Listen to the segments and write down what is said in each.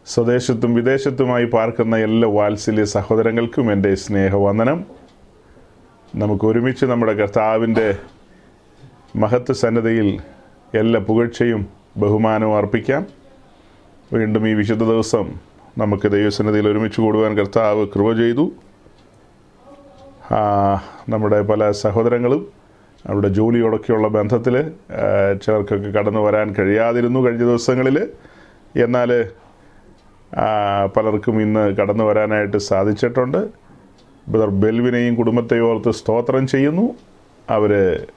സ്വദേശത്തും വിദേശത്തുമായി പാർക്കുന്ന എല്ലാ വാത്സല്യ സഹോദരങ്ങൾക്കും എൻ്റെ സ്നേഹവന്ദനം നമുക്ക് ഒരുമിച്ച് നമ്മുടെ കർത്താവിൻ്റെ മഹത്വ സന്നദ്ധയിൽ എല്ലാ പുകഴ്ചയും ബഹുമാനവും അർപ്പിക്കാം വീണ്ടും ഈ വിശുദ്ധ ദിവസം നമുക്ക് ദൈവസന്നിധിയിൽ ഒരുമിച്ച് കൂടുവാൻ കർത്താവ് കൃപ ചെയ്തു ആ, നമ്മുടെ പല സഹോദരങ്ങളും അവരുടെ ജോലിയോടൊക്കെയുള്ള ബന്ധത്തിൽ ചിലർക്കൊക്കെ കടന്നു വരാൻ കഴിയാതിരുന്നു കഴിഞ്ഞ ദിവസങ്ങളിൽ എന്നാൽ ആ, പലർക്കും ഇന്ന് കടന്നു വരാനായിട്ട് സാധിച്ചിട്ടുണ്ട് ബ്രദർ ബെൽവിനെയും കുടുംബത്തെയും ഓർത്ത് സ്തോത്രം ചെയ്യുന്നു അവർ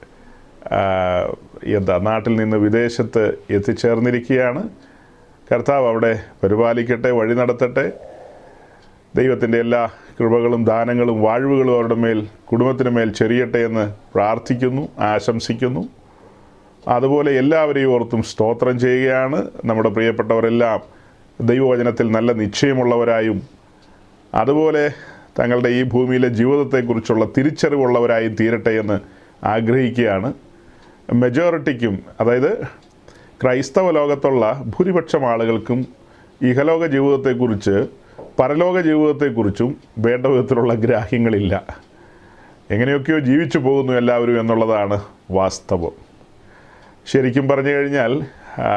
എന്താ നാട്ടിൽ നിന്ന് വിദേശത്ത് എത്തിച്ചേർന്നിരിക്കുകയാണ് കർത്താവ് അവിടെ പരിപാലിക്കട്ടെ വഴി നടത്തട്ടെ ദൈവത്തിൻ്റെ എല്ലാ കൃപകളും ദാനങ്ങളും വാഴ്വുകളും അവരുടെ മേൽ കുടുംബത്തിന് മേൽ ചെറിയട്ടെ എന്ന് പ്രാർത്ഥിക്കുന്നു ആശംസിക്കുന്നു അതുപോലെ എല്ലാവരെയും ഓർത്തും സ്തോത്രം ചെയ്യുകയാണ് നമ്മുടെ പ്രിയപ്പെട്ടവരെല്ലാം ദൈവവചനത്തിൽ നല്ല നിശ്ചയമുള്ളവരായും അതുപോലെ തങ്ങളുടെ ഈ ഭൂമിയിലെ ജീവിതത്തെക്കുറിച്ചുള്ള തിരിച്ചറിവുള്ളവരായും തീരട്ടെ എന്ന് ആഗ്രഹിക്കുകയാണ് മെജോറിറ്റിക്കും അതായത് ക്രൈസ്തവ ലോകത്തുള്ള ഭൂരിപക്ഷം ആളുകൾക്കും ഇഹലോക ജീവിതത്തെക്കുറിച്ച് പരലോക ജീവിതത്തെക്കുറിച്ചും വേണ്ട വിധത്തിലുള്ള ഗ്രാഹ്യങ്ങളില്ല എങ്ങനെയൊക്കെയോ ജീവിച്ചു പോകുന്നു എല്ലാവരും എന്നുള്ളതാണ് വാസ്തവം ശരിക്കും പറഞ്ഞു കഴിഞ്ഞാൽ ആ,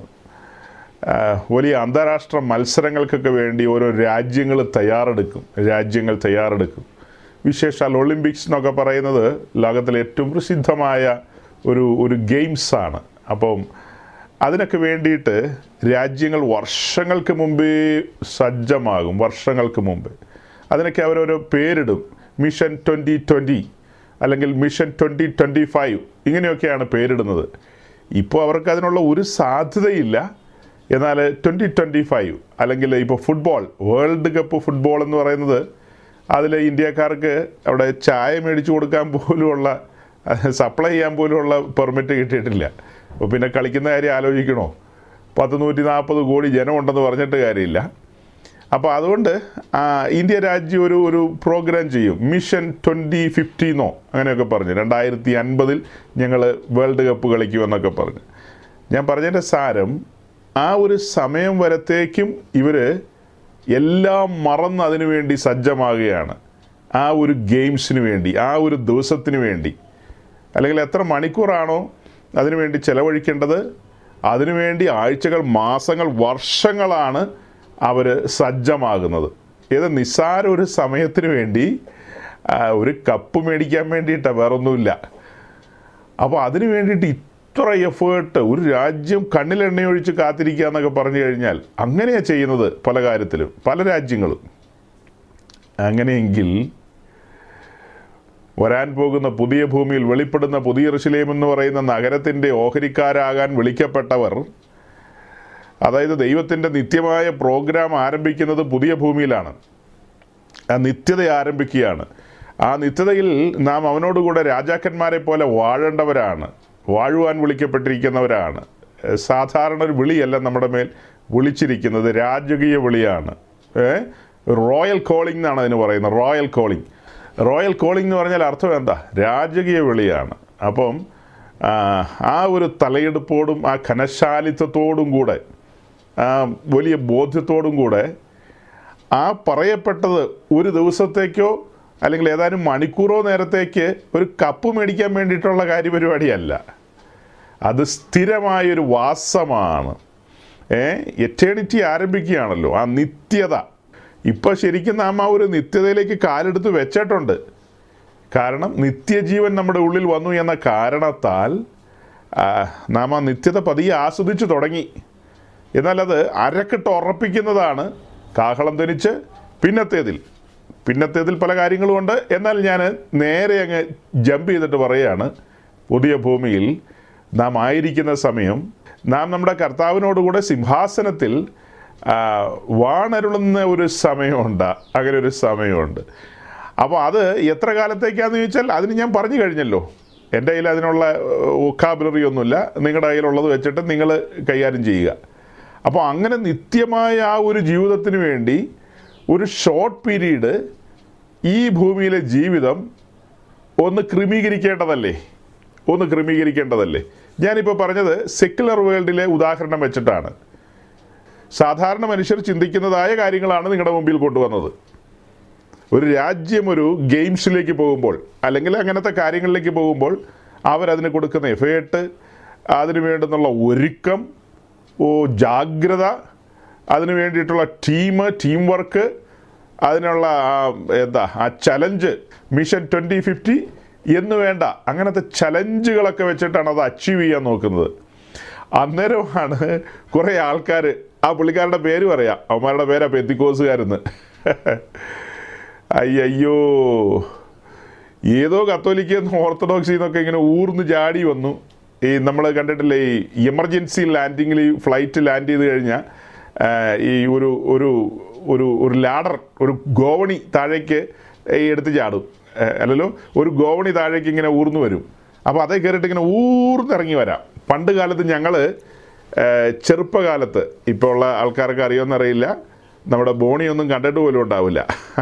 ആ, വലിയ അന്താരാഷ്ട്ര മത്സരങ്ങൾക്കൊക്കെ വേണ്ടി ഓരോ രാജ്യങ്ങൾ തയ്യാറെടുക്കും രാജ്യങ്ങൾ തയ്യാറെടുക്കും വിശേഷാൽ ഒളിമ്പിക്സ് എന്നൊക്കെ പറയുന്നത് ലോകത്തിലെ ഏറ്റവും പ്രസിദ്ധമായ ഒരു ഒരു ഗെയിംസാണ് അപ്പം അതിനൊക്കെ വേണ്ടിയിട്ട് രാജ്യങ്ങൾ വർഷങ്ങൾക്ക് മുമ്പേ സജ്ജമാകും വർഷങ്ങൾക്ക് മുമ്പ് അതിനൊക്കെ അവരോരോ പേരിടും മിഷൻ ട്വൻ്റി ട്വൻ്റി അല്ലെങ്കിൽ മിഷൻ ട്വൻ്റി ട്വൻ്റി ഫൈവ് ഇങ്ങനെയൊക്കെയാണ് പേരിടുന്നത് ഇപ്പോൾ അവർക്ക് അതിനുള്ള ഒരു സാധ്യതയില്ല എന്നാൽ ട്വൻ്റി ട്വൻ്റി ഫൈവ് അല്ലെങ്കിൽ ഇപ്പോൾ ഫുട്ബോൾ വേൾഡ് കപ്പ് ഫുട്ബോൾ എന്ന് പറയുന്നത് അതിൽ ഇന്ത്യക്കാർക്ക് അവിടെ ചായ മേടിച്ചു കൊടുക്കാൻ പോലുമുള്ള സപ്ലൈ ചെയ്യാൻ പോലുമുള്ള പെർമിറ്റ് കിട്ടിയിട്ടില്ല അപ്പോൾ പിന്നെ കളിക്കുന്ന കാര്യം ആലോചിക്കണോ പത്ത് നൂറ്റി നാൽപ്പത് കോടി ജനമുണ്ടെന്ന് പറഞ്ഞിട്ട് കാര്യമില്ല അപ്പോൾ അതുകൊണ്ട് ആ, ഇന്ത്യ രാജ്യം ഒരു ഒരു പ്രോഗ്രാം ചെയ്യും മിഷൻ ട്വൻ്റി ഫിഫ്റ്റീന്നോ അങ്ങനെയൊക്കെ പറഞ്ഞു രണ്ടായിരത്തി അൻപതിൽ ഞങ്ങൾ വേൾഡ് കപ്പ് കളിക്കുമെന്നൊക്കെ പറഞ്ഞു ഞാൻ പറഞ്ഞതിൻ്റെ സാരം ആ ഒരു സമയം വരത്തേക്കും ഇവർ എല്ലാം മറന്ന് അതിനു വേണ്ടി സജ്ജമാകുകയാണ് ആ ഒരു ഗെയിംസിന് വേണ്ടി ആ ഒരു ദിവസത്തിന് വേണ്ടി അല്ലെങ്കിൽ എത്ര മണിക്കൂറാണോ അതിനുവേണ്ടി ചെലവഴിക്കേണ്ടത് അതിനുവേണ്ടി ആഴ്ചകൾ മാസങ്ങൾ വർഷങ്ങളാണ് അവർ സജ്ജമാകുന്നത് ഏത് നിസ്സാര ഒരു സമയത്തിന് വേണ്ടി ആ, ഒരു കപ്പ് മേടിക്കാൻ വേണ്ടിയിട്ടാണ് വേറൊന്നുമില്ല അപ്പോൾ അതിന് വേണ്ടിയിട്ട് ഇത്ര എഫേർട്ട് ഒരു രാജ്യം കണ്ണിലെണ്ണയൊഴിച്ച് കാത്തിരിക്കുക എന്നൊക്കെ പറഞ്ഞു കഴിഞ്ഞാൽ അങ്ങനെയാണ് ചെയ്യുന്നത് പല കാര്യത്തിലും പല രാജ്യങ്ങളും അങ്ങനെയെങ്കിൽ വരാൻ പോകുന്ന പുതിയ ഭൂമിയിൽ വെളിപ്പെടുന്ന പുതിയ ഋഷിലേം എന്ന് പറയുന്ന നഗരത്തിൻ്റെ ഓഹരിക്കാരാകാൻ വിളിക്കപ്പെട്ടവർ അതായത് ദൈവത്തിൻ്റെ നിത്യമായ പ്രോഗ്രാം ആരംഭിക്കുന്നത് പുതിയ ഭൂമിയിലാണ് ആ നിത്യത ആരംഭിക്കുകയാണ് ആ നിത്യതയിൽ നാം അവനോടുകൂടെ രാജാക്കന്മാരെ പോലെ വാഴേണ്ടവരാണ് വാഴുവാൻ വിളിക്കപ്പെട്ടിരിക്കുന്നവരാണ് ഏഹ് സാധാരണ ഒരു വിളിയല്ല നമ്മുടെ മേൽ വിളിച്ചിരിക്കുന്നത് രാജകീയ വിളിയാണ് ഏ റോയൽ കോളിംഗ് എന്നാണ് അതിന് പറയുന്നത് റോയൽ കോളിംഗ് റോയൽ കോളിംഗ് എന്ന് പറഞ്ഞാൽ അർത്ഥം എന്താ രാജകീയ വിളിയാണ് അപ്പം ആ, ആ ഒരു തലയെടുപ്പോടും ആ ഘനശാലിത്വത്തോടും കൂടെ ആ വലിയ ബോധ്യത്തോടും കൂടെ ആ പറയപ്പെട്ടത് ഒരു ദിവസത്തേക്കോ അല്ലെങ്കിൽ ഏതാനും മണിക്കൂറോ നേരത്തേക്ക് ഒരു കപ്പ് മേടിക്കാൻ വേണ്ടിയിട്ടുള്ള കാര്യപരിപാടിയല്ല അത് സ്ഥിരമായൊരു വാസമാണ് ഏ എറ്റേണിറ്റി ആരംഭിക്കുകയാണല്ലോ ആ നിത്യത ഇപ്പം ശരിക്കും നാം ആ ഒരു നിത്യതയിലേക്ക് കാലെടുത്ത് വെച്ചിട്ടുണ്ട് കാരണം നിത്യജീവൻ നമ്മുടെ ഉള്ളിൽ വന്നു എന്ന കാരണത്താൽ ആ, നാം ആ നിത്യത പതിയെ ആസ്വദിച്ചു തുടങ്ങി എന്നാൽ അത് അരക്കിട്ട് ഉറപ്പിക്കുന്നതാണ് കാഹളം ധനിച്ച് പിന്നത്തേതിൽ പിന്നത്തേതിൽ പല കാര്യങ്ങളുമുണ്ട് എന്നാൽ ഞാൻ നേരെ അങ്ങ് ജമ്പ് ചെയ്തിട്ട് പറയുകയാണ് പുതിയ ഭൂമിയിൽ നാം ആയിരിക്കുന്ന സമയം നാം നമ്മുടെ കർത്താവിനോടുകൂടെ സിംഹാസനത്തിൽ ആ, വാണരുളുന്ന ഒരു സമയമുണ്ട് അങ്ങനെ ഒരു സമയമുണ്ട് അപ്പോൾ അത് എത്ര കാലത്തേക്കാന്ന് ചോദിച്ചാൽ അതിന് ഞാൻ പറഞ്ഞു കഴിഞ്ഞല്ലോ എൻ്റെ കയ്യിൽ അതിനുള്ള വൊക്കാബുലറി ഒന്നുമില്ല നിങ്ങളുടെ കയ്യിലുള്ളത് വെച്ചിട്ട് നിങ്ങൾ കൈകാര്യം ചെയ്യുക അപ്പോൾ അങ്ങനെ നിത്യമായ ആ ഒരു ജീവിതത്തിന് വേണ്ടി ഒരു ഷോർട്ട് പീരീഡ് ഈ ഭൂമിയിലെ ജീവിതം ഒന്ന് ക്രമീകരിക്കേണ്ടതല്ലേ ഒന്ന് ക്രമീകരിക്കേണ്ടതല്ലേ ഞാനിപ്പോൾ പറഞ്ഞത് സെക്യുലർ വേൾഡിലെ ഉദാഹരണം വെച്ചിട്ടാണ് സാധാരണ മനുഷ്യർ ചിന്തിക്കുന്നതായ കാര്യങ്ങളാണ് നിങ്ങളുടെ മുമ്പിൽ കൊണ്ടുവന്നത് ഒരു രാജ്യം ഒരു ഗെയിംസിലേക്ക് പോകുമ്പോൾ അല്ലെങ്കിൽ അങ്ങനത്തെ കാര്യങ്ങളിലേക്ക് പോകുമ്പോൾ അവരതിന് കൊടുക്കുന്ന എഫേർട്ട് അതിന് വേണ്ടുന്നുള്ള ഒരുക്കം ഓ ജാഗ്രത അതിന് വേണ്ടിയിട്ടുള്ള ടീം ടീം വർക്ക് അതിനുള്ള ആ, എന്താ ആ ചലഞ്ച് മിഷൻ ട്വൻറ്റി ഫിഫ്റ്റി എന്ന് വേണ്ട അങ്ങനത്തെ ചലഞ്ചുകളൊക്കെ വെച്ചിട്ടാണ് അത് അച്ചീവ് ചെയ്യാൻ നോക്കുന്നത് അന്നേരമാണ് കുറേ ആൾക്കാർ ആ പുള്ളിക്കാരുടെ പേര് പറയാം അവന്മാരുടെ പേരാ പെത്തിക്കോസുകാരെന്ന് അയ്യോ ഏതോ കത്തോലിക്കെന്ന് ഓർത്തഡോക്സിൽ നിന്നൊക്കെ ഇങ്ങനെ ഊർന്ന് ചാടി വന്നു ഈ നമ്മൾ കണ്ടിട്ടില്ലേ ഈ എമർജൻസി ലാൻഡിങ്ങിൽ ഈ ഫ്ലൈറ്റ് ലാൻഡ് ചെയ്ത് കഴിഞ്ഞാൽ ആ, ഈ ഒരു ഒരു ഒരു ഒരു ലാഡർ ഒരു ഗോവണി താഴേക്ക് ഈ എടുത്ത് ചാടും ഏ, അല്ലല്ലോ ഒരു ഗോവണി താഴേക്ക് ഇങ്ങനെ ഊർന്നു വരും അപ്പോൾ അതേ കയറിയിട്ട് ഇങ്ങനെ ഊർന്നിറങ്ങി വരാം പണ്ട് കാലത്ത് ഞങ്ങൾ ചെറുപ്പകാലത്ത് ഇപ്പോൾ ഉള്ള ആൾക്കാർക്ക് അറിയുമെന്നറിയില്ല നമ്മുടെ ബോണിയൊന്നും കണ്ടിട്ട് പോലും ഉണ്ടാവില്ല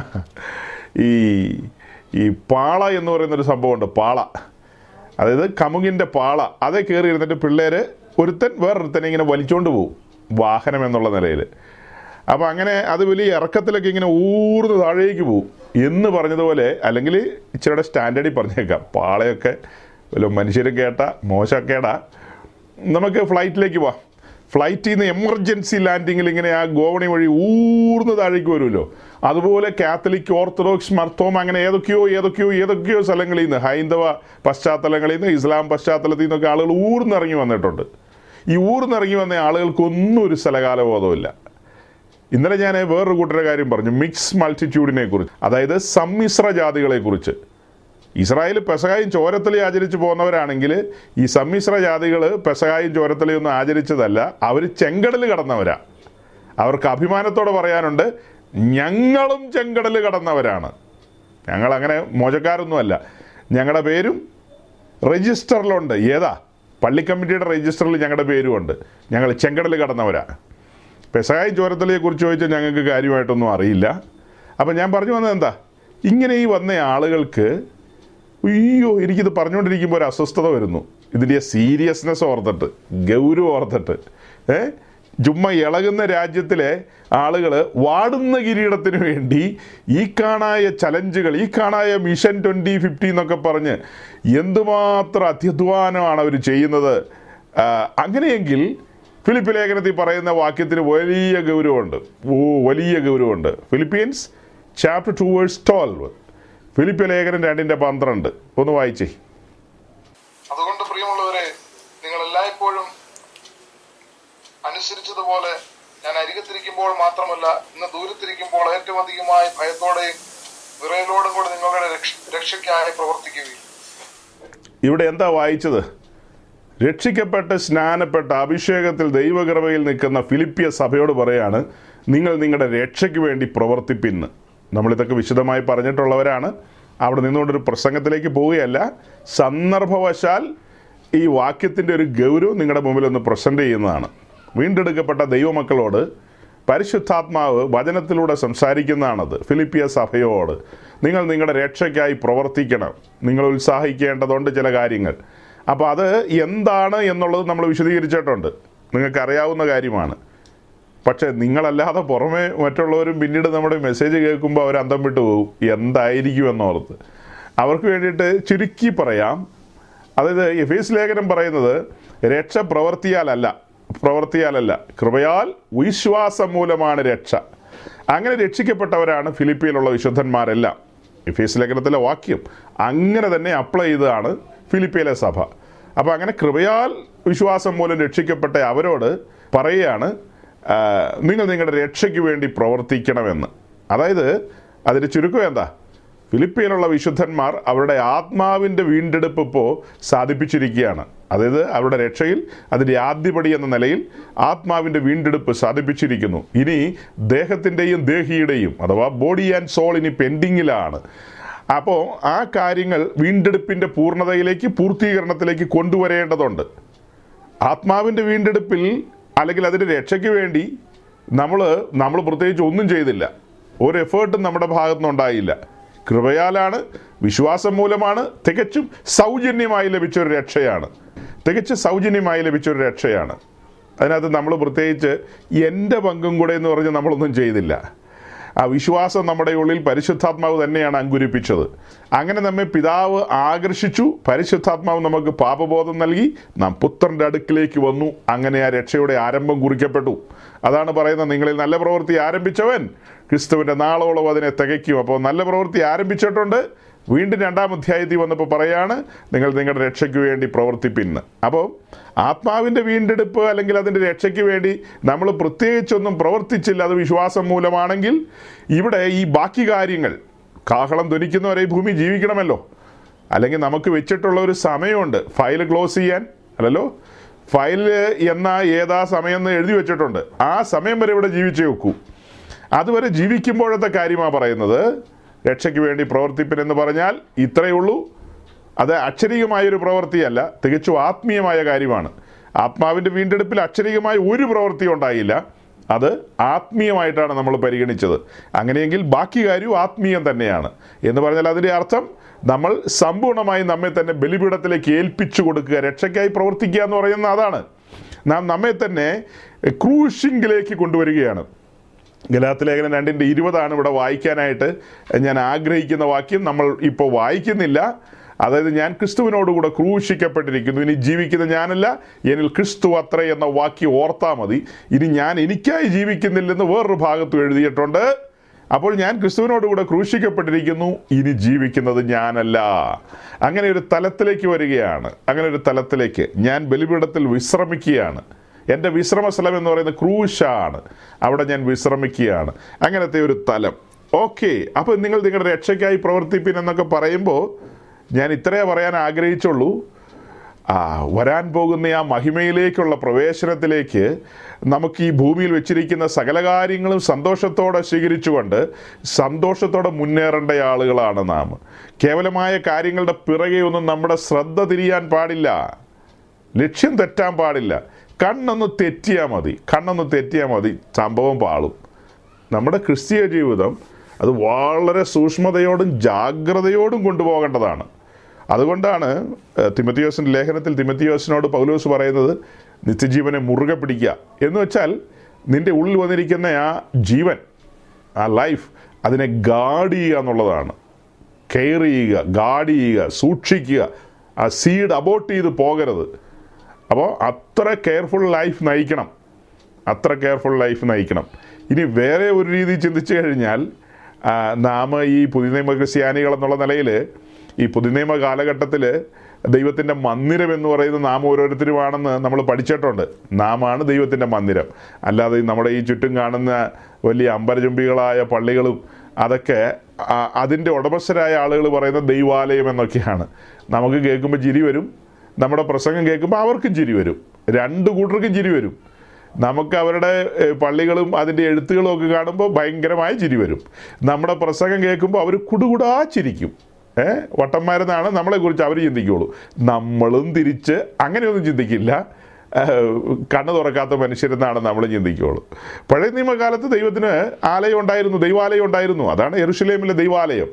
ഈ ഈ പാള എന്ന് പറയുന്നൊരു സംഭവമുണ്ട് പാള അതായത് കമുങ്ങിൻ്റെ പാള അതേ കയറി ഇരുന്നിട്ട് പിള്ളേർ ഒരുത്തൻ വേറൊരുത്തനെ ഇങ്ങനെ വലിച്ചോണ്ട് പോകും വാഹനം എന്നുള്ള നിലയിൽ അപ്പോൾ അങ്ങനെ അത് വലിയ ഇറക്കത്തിലൊക്കെ ഇങ്ങനെ ഊർന്ന് താഴേക്ക് പോകും എന്ന് പറഞ്ഞതുപോലെ അല്ലെങ്കിൽ ഇച്ചിരിയുടെ സ്റ്റാൻഡേർഡിൽ പറഞ്ഞേക്കാം പാളയൊക്കെ വല്ല മനുഷ്യരും കേട്ട മോശക്കേടാ നമുക്ക് ഫ്ലൈറ്റിലേക്ക് പോവാം ഫ്ലൈറ്റിൽ നിന്ന് എമർജൻസി ലാൻഡിങ്ങിൽ ഇങ്ങനെ ആ ഗോവണി വഴി ഊർന്ന് താഴേക്ക് വരുമല്ലോ അതുപോലെ കാത്തലിക് ഓർത്തഡോക്സ് മർത്തോം അങ്ങനെ ഏതൊക്കെയോ ഏതൊക്കെയോ ഏതൊക്കെയോ സ്ഥലങ്ങളിൽ നിന്ന് ഹൈന്ദവ പശ്ചാത്തലങ്ങളിൽ നിന്ന് ഇസ്ലാം പശ്ചാത്തലത്തിൽ നിന്നൊക്കെ ആളുകൾ ഊർന്നിറങ്ങി വന്നിട്ടുണ്ട് ഈ ഊർന്നിറങ്ങി വന്ന ആളുകൾക്കൊന്നും ഒരു സ്ഥലകാല ബോധമില്ല ഇന്നലെ ഞാൻ വേറൊരു കൂട്ടരുടെ കാര്യം പറഞ്ഞു മിക്സ് മൾട്ടിറ്റ്യൂഡിനെ കുറിച്ച് അതായത് സമ്മിശ്ര ജാതികളെ കുറിച്ച് ഇസ്രായേൽ പെസകായും ചോരത്തലി ആചരിച്ചു പോകുന്നവരാണെങ്കിൽ ഈ സമ്മിശ്ര ജാതികൾ പെസകായും ചോരത്തലിയും ഒന്നും ആചരിച്ചതല്ല അവർ ചെങ്കടൽ കടന്നവരാ അവർക്ക് അഭിമാനത്തോടെ പറയാനുണ്ട് ഞങ്ങളും ചെങ്കടൽ കടന്നവരാണ് ഞങ്ങൾ അങ്ങനെ മോശക്കാരൊന്നുമല്ല ഞങ്ങളുടെ പേരും രജിസ്റ്ററിലുണ്ട് ഏതാ പള്ളി കമ്മിറ്റിയുടെ രജിസ്റ്ററിൽ ഞങ്ങളുടെ പേരുമുണ്ട് ഞങ്ങൾ ചെങ്കടൽ കടന്നവരാ പെസകായും ചോരത്തലയെ കുറിച്ച് ചോദിച്ചാൽ ഞങ്ങൾക്ക് കാര്യമായിട്ടൊന്നും അറിയില്ല അപ്പം ഞാൻ പറഞ്ഞു വന്നത് എന്താ ഇങ്ങനെ ഈ വന്ന ആളുകൾക്ക് അയ്യോ എനിക്കിത് പറഞ്ഞുകൊണ്ടിരിക്കുമ്പോൾ ഒരു അസ്വസ്ഥത വരുന്നു ഇതിൻ്റെ സീരിയസ്നെസ് ഓർത്തിട്ട് ഗൗരവം ഓർത്തിട്ട് ഏ ചുമ്മാ ഇളകുന്ന രാജ്യത്തിലെ ആളുകൾ വാടുന്ന കിരീടത്തിന് വേണ്ടി ഈ കാണായ ചലഞ്ചുകൾ ഈ കാണായ മിഷൻ ട്വൻറ്റി ഫിഫ്റ്റി എന്നൊക്കെ പറഞ്ഞ് എന്തുമാത്രം അത്യധ്വാനമാണ് അവർ ചെയ്യുന്നത് ആ, അങ്ങനെയെങ്കിൽ ഫിലിപ്പ് ലേഖനത്തിൽ പറയുന്ന വാക്യത്തിന് വലിയ ഗൗരവമുണ്ട് ഓ വലിയ ഗൗരവമുണ്ട് Philippians chapter two verse twelve Philip ലേഖനം രണ്ടിൻ്റെ പന്ത്രണ്ട് ഒന്ന് വായിച്ചേ അതുകൊണ്ട് പ്രിയമുള്ളവരെ നിങ്ങൾ എല്ലായ്പ്പോഴും അനുസരിച്ചതുപോലെ ഞാൻ അരികത്തിരിക്കുമ്പോൾ മാത്രമല്ല ഇന്ന് ദൂരത്തിരിക്കുമ്പോൾ ഏറ്റവും അധികമായി ഭയത്തോടെയും വിറയലോടും കൂടെ നിങ്ങളുടെ രക്ഷ- രക്ഷയ്ക്കായി പ്രവർത്തിക്കുകയും ഇവിടെ എന്താ വായിച്ചത് രക്ഷിക്കപ്പെട്ട് സ്നാനപ്പെട്ട അഭിഷേകത്തിൽ ദൈവകൃപയിൽ നിൽക്കുന്ന ഫിലിപ്പിയ സഭയോട് പറയാണ് നിങ്ങൾ നിങ്ങളുടെ രക്ഷയ്ക്ക് വേണ്ടി പ്രവർത്തിപ്പിന്ന് നമ്മളിതൊക്കെ വിശദമായി പറഞ്ഞിട്ടുള്ളവരാണ് അവിടെ നിന്നുകൊണ്ടൊരു പ്രസംഗത്തിലേക്ക് പോവുകയല്ല സന്ദർഭവശാൽ ഈ വാക്യത്തിൻ്റെ ഒരു ഗൗരവം നിങ്ങളുടെ മുമ്പിൽ ഒന്ന് പ്രസൻറ്റ് ചെയ്യുന്നതാണ് വീണ്ടെടുക്കപ്പെട്ട ദൈവമക്കളോട് പരിശുദ്ധാത്മാവ് വചനത്തിലൂടെ സംസാരിക്കുന്നതാണത് ഫിലിപ്പിയ സഭയോട് നിങ്ങൾ നിങ്ങളുടെ രക്ഷയ്ക്കായി പ്രവർത്തിക്കണം നിങ്ങൾ ഉത്സാഹിക്കേണ്ടതുണ്ട് ചില കാര്യങ്ങൾ അപ്പോൾ അത് എന്താണ് എന്നുള്ളത് നമ്മൾ വിശദീകരിച്ചിട്ടുണ്ട് നിങ്ങൾക്കറിയാവുന്ന കാര്യമാണ് പക്ഷേ നിങ്ങളല്ലാതെ പുറമെ മറ്റുള്ളവരും പിന്നീട് നമ്മുടെ മെസ്സേജ് കേൾക്കുമ്പോൾ അവർ അന്തം വിട്ടു പോകും എന്തായിരിക്കും എന്നോർത്ത് അവർക്ക് വേണ്ടിയിട്ട് ചുരുക്കി പറയാം അതായത് എഫേസ് ലേഖനം പറയുന്നത് രക്ഷ പ്രവർത്തിയാലല്ല പ്രവർത്തിയാലല്ല കൃപയാൽ വിശ്വാസം മൂലമാണ് രക്ഷ അങ്ങനെ രക്ഷിക്കപ്പെട്ടവരാണ് ഫിലിപ്പിയിലുള്ള വിശുദ്ധന്മാരെല്ലാം എഫേസ് ലേഖനത്തിലെ വാക്യം അങ്ങനെ തന്നെ അപ്ലൈ ചെയ്തതാണ് ഫിലിപ്പിയിലെ സഭ അപ്പോൾ അങ്ങനെ കൃപയാൽ വിശ്വാസം മൂലം രക്ഷിക്കപ്പെട്ട അവരോട് പറയുകയാണ് ആ, നിങ്ങൾ നിങ്ങളുടെ രക്ഷയ്ക്ക് വേണ്ടി പ്രവർത്തിക്കണമെന്ന് അതായത് അതിൻ്റെ ചുരുക്കം എന്താ ഫിലിപ്പീനുള്ള വിശുദ്ധന്മാർ അവരുടെ ആത്മാവിൻ്റെ വീണ്ടെടുപ്പ് ഇപ്പോൾ സാധിപ്പിച്ചിരിക്കുകയാണ് അതായത് അവരുടെ രക്ഷയിൽ അതിൻ്റെ ആദ്യപടി എന്ന നിലയിൽ ആത്മാവിൻ്റെ വീണ്ടെടുപ്പ് സാധിപ്പിച്ചിരിക്കുന്നു ഇനി ദേഹത്തിൻ്റെയും ദേഹിയുടെയും അഥവാ ബോഡി ആൻഡ് സോൾ ഇനി പെൻഡിങ്ങിലാണ് അപ്പോൾ ആ കാര്യങ്ങൾ വീണ്ടെടുപ്പിൻ്റെ പൂർണ്ണതയിലേക്ക് പൂർത്തീകരണത്തിലേക്ക് കൊണ്ടുവരേണ്ടതുണ്ട് ആത്മാവിൻ്റെ വീണ്ടെടുപ്പിൽ അല്ലെങ്കിൽ അതിൻ്റെ രക്ഷയ്ക്ക് വേണ്ടി നമ്മൾ നമ്മൾ പ്രത്യേകിച്ച് ഒന്നും ചെയ്തില്ല ഒരു എഫേർട്ടും നമ്മുടെ ഭാഗത്തുനിന്ന് ഉണ്ടായില്ല കൃപയാലാണ് വിശ്വാസം മൂലമാണ് തികച്ചും സൗജന്യമായി ലഭിച്ച ഒരു രക്ഷയാണ് തികച്ചും സൗജന്യമായി ലഭിച്ച ഒരു രക്ഷയാണ് അതിനകത്ത് നമ്മൾ പ്രത്യേകിച്ച് എൻ്റെ പങ്കും കൂടെ എന്ന് പറഞ്ഞ് നമ്മളൊന്നും ചെയ്തില്ല ആ വിശ്വാസം നമ്മുടെ ഉള്ളിൽ പരിശുദ്ധാത്മാവ് തന്നെയാണ് അങ്കുരിപ്പിച്ചത് അങ്ങനെ നമ്മെ പിതാവ് ആകർഷിച്ചു പരിശുദ്ധാത്മാവ് നമുക്ക് പാപബോധം നൽകി നാം പുത്രൻ്റെ അടുക്കിലേക്ക് വന്നു അങ്ങനെ ആ രക്ഷയുടെ ആരംഭം കുറിക്കപ്പെട്ടു അതാണ് പറയുന്നത് നിങ്ങളിൽ നല്ല പ്രവൃത്തി ആരംഭിച്ചവൻ ക്രിസ്തുവിൻ്റെ നാളോളം അതിനെ തികയ്ക്കും അപ്പോൾ നല്ല പ്രവൃത്തി ആരംഭിച്ചിട്ടുണ്ട് വീണ്ടും രണ്ടാം അധ്യായത്തിൽ വന്നപ്പോൾ പറയാണ് നിങ്ങൾ നിങ്ങളുടെ രക്ഷയ്ക്ക് വേണ്ടി പ്രവർത്തിപ്പിന്ന് അപ്പോൾ ആത്മാവിൻ്റെ വീണ്ടെടുപ്പ് അല്ലെങ്കിൽ അതിൻ്റെ രക്ഷയ്ക്ക് വേണ്ടി നമ്മൾ പ്രത്യേകിച്ചൊന്നും പ്രവർത്തിച്ചില്ല അത് വിശ്വാസം മൂലമാണെങ്കിൽ ഇവിടെ ഈ ബാക്കി കാര്യങ്ങൾ കാഹളം ധ്വനിക്കുന്നവരെ ഈ ഭൂമി ജീവിക്കണമല്ലോ അല്ലെങ്കിൽ നമുക്ക് വെച്ചിട്ടുള്ള ഒരു സമയമുണ്ട് ഫയൽ ക്ലോസ് ചെയ്യാൻ അല്ലല്ലോ ഫയൽ എന്ന ഏതാ സമയം എന്ന് എഴുതി വെച്ചിട്ടുണ്ട് ആ സമയം വരെ ഇവിടെ ജീവിച്ചേ വെക്കൂ അതുവരെ ജീവിക്കുമ്പോഴത്തെ കാര്യമാണ് പറയുന്നത് രക്ഷയ്ക്ക് വേണ്ടി പ്രവർത്തിപ്പിനെന്ന് പറഞ്ഞാൽ ഇത്രയേ ഉള്ളൂ അത് അക്ഷരികമായൊരു പ്രവൃത്തിയല്ല തികച്ചും ആത്മീയമായ കാര്യമാണ് ആത്മാവിൻ്റെ വീണ്ടെടുപ്പിൽ അക്ഷരികമായ ഒരു പ്രവൃത്തി ഉണ്ടായില്ല അത് ആത്മീയമായിട്ടാണ് നമ്മൾ പരിഗണിച്ചത് അങ്ങനെയെങ്കിൽ ബാക്കി കാര്യവും ആത്മീയം തന്നെയാണ് എന്ന് പറഞ്ഞാൽ അതിൻ്റെ അർത്ഥം നമ്മൾ സമ്പൂർണ്ണമായി നമ്മെ തന്നെ ബലിപീഠത്തിലേക്ക് ഏൽപ്പിച്ചു കൊടുക്കുക രക്ഷയ്ക്കായി പ്രവർത്തിക്കുക എന്ന് പറയുന്ന അതാണ് നാം നമ്മെ തന്നെ ക്രൂഷിങ്കിലേക്ക് കൊണ്ടുവരികയാണ് ഗലാത്ത് ലേഖനം രണ്ടിൻ്റെ ഇരുപതാണ് ഇവിടെ വായിക്കാനായിട്ട് ഞാൻ ആഗ്രഹിക്കുന്ന വാക്യം നമ്മൾ ഇപ്പോൾ വായിക്കുന്നില്ല അതായത് ഞാൻ ക്രിസ്തുവിനോടുകൂടെ ക്രൂശിക്കപ്പെട്ടിരിക്കുന്നു ഇനി ജീവിക്കുന്ന ഞാനല്ല എന്നിൽ ക്രിസ്തു അത്ര എന്ന വാക്യം ഓർത്താൽ മതി ഇനി ഞാൻ എനിക്കായി ജീവിക്കുന്നില്ലെന്ന് വേറൊരു ഭാഗത്തും എഴുതിയിട്ടുണ്ട് അപ്പോൾ ഞാൻ ക്രിസ്തുവിനോടുകൂടെ ക്രൂശിക്കപ്പെട്ടിരിക്കുന്നു ഇനി ജീവിക്കുന്നത് ഞാനല്ല അങ്ങനെ ഒരു തലത്തിലേക്ക് വരികയാണ് അങ്ങനെ ഒരു തലത്തിലേക്ക് ഞാൻ ബലിപീഠത്തിൽ വിശ്രമിക്കുകയാണ് എൻ്റെ വിശ്രമ സ്ഥലം എന്ന് പറയുന്നത് ക്രൂശാണ് അവിടെ ഞാൻ വിശ്രമിക്കുകയാണ് അങ്ങനത്തെ ഒരു തലം ഓക്കെ അപ്പോൾ നിങ്ങൾ നിങ്ങളുടെ രക്ഷയ്ക്കായി പ്രവർത്തിപ്പിൻ എന്നൊക്കെ പറയുമ്പോൾ ഞാൻ ഇത്രയേ പറയാൻ ആഗ്രഹിച്ചുള്ളൂ ആ വരാൻ പോകുന്ന ആ മഹിമയിലേക്കുള്ള പ്രവേശനത്തിലേക്ക് നമുക്ക് ഈ ഭൂമിയിൽ വെച്ചിരിക്കുന്ന സകല കാര്യങ്ങളും സന്തോഷത്തോടെ സ്വീകരിച്ചുകൊണ്ട് സന്തോഷത്തോടെ മുന്നേറേണ്ട ആളുകളാണ് നാം കേവലമായ കാര്യങ്ങളുടെ പിറകെ ഒന്നും നമ്മുടെ ശ്രദ്ധ തിരിയാൻ പാടില്ല ലക്ഷ്യം തെറ്റാൻ പാടില്ല കണ്ണൊന്ന് തെറ്റിയാൽ മതി കണ്ണൊന്ന് തെറ്റിയാൽ മതി സംഭവം പാളും നമ്മുടെ ക്രിസ്തീയ ജീവിതം അത് വളരെ സൂക്ഷ്മതയോടും ജാഗ്രതയോടും കൊണ്ടുപോകേണ്ടതാണ് അതുകൊണ്ടാണ് ഏഹ്, തിമത്തിയോസിൻ്റെ ലേഖനത്തിൽ തിമത്തിയോസിനോട് പൗലോസ് പറയുന്നത് നിത്യജീവനെ മുറുകെ പിടിക്കുക എന്ന് വെച്ചാൽ നിന്റെ ഉള്ളിൽ വന്നിരിക്കുന്ന ആ ജീവൻ ആ ലൈഫ് അതിനെ ഗാർഡ് ചെയ്യുക എന്നുള്ളതാണ് കെയർ ചെയ്യുക ഗാർഡ് ചെയ്യുക സൂക്ഷിക്കുക ആ സീഡ് അബോട്ട് ചെയ്ത് പോകരുത് അപ്പോൾ അത്ര കെയർഫുൾ ലൈഫ് നയിക്കണം അത്ര കെയർഫുൾ ലൈഫ് നയിക്കണം ഇനി വേറെ ഒരു രീതി ചിന്തിച്ചു കഴിഞ്ഞാൽ ആ, നാം ഈ പുതിയ നിയമ ക്രിസ്ത്യാനികൾ എന്നുള്ള നിലയിൽ ഈ പുതിയ നിയമ കാലഘട്ടത്തിൽ ദൈവത്തിൻ്റെ മന്ദിരം എന്ന് പറയുന്നത് നാം ഓരോരുത്തരുമാണെന്ന് നമ്മൾ പഠിച്ചിട്ടുണ്ട് നാമാണ് ദൈവത്തിൻ്റെ മന്ദിരം അല്ലാതെ ഈ നമ്മുടെ ഈ ചുറ്റും കാണുന്ന വലിയ അമ്പരചുംബികളായ പള്ളികളും അതൊക്കെ ആ- അതിൻ്റെ ഉടമസ്ഥരായ ആളുകൾ പറയുന്ന ദൈവാലയം എന്നൊക്കെയാണ് നമുക്ക് കേൾക്കുമ്പോൾ ചിരി വരും നമ്മുടെ പ്രസംഗം കേൾക്കുമ്പോൾ അവർക്കും ചിരി വരും രണ്ട് കൂട്ടർക്കും ചിരി വരും നമുക്ക് അവരുടെ ഏഹ്, പള്ളികളും അതിൻ്റെ എഴുത്തുകളും ഒക്കെ കാണുമ്പോൾ ഭയങ്കരമായ ചിരി വരും നമ്മുടെ പ്രസംഗം കേൾക്കുമ്പോൾ അവർ കുടുകുടാ ചിരിക്കും ഏഹ് വട്ടന്മാരെന്നാണ് നമ്മളെക്കുറിച്ച് അവർ ചിന്തിക്കുകയുള്ളൂ നമ്മളും തിരിച്ച് അങ്ങനെയൊന്നും ചിന്തിക്കില്ല ഏഹ്, കണ്ണ് തുറക്കാത്ത മനുഷ്യരെന്നാണ് നമ്മൾ ചിന്തിക്കുകയുള്ളൂ പഴയ നിയമകാലത്ത് ദൈവത്തിന് ആലയം ഉണ്ടായിരുന്നു ദൈവാലയം ഉണ്ടായിരുന്നു അതാണ് എറുഷലേമിലെ ദൈവാലയം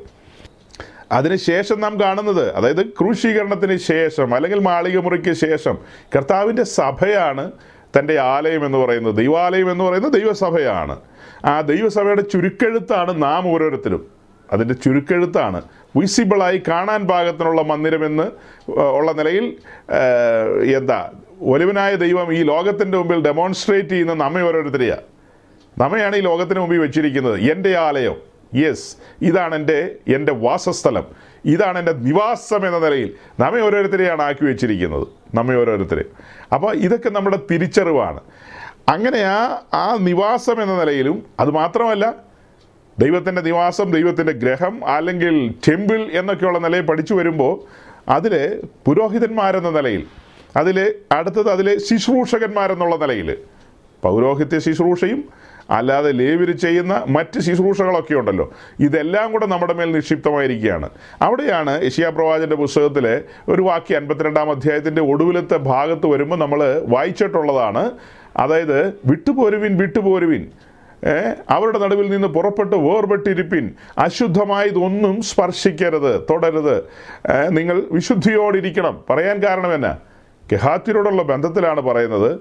അതിനുശേഷം നാം കാണുന്നത് അതായത് ക്രൂശീകരണത്തിന് ശേഷം അല്ലെങ്കിൽ മാളിക മുറിക്ക് ശേഷം കർത്താവിൻ്റെ സഭയാണ് തൻ്റെ ആലയം എന്ന് പറയുന്നത് ദൈവാലയം എന്ന് പറയുന്നത് ദൈവസഭയാണ് ആ ദൈവസഭയുടെ ചുരുക്കെഴുത്താണ് നാം ഓരോരുത്തരും അതിൻ്റെ ചുരുക്കെഴുത്താണ് വിസിബിളായി കാണാൻ പാകത്തിനുള്ള മന്ദിരമെന്ന് ഉള്ള നിലയിൽ ആ, എന്താ ഒലിവനായ ദൈവം ഈ ലോകത്തിൻ്റെ മുമ്പിൽ ഡെമോൺസ്ട്രേറ്റ് ചെയ്യുന്ന നമ്മെ ഓരോരുത്തരെയാണ് നമ്മയാണ് ഈ ലോകത്തിന് മുമ്പിൽ വെച്ചിരിക്കുന്നത് എൻ്റെ ആലയം യെസ് ഇതാണ് എൻ്റെ എൻ്റെ വാസസ്ഥലം ഇതാണ് എൻ്റെ നിവാസം എന്ന നിലയിൽ നമ്മെ ഓരോരുത്തരെയാണ് ആക്കി വെച്ചിരിക്കുന്നത് നമ്മെ ഓരോരുത്തരെ അപ്പോൾ ഇതൊക്കെ നമ്മുടെ തിരിച്ചറിവാണ് അങ്ങനെ ആ ആ നിവാസം എന്ന നിലയിലും അത് മാത്രമല്ല ദൈവത്തിൻ്റെ നിവാസം ദൈവത്തിൻ്റെ ഗ്രഹം അല്ലെങ്കിൽ ടെമ്പിൾ എന്നൊക്കെയുള്ള നിലയിൽ പഠിച്ചു വരുമ്പോൾ അതിൽ പുരോഹിതന്മാരെന്ന നിലയിൽ അതിൽ അടുത്തത് അതിൽ ശുശ്രൂഷകന്മാരെന്നുള്ള നിലയിൽ പൗരോഹിത്യ ശുശ്രൂഷയും അല്ലാതെ ലേവിര് ചെയ്യുന്ന മറ്റ് ശുശ്രൂഷകളൊക്കെ ഉണ്ടല്ലോ ഇതെല്ലാം കൂടെ നമ്മുടെ മേൽ നിക്ഷിപ്തമായിരിക്കുകയാണ് അവിടെയാണ് യശിയാ പ്രവാചൻ്റെ പുസ്തകത്തിലെ ഒരു വാക്യം അൻപത്തിരണ്ടാം അധ്യായത്തിൻ്റെ ഒടുവിലത്തെ ഭാഗത്ത് വരുമ്പോൾ നമ്മൾ വായിച്ചിട്ടുള്ളതാണ് അതായത് വിട്ടുപോരുവിൻ വിട്ടുപോരുവിൻ ഏ, അവരുടെ നടുവിൽ നിന്ന് പുറപ്പെട്ട് വേർപെട്ടിരിപ്പിൻ അശുദ്ധമായതൊന്നും സ്പർശിക്കരുത് തൊടരുത് ഏ, നിങ്ങൾ വിശുദ്ധിയോടിരിക്കണം പറയാൻ കാരണം എന്നാ ഗഹാത്തിനോടുള്ള ബന്ധത്തിലാണ് പറയുന്നത്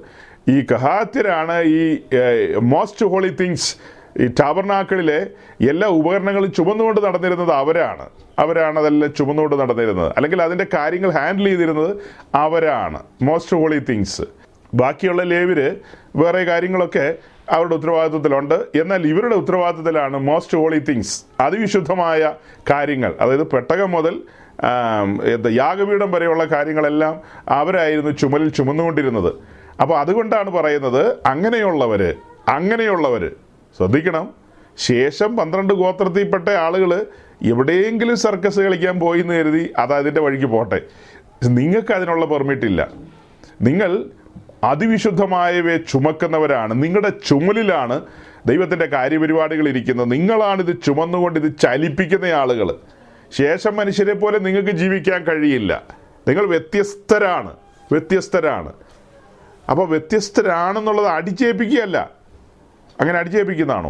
ഈ കഹാത്യരാണ് ഈ മോസ്റ്റ് ഹോളി തിങ്സ് ഈ ടാബർനാക്കളിലെ എല്ലാ ഉപകരണങ്ങളും ചുമന്നുകൊണ്ട് നടന്നിരുന്നത് അവരാണ് അവരാണ് അതെല്ലാം ചുമന്നുകൊണ്ട് നടന്നിരുന്നത് അല്ലെങ്കിൽ അതിൻ്റെ കാര്യങ്ങൾ ഹാൻഡിൽ ചെയ്തിരുന്നത് അവരാണ് മോസ്റ്റ് ഹോളി തിങ്സ് ബാക്കിയുള്ള ലേവര് വേറെ കാര്യങ്ങളൊക്കെ അവരുടെ ഉത്തരവാദിത്വത്തിലുണ്ട് എന്നാൽ ഇവരുടെ ഉത്തരവാദിത്വത്തിലാണ് മോസ്റ്റ് ഹോളി തിങ്സ് അതിവിശുദ്ധമായ കാര്യങ്ങൾ അതായത് പെട്ടകം മുതൽ ആം, എന്താ യാഗപീഠം വരെയുള്ള കാര്യങ്ങളെല്ലാം അവരായിരുന്നു ചുമലിൽ ചുമന്നുകൊണ്ടിരുന്നത് അപ്പോൾ അതുകൊണ്ടാണ് പറയുന്നത് അങ്ങനെയുള്ളവര് അങ്ങനെയുള്ളവര് ശ്രദ്ധിക്കണം ശേഷം പന്ത്രണ്ട് ഗോത്രത്തിൽപ്പെട്ട ആളുകൾ എവിടെയെങ്കിലും സർക്കസ് കളിക്കാൻ പോയി എന്ന് കരുതി അത് അതിൻ്റെ വഴിക്ക് പോട്ടെ നിങ്ങൾക്ക് അതിനുള്ള പെർമിറ്റ് ഇല്ല നിങ്ങൾ അതിവിശുദ്ധമായവയെ ചുമക്കുന്നവരാണ് നിങ്ങളുടെ ചുമലിലാണ് ദൈവത്തിൻ്റെ കാര്യപരിപാടികൾ ഇരിക്കുന്നത് നിങ്ങളാണിത് ചുമന്നുകൊണ്ട് ഇത് ചലിപ്പിക്കുന്ന ആളുകൾ ശേഷം മനുഷ്യരെ പോലെ നിങ്ങൾക്ക് ജീവിക്കാൻ കഴിയില്ല നിങ്ങൾ വ്യത്യസ്തരാണ് വ്യത്യസ്തരാണ് അപ്പോൾ വ്യത്യസ്തരാണെന്നുള്ളത് അടിച്ചേൽപ്പിക്കുകയല്ല അങ്ങനെ അടിച്ചേൽപ്പിക്കുന്നതാണോ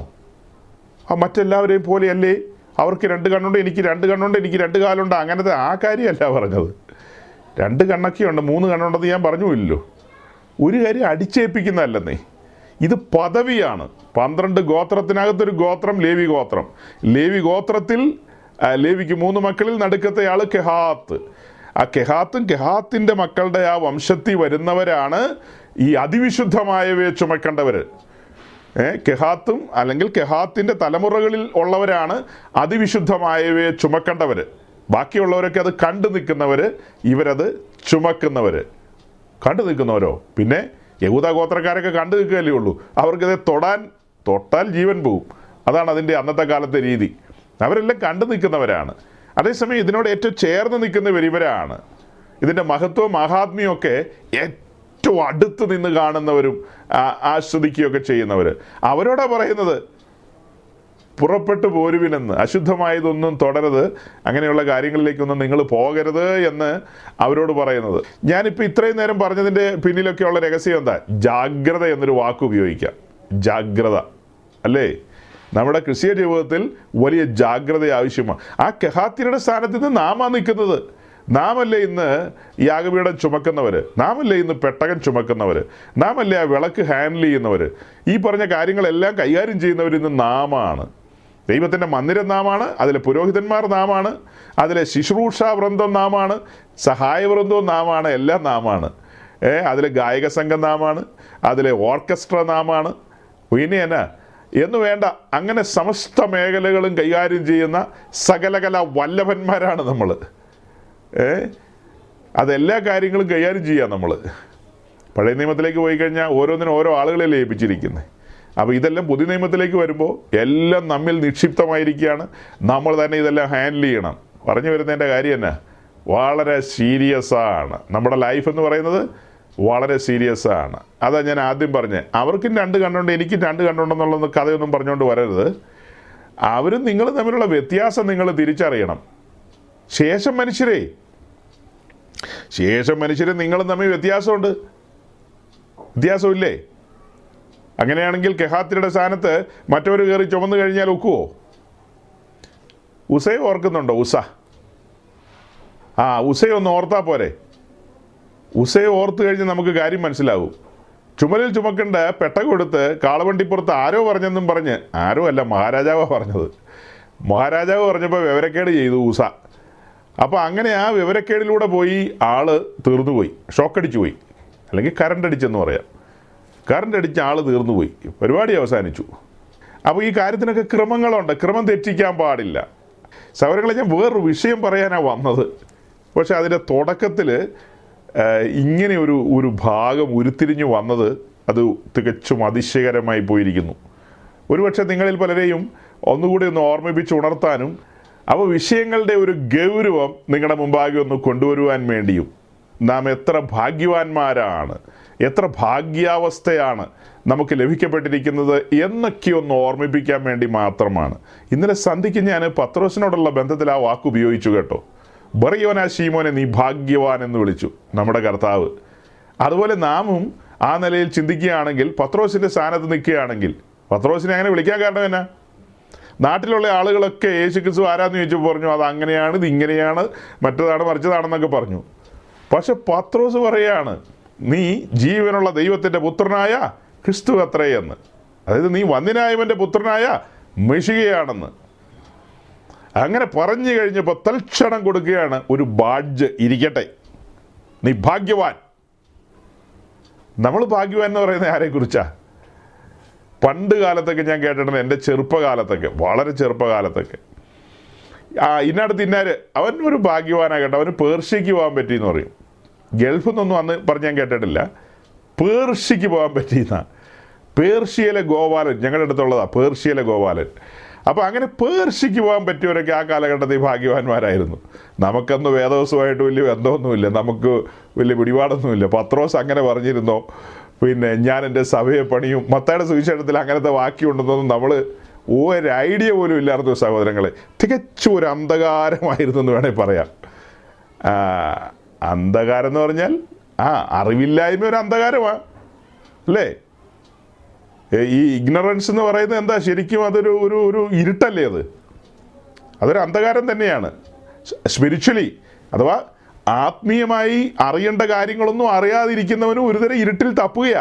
ആ മറ്റെല്ലാവരെയും പോലെയല്ലേ അവർക്ക് രണ്ട് കണ്ണുണ്ട് എനിക്ക് രണ്ട് കണ്ണുണ്ട് എനിക്ക് രണ്ട് കാലുണ്ട് അങ്ങനത്തെ ആ കാര്യമല്ല പറഞ്ഞത് രണ്ട് കണ്ണൊക്കെയുണ്ട് മൂന്ന് കണ്ണുണ്ടെന്ന് ഞാൻ പറഞ്ഞുമില്ലല്ലോ ഒരു കാര്യം അടിച്ചേൽപ്പിക്കുന്നതല്ലെന്നേ ഇത് പദവിയാണ് പന്ത്രണ്ട് ഗോത്രത്തിനകത്തൊരു ഗോത്രം ലേവി ഗോത്രം ലേവി ഗോത്രത്തിൽ ആ, ലേവിക്ക് മൂന്ന് മക്കളിൽ നടുക്കത്തെ ആള് കെഹാത്ത് ആ കെഹാത്തും കെഹാത്തിന്റെ മക്കളുടെ ആ വംശത്തിൽ വരുന്നവരാണ് ഈ അതിവിശുദ്ധമായവയെ ചുമക്കേണ്ടവർ ഏ, കെഹാത്തും അല്ലെങ്കിൽ കെഹാത്തിന്റെ തലമുറകളിൽ ഉള്ളവരാണ് അതിവിശുദ്ധമായവയെ ചുമക്കേണ്ടവർ ബാക്കിയുള്ളവരൊക്കെ അത് കണ്ടു നിൽക്കുന്നവര് ഇവരത് ചുമക്കുന്നവര് കണ്ടു നിൽക്കുന്നവരോ പിന്നെ യഹൂദ ഗോത്രക്കാരൊക്കെ കണ്ടു നിൽക്കുകയല്ലേ ഉള്ളൂ അവർക്കത് തൊടാൻ തൊട്ടാൽ ജീവൻ പോവും അതാണ് അതിൻ്റെ അന്നത്തെ കാലത്തെ രീതി അവരെല്ലാം കണ്ടു നിൽക്കുന്നവരാണ് അതേസമയം ഇതിനോട് ഏറ്റവും ചേർന്ന് നിൽക്കുന്നവർ ഇവരാണ് ഇതിൻ്റെ മഹത്വവും മഹാത്മ്യവും ഒക്കെ ഏറ്റവും അടുത്ത് നിന്ന് കാണുന്നവരും ആ- ആസ്വദിക്കുകയൊക്കെ ചെയ്യുന്നവർ അവരോടാ പറയുന്നത് പുറപ്പെട്ടു പോരുവിനെന്ന് അശുദ്ധമായതൊന്നും തുടരുത് അങ്ങനെയുള്ള കാര്യങ്ങളിലേക്കൊന്നും നിങ്ങൾ പോകരുത് എന്ന് അവരോട് പറയുന്നത് ഞാനിപ്പോൾ ഇത്രയും നേരം പറഞ്ഞതിൻ്റെ പിന്നിലൊക്കെയുള്ള രഹസ്യം എന്താ ജാഗ്രത എന്നൊരു വാക്ക് ഉപയോഗിക്കാം ജാഗ്രത അല്ലേ നമ്മുടെ ക്രിസ്തീയ ജീവിതത്തിൽ വലിയ ജാഗ്രത ആവശ്യമാണ് ആ കെഹാത്തിയുടെ സ്ഥാനത്ത് നിന്ന് നാമാ നിൽക്കുന്നത് നാമല്ലേ ഇന്ന് യാഗപീഠം ചുമക്കുന്നവർ നാമല്ലേ ഇന്ന് പെട്ടകം ചുമക്കുന്നവർ നാമല്ലേ ആ വിളക്ക് ഹാൻഡിൽ ചെയ്യുന്നവർ ഈ പറഞ്ഞ കാര്യങ്ങളെല്ലാം കൈകാര്യം ചെയ്യുന്നവർ ഇന്ന് നാമാണ് ദൈവത്തിൻ്റെ മന്ദിരം നാമാണ് അതിലെ പുരോഹിതന്മാർ നാമാണ് അതിലെ ശുശ്രൂഷ വൃന്ദം നാമാണ് സഹായ വൃന്ദവും നാമാണ് എല്ലാം നാമാണ് ഏ അതിലെ ഗായക സംഘം നാമാണ് അതിലെ ഓർക്കസ്ട്ര നാമാണ് പിന്നെ എന്നാ എന്ന് വേണ്ട അങ്ങനെ സമസ്ത മേഖലകളും കൈകാര്യം ചെയ്യുന്ന സകലകല വല്ലഭന്മാരാണ് നമ്മൾ ഏ അതെല്ലാ കാര്യങ്ങളും കൈകാര്യം ചെയ്യാം നമ്മൾ പഴയ നിയമത്തിലേക്ക് പോയി കഴിഞ്ഞാൽ ഓരോന്നിനും ഓരോ ആളുകളെ ലയിപ്പിച്ചിരിക്കുന്നത് അപ്പോൾ ഇതെല്ലാം പുതിയ നിയമത്തിലേക്ക് വരുമ്പോൾ എല്ലാം നമ്മിൽ നിക്ഷിപ്തമായിരിക്കുകയാണ് നമ്മൾ തന്നെ ഇതെല്ലാം ഹാൻഡിൽ ചെയ്യണം പറഞ്ഞു വരുന്നതിൻ്റെ കാര്യം തന്നെ വളരെ സീരിയസ് ആണ് നമ്മുടെ ലൈഫ് എന്ന് പറയുന്നത് വളരെ സീരിയസ് ആണ് അതാ ഞാൻ ആദ്യം പറഞ്ഞത് അവർക്കും രണ്ട് കണ്ണുണ്ട് എനിക്കും രണ്ട് കണ്ണുണ്ടെന്നുള്ള കഥയൊന്നും പറഞ്ഞുകൊണ്ട് വരരുത് അവരും നിങ്ങൾ തമ്മിലുള്ള വ്യത്യാസം നിങ്ങൾ തിരിച്ചറിയണം ശേഷം മനുഷ്യരെ ശേഷം മനുഷ്യരും നിങ്ങളും തമ്മിൽ വ്യത്യാസമുണ്ട് വ്യത്യാസമില്ലേ അങ്ങനെയാണെങ്കിൽ കെഹാത്തിയുടെ സ്ഥാനത്ത് മറ്റവർ കയറി ചുമന്നു കഴിഞ്ഞാൽ ഒക്കുവോ ഉസയെ ഓർക്കുന്നുണ്ടോ ഉസ ആ ഉസയെ ഒന്ന് ഓർത്താ പോരെ ഉസയെ ഓർത്ത് കഴിഞ്ഞ് നമുക്ക് കാര്യം മനസ്സിലാവും ചുമലിൽ ചുമക്കേണ്ട പെട്ടകം എടുത്ത് കാളവണ്ടിപ്പുറത്ത് ആരോ പറഞ്ഞെന്നും പറഞ്ഞ് ആരോ അല്ല മഹാരാജാവാ പറഞ്ഞത് മഹാരാജാവ് പറഞ്ഞപ്പോൾ വിവരക്കേട് ചെയ്തു ഉസ അപ്പോൾ അങ്ങനെ ആ വിവരക്കേടിലൂടെ പോയി ആള് തീർന്നുപോയി ഷോക്കടിച്ചു പോയി അല്ലെങ്കിൽ കറണ്ട് അടിച്ചെന്ന് പറയാം കറണ്ട് അടിച്ച ആൾ തീർന്നുപോയി പരിപാടി അവസാനിച്ചു അപ്പോൾ ഈ കാര്യത്തിനൊക്കെ ക്രമങ്ങളുണ്ട് ക്രമം തെറ്റിക്കാൻ പാടില്ല സൗരങ്ങളെ ഞാൻ വേറൊരു വിഷയം പറയാനാണ് വന്നത് പക്ഷെ അതിൻ്റെ തുടക്കത്തിൽ ഇങ്ങനെ ഒരു ഒരു ഭാഗം ഉരുത്തിരിഞ്ഞു വന്നത് അത് തികച്ചും അതിശയകരമായി പോയിരിക്കുന്നു ഒരുപക്ഷെ നിങ്ങളിൽ പലരെയും ഒന്നുകൂടി ഒന്ന് ഓർമ്മിപ്പിച്ച് ഉണർത്താനും അവ വിഷയങ്ങളുടെ ഒരു ഗൗരവം നിങ്ങളുടെ മുമ്പാകെ ഒന്ന് കൊണ്ടുവരുവാൻ വേണ്ടിയും നാം എത്ര ഭാഗ്യവാന്മാരാണ് എത്ര ഭാഗ്യാവസ്ഥയാണ് നമുക്ക് ലഭിക്കപ്പെട്ടിരിക്കുന്നത് എന്നൊക്കെ ഒന്ന് ഓർമ്മിപ്പിക്കാൻ വേണ്ടി മാത്രമാണ് ഇന്നലെ സന്ധിക്ക് ഞാൻ പത്രോസിനോടുള്ള ബന്ധത്തിൽ ആ വാക്ക് ഉപയോഗിച്ചു കേട്ടോ ബറിയോന ശീമോനെ നീ ഭാഗ്യവാൻ എന്ന് വിളിച്ചു നമ്മുടെ കർത്താവ് അതുപോലെ നാമും ആ നിലയിൽ ചിന്തിക്കുകയാണെങ്കിൽ പത്രോസിന്റെ സ്ഥാനത്ത് നിൽക്കുകയാണെങ്കിൽ പത്രോസിനെ അങ്ങനെ വിളിക്കാൻ കാരണം എന്നാ നാട്ടിലുള്ള ആളുകളൊക്കെ യേശു ക്രിസ്തു ആരാന്ന് ചോദിച്ചു പറഞ്ഞു അത് അങ്ങനെയാണ് ഇത് ഇങ്ങനെയാണ് മറ്റതാണ് മറിച്ചതാണെന്നൊക്കെ പറഞ്ഞു പക്ഷെ പത്രോസ് പറയാണ് നീ ജീവനുള്ള ദൈവത്തിൻ്റെ പുത്രനായ ക്രിസ്തു അത്രേ എന്ന് അതായത് നീ വന്ദിനായവൻ്റെ പുത്രനായ മെഷികയാണെന്ന് അങ്ങനെ പറഞ്ഞു കഴിഞ്ഞപ്പോൾ തൽക്ഷണം കൊടുക്കുകയാണ് ഒരു ബാഡ്ജ് ഇരിക്കട്ടെ നീ ഭാഗ്യവാൻ നമ്മൾ ഭാഗ്യവാൻ എന്ന് പറയുന്നത് ആരെക്കുറിച്ചാ പണ്ട് കാലത്തൊക്കെ ഞാൻ കേട്ടിട്ടുണ്ട് എൻ്റെ ചെറുപ്പകാലത്തൊക്കെ വളരെ ചെറുപ്പകാലത്തൊക്കെ ആ ഇന്നടുത്ത് ഇന്നാര് അവൻ ഒരു ഭാഗ്യവാനാ കേട്ടോ അവന് പേർഷ്യക്ക് പോകാൻ പറ്റിയെന്ന് പറയും ഗൾഫിൽ നിന്നൊന്നും അന്ന് പറഞ്ഞ് ഞാൻ കേട്ടിട്ടില്ല പേർഷ്യക്ക് പോകാൻ പറ്റിയെന്ന പേർഷ്യയിലെ ഗോപാലൻ ഞങ്ങളുടെ അടുത്തുള്ളതാ പേർഷ്യയിലെ ഗോപാലൻ അപ്പോൾ അങ്ങനെ പേർഷ്യക്ക് പോകാൻ പറ്റിയവരൊക്കെ ആ കാലഘട്ടത്തിൽ ഭാഗ്യവാന്മാരായിരുന്നു നമുക്കന്ന് വേദവസമായിട്ട് വലിയ ബന്ധമൊന്നുമില്ല നമുക്ക് വലിയ പിടിപാടൊന്നുമില്ല പത്രോസ് അങ്ങനെ പറഞ്ഞിരുന്നോ പിന്നെ ഞാൻ എൻ്റെ സഭയെ പണിയും മത്തയുടെ സുവിശേഷത്തിൽ അങ്ങനത്തെ വാക്യമുണ്ടെന്നൊന്നും നമ്മൾ ഒരു ഐഡിയ പോലും ഇല്ലായിരുന്നു സഹോദരങ്ങളെ തികച്ചും ഒരു അന്ധകാരമായിരുന്നു എന്ന് വേണേൽ പറയാം ആ, അന്ധകാരം എന്ന് പറഞ്ഞാൽ ആ അറിവില്ലായ്മ ഒരു അന്ധകാരമാണ് അല്ലേ ഏ, ഈ ഇഗ്നറൻസ് എന്ന് പറയുന്നത് എന്താ ശരിക്കും അതൊരു ഒരു ഒരു ഇരുട്ടല്ലേ അത് അതൊരു അന്ധകാരം തന്നെയാണ് സ്പിരിച്വലി അഥവാ ആത്മീയമായി അറിയേണ്ട കാര്യങ്ങളൊന്നും അറിയാതിരിക്കുന്നവനും ഒരുതരം ഇരുട്ടിൽ തപ്പുകയാ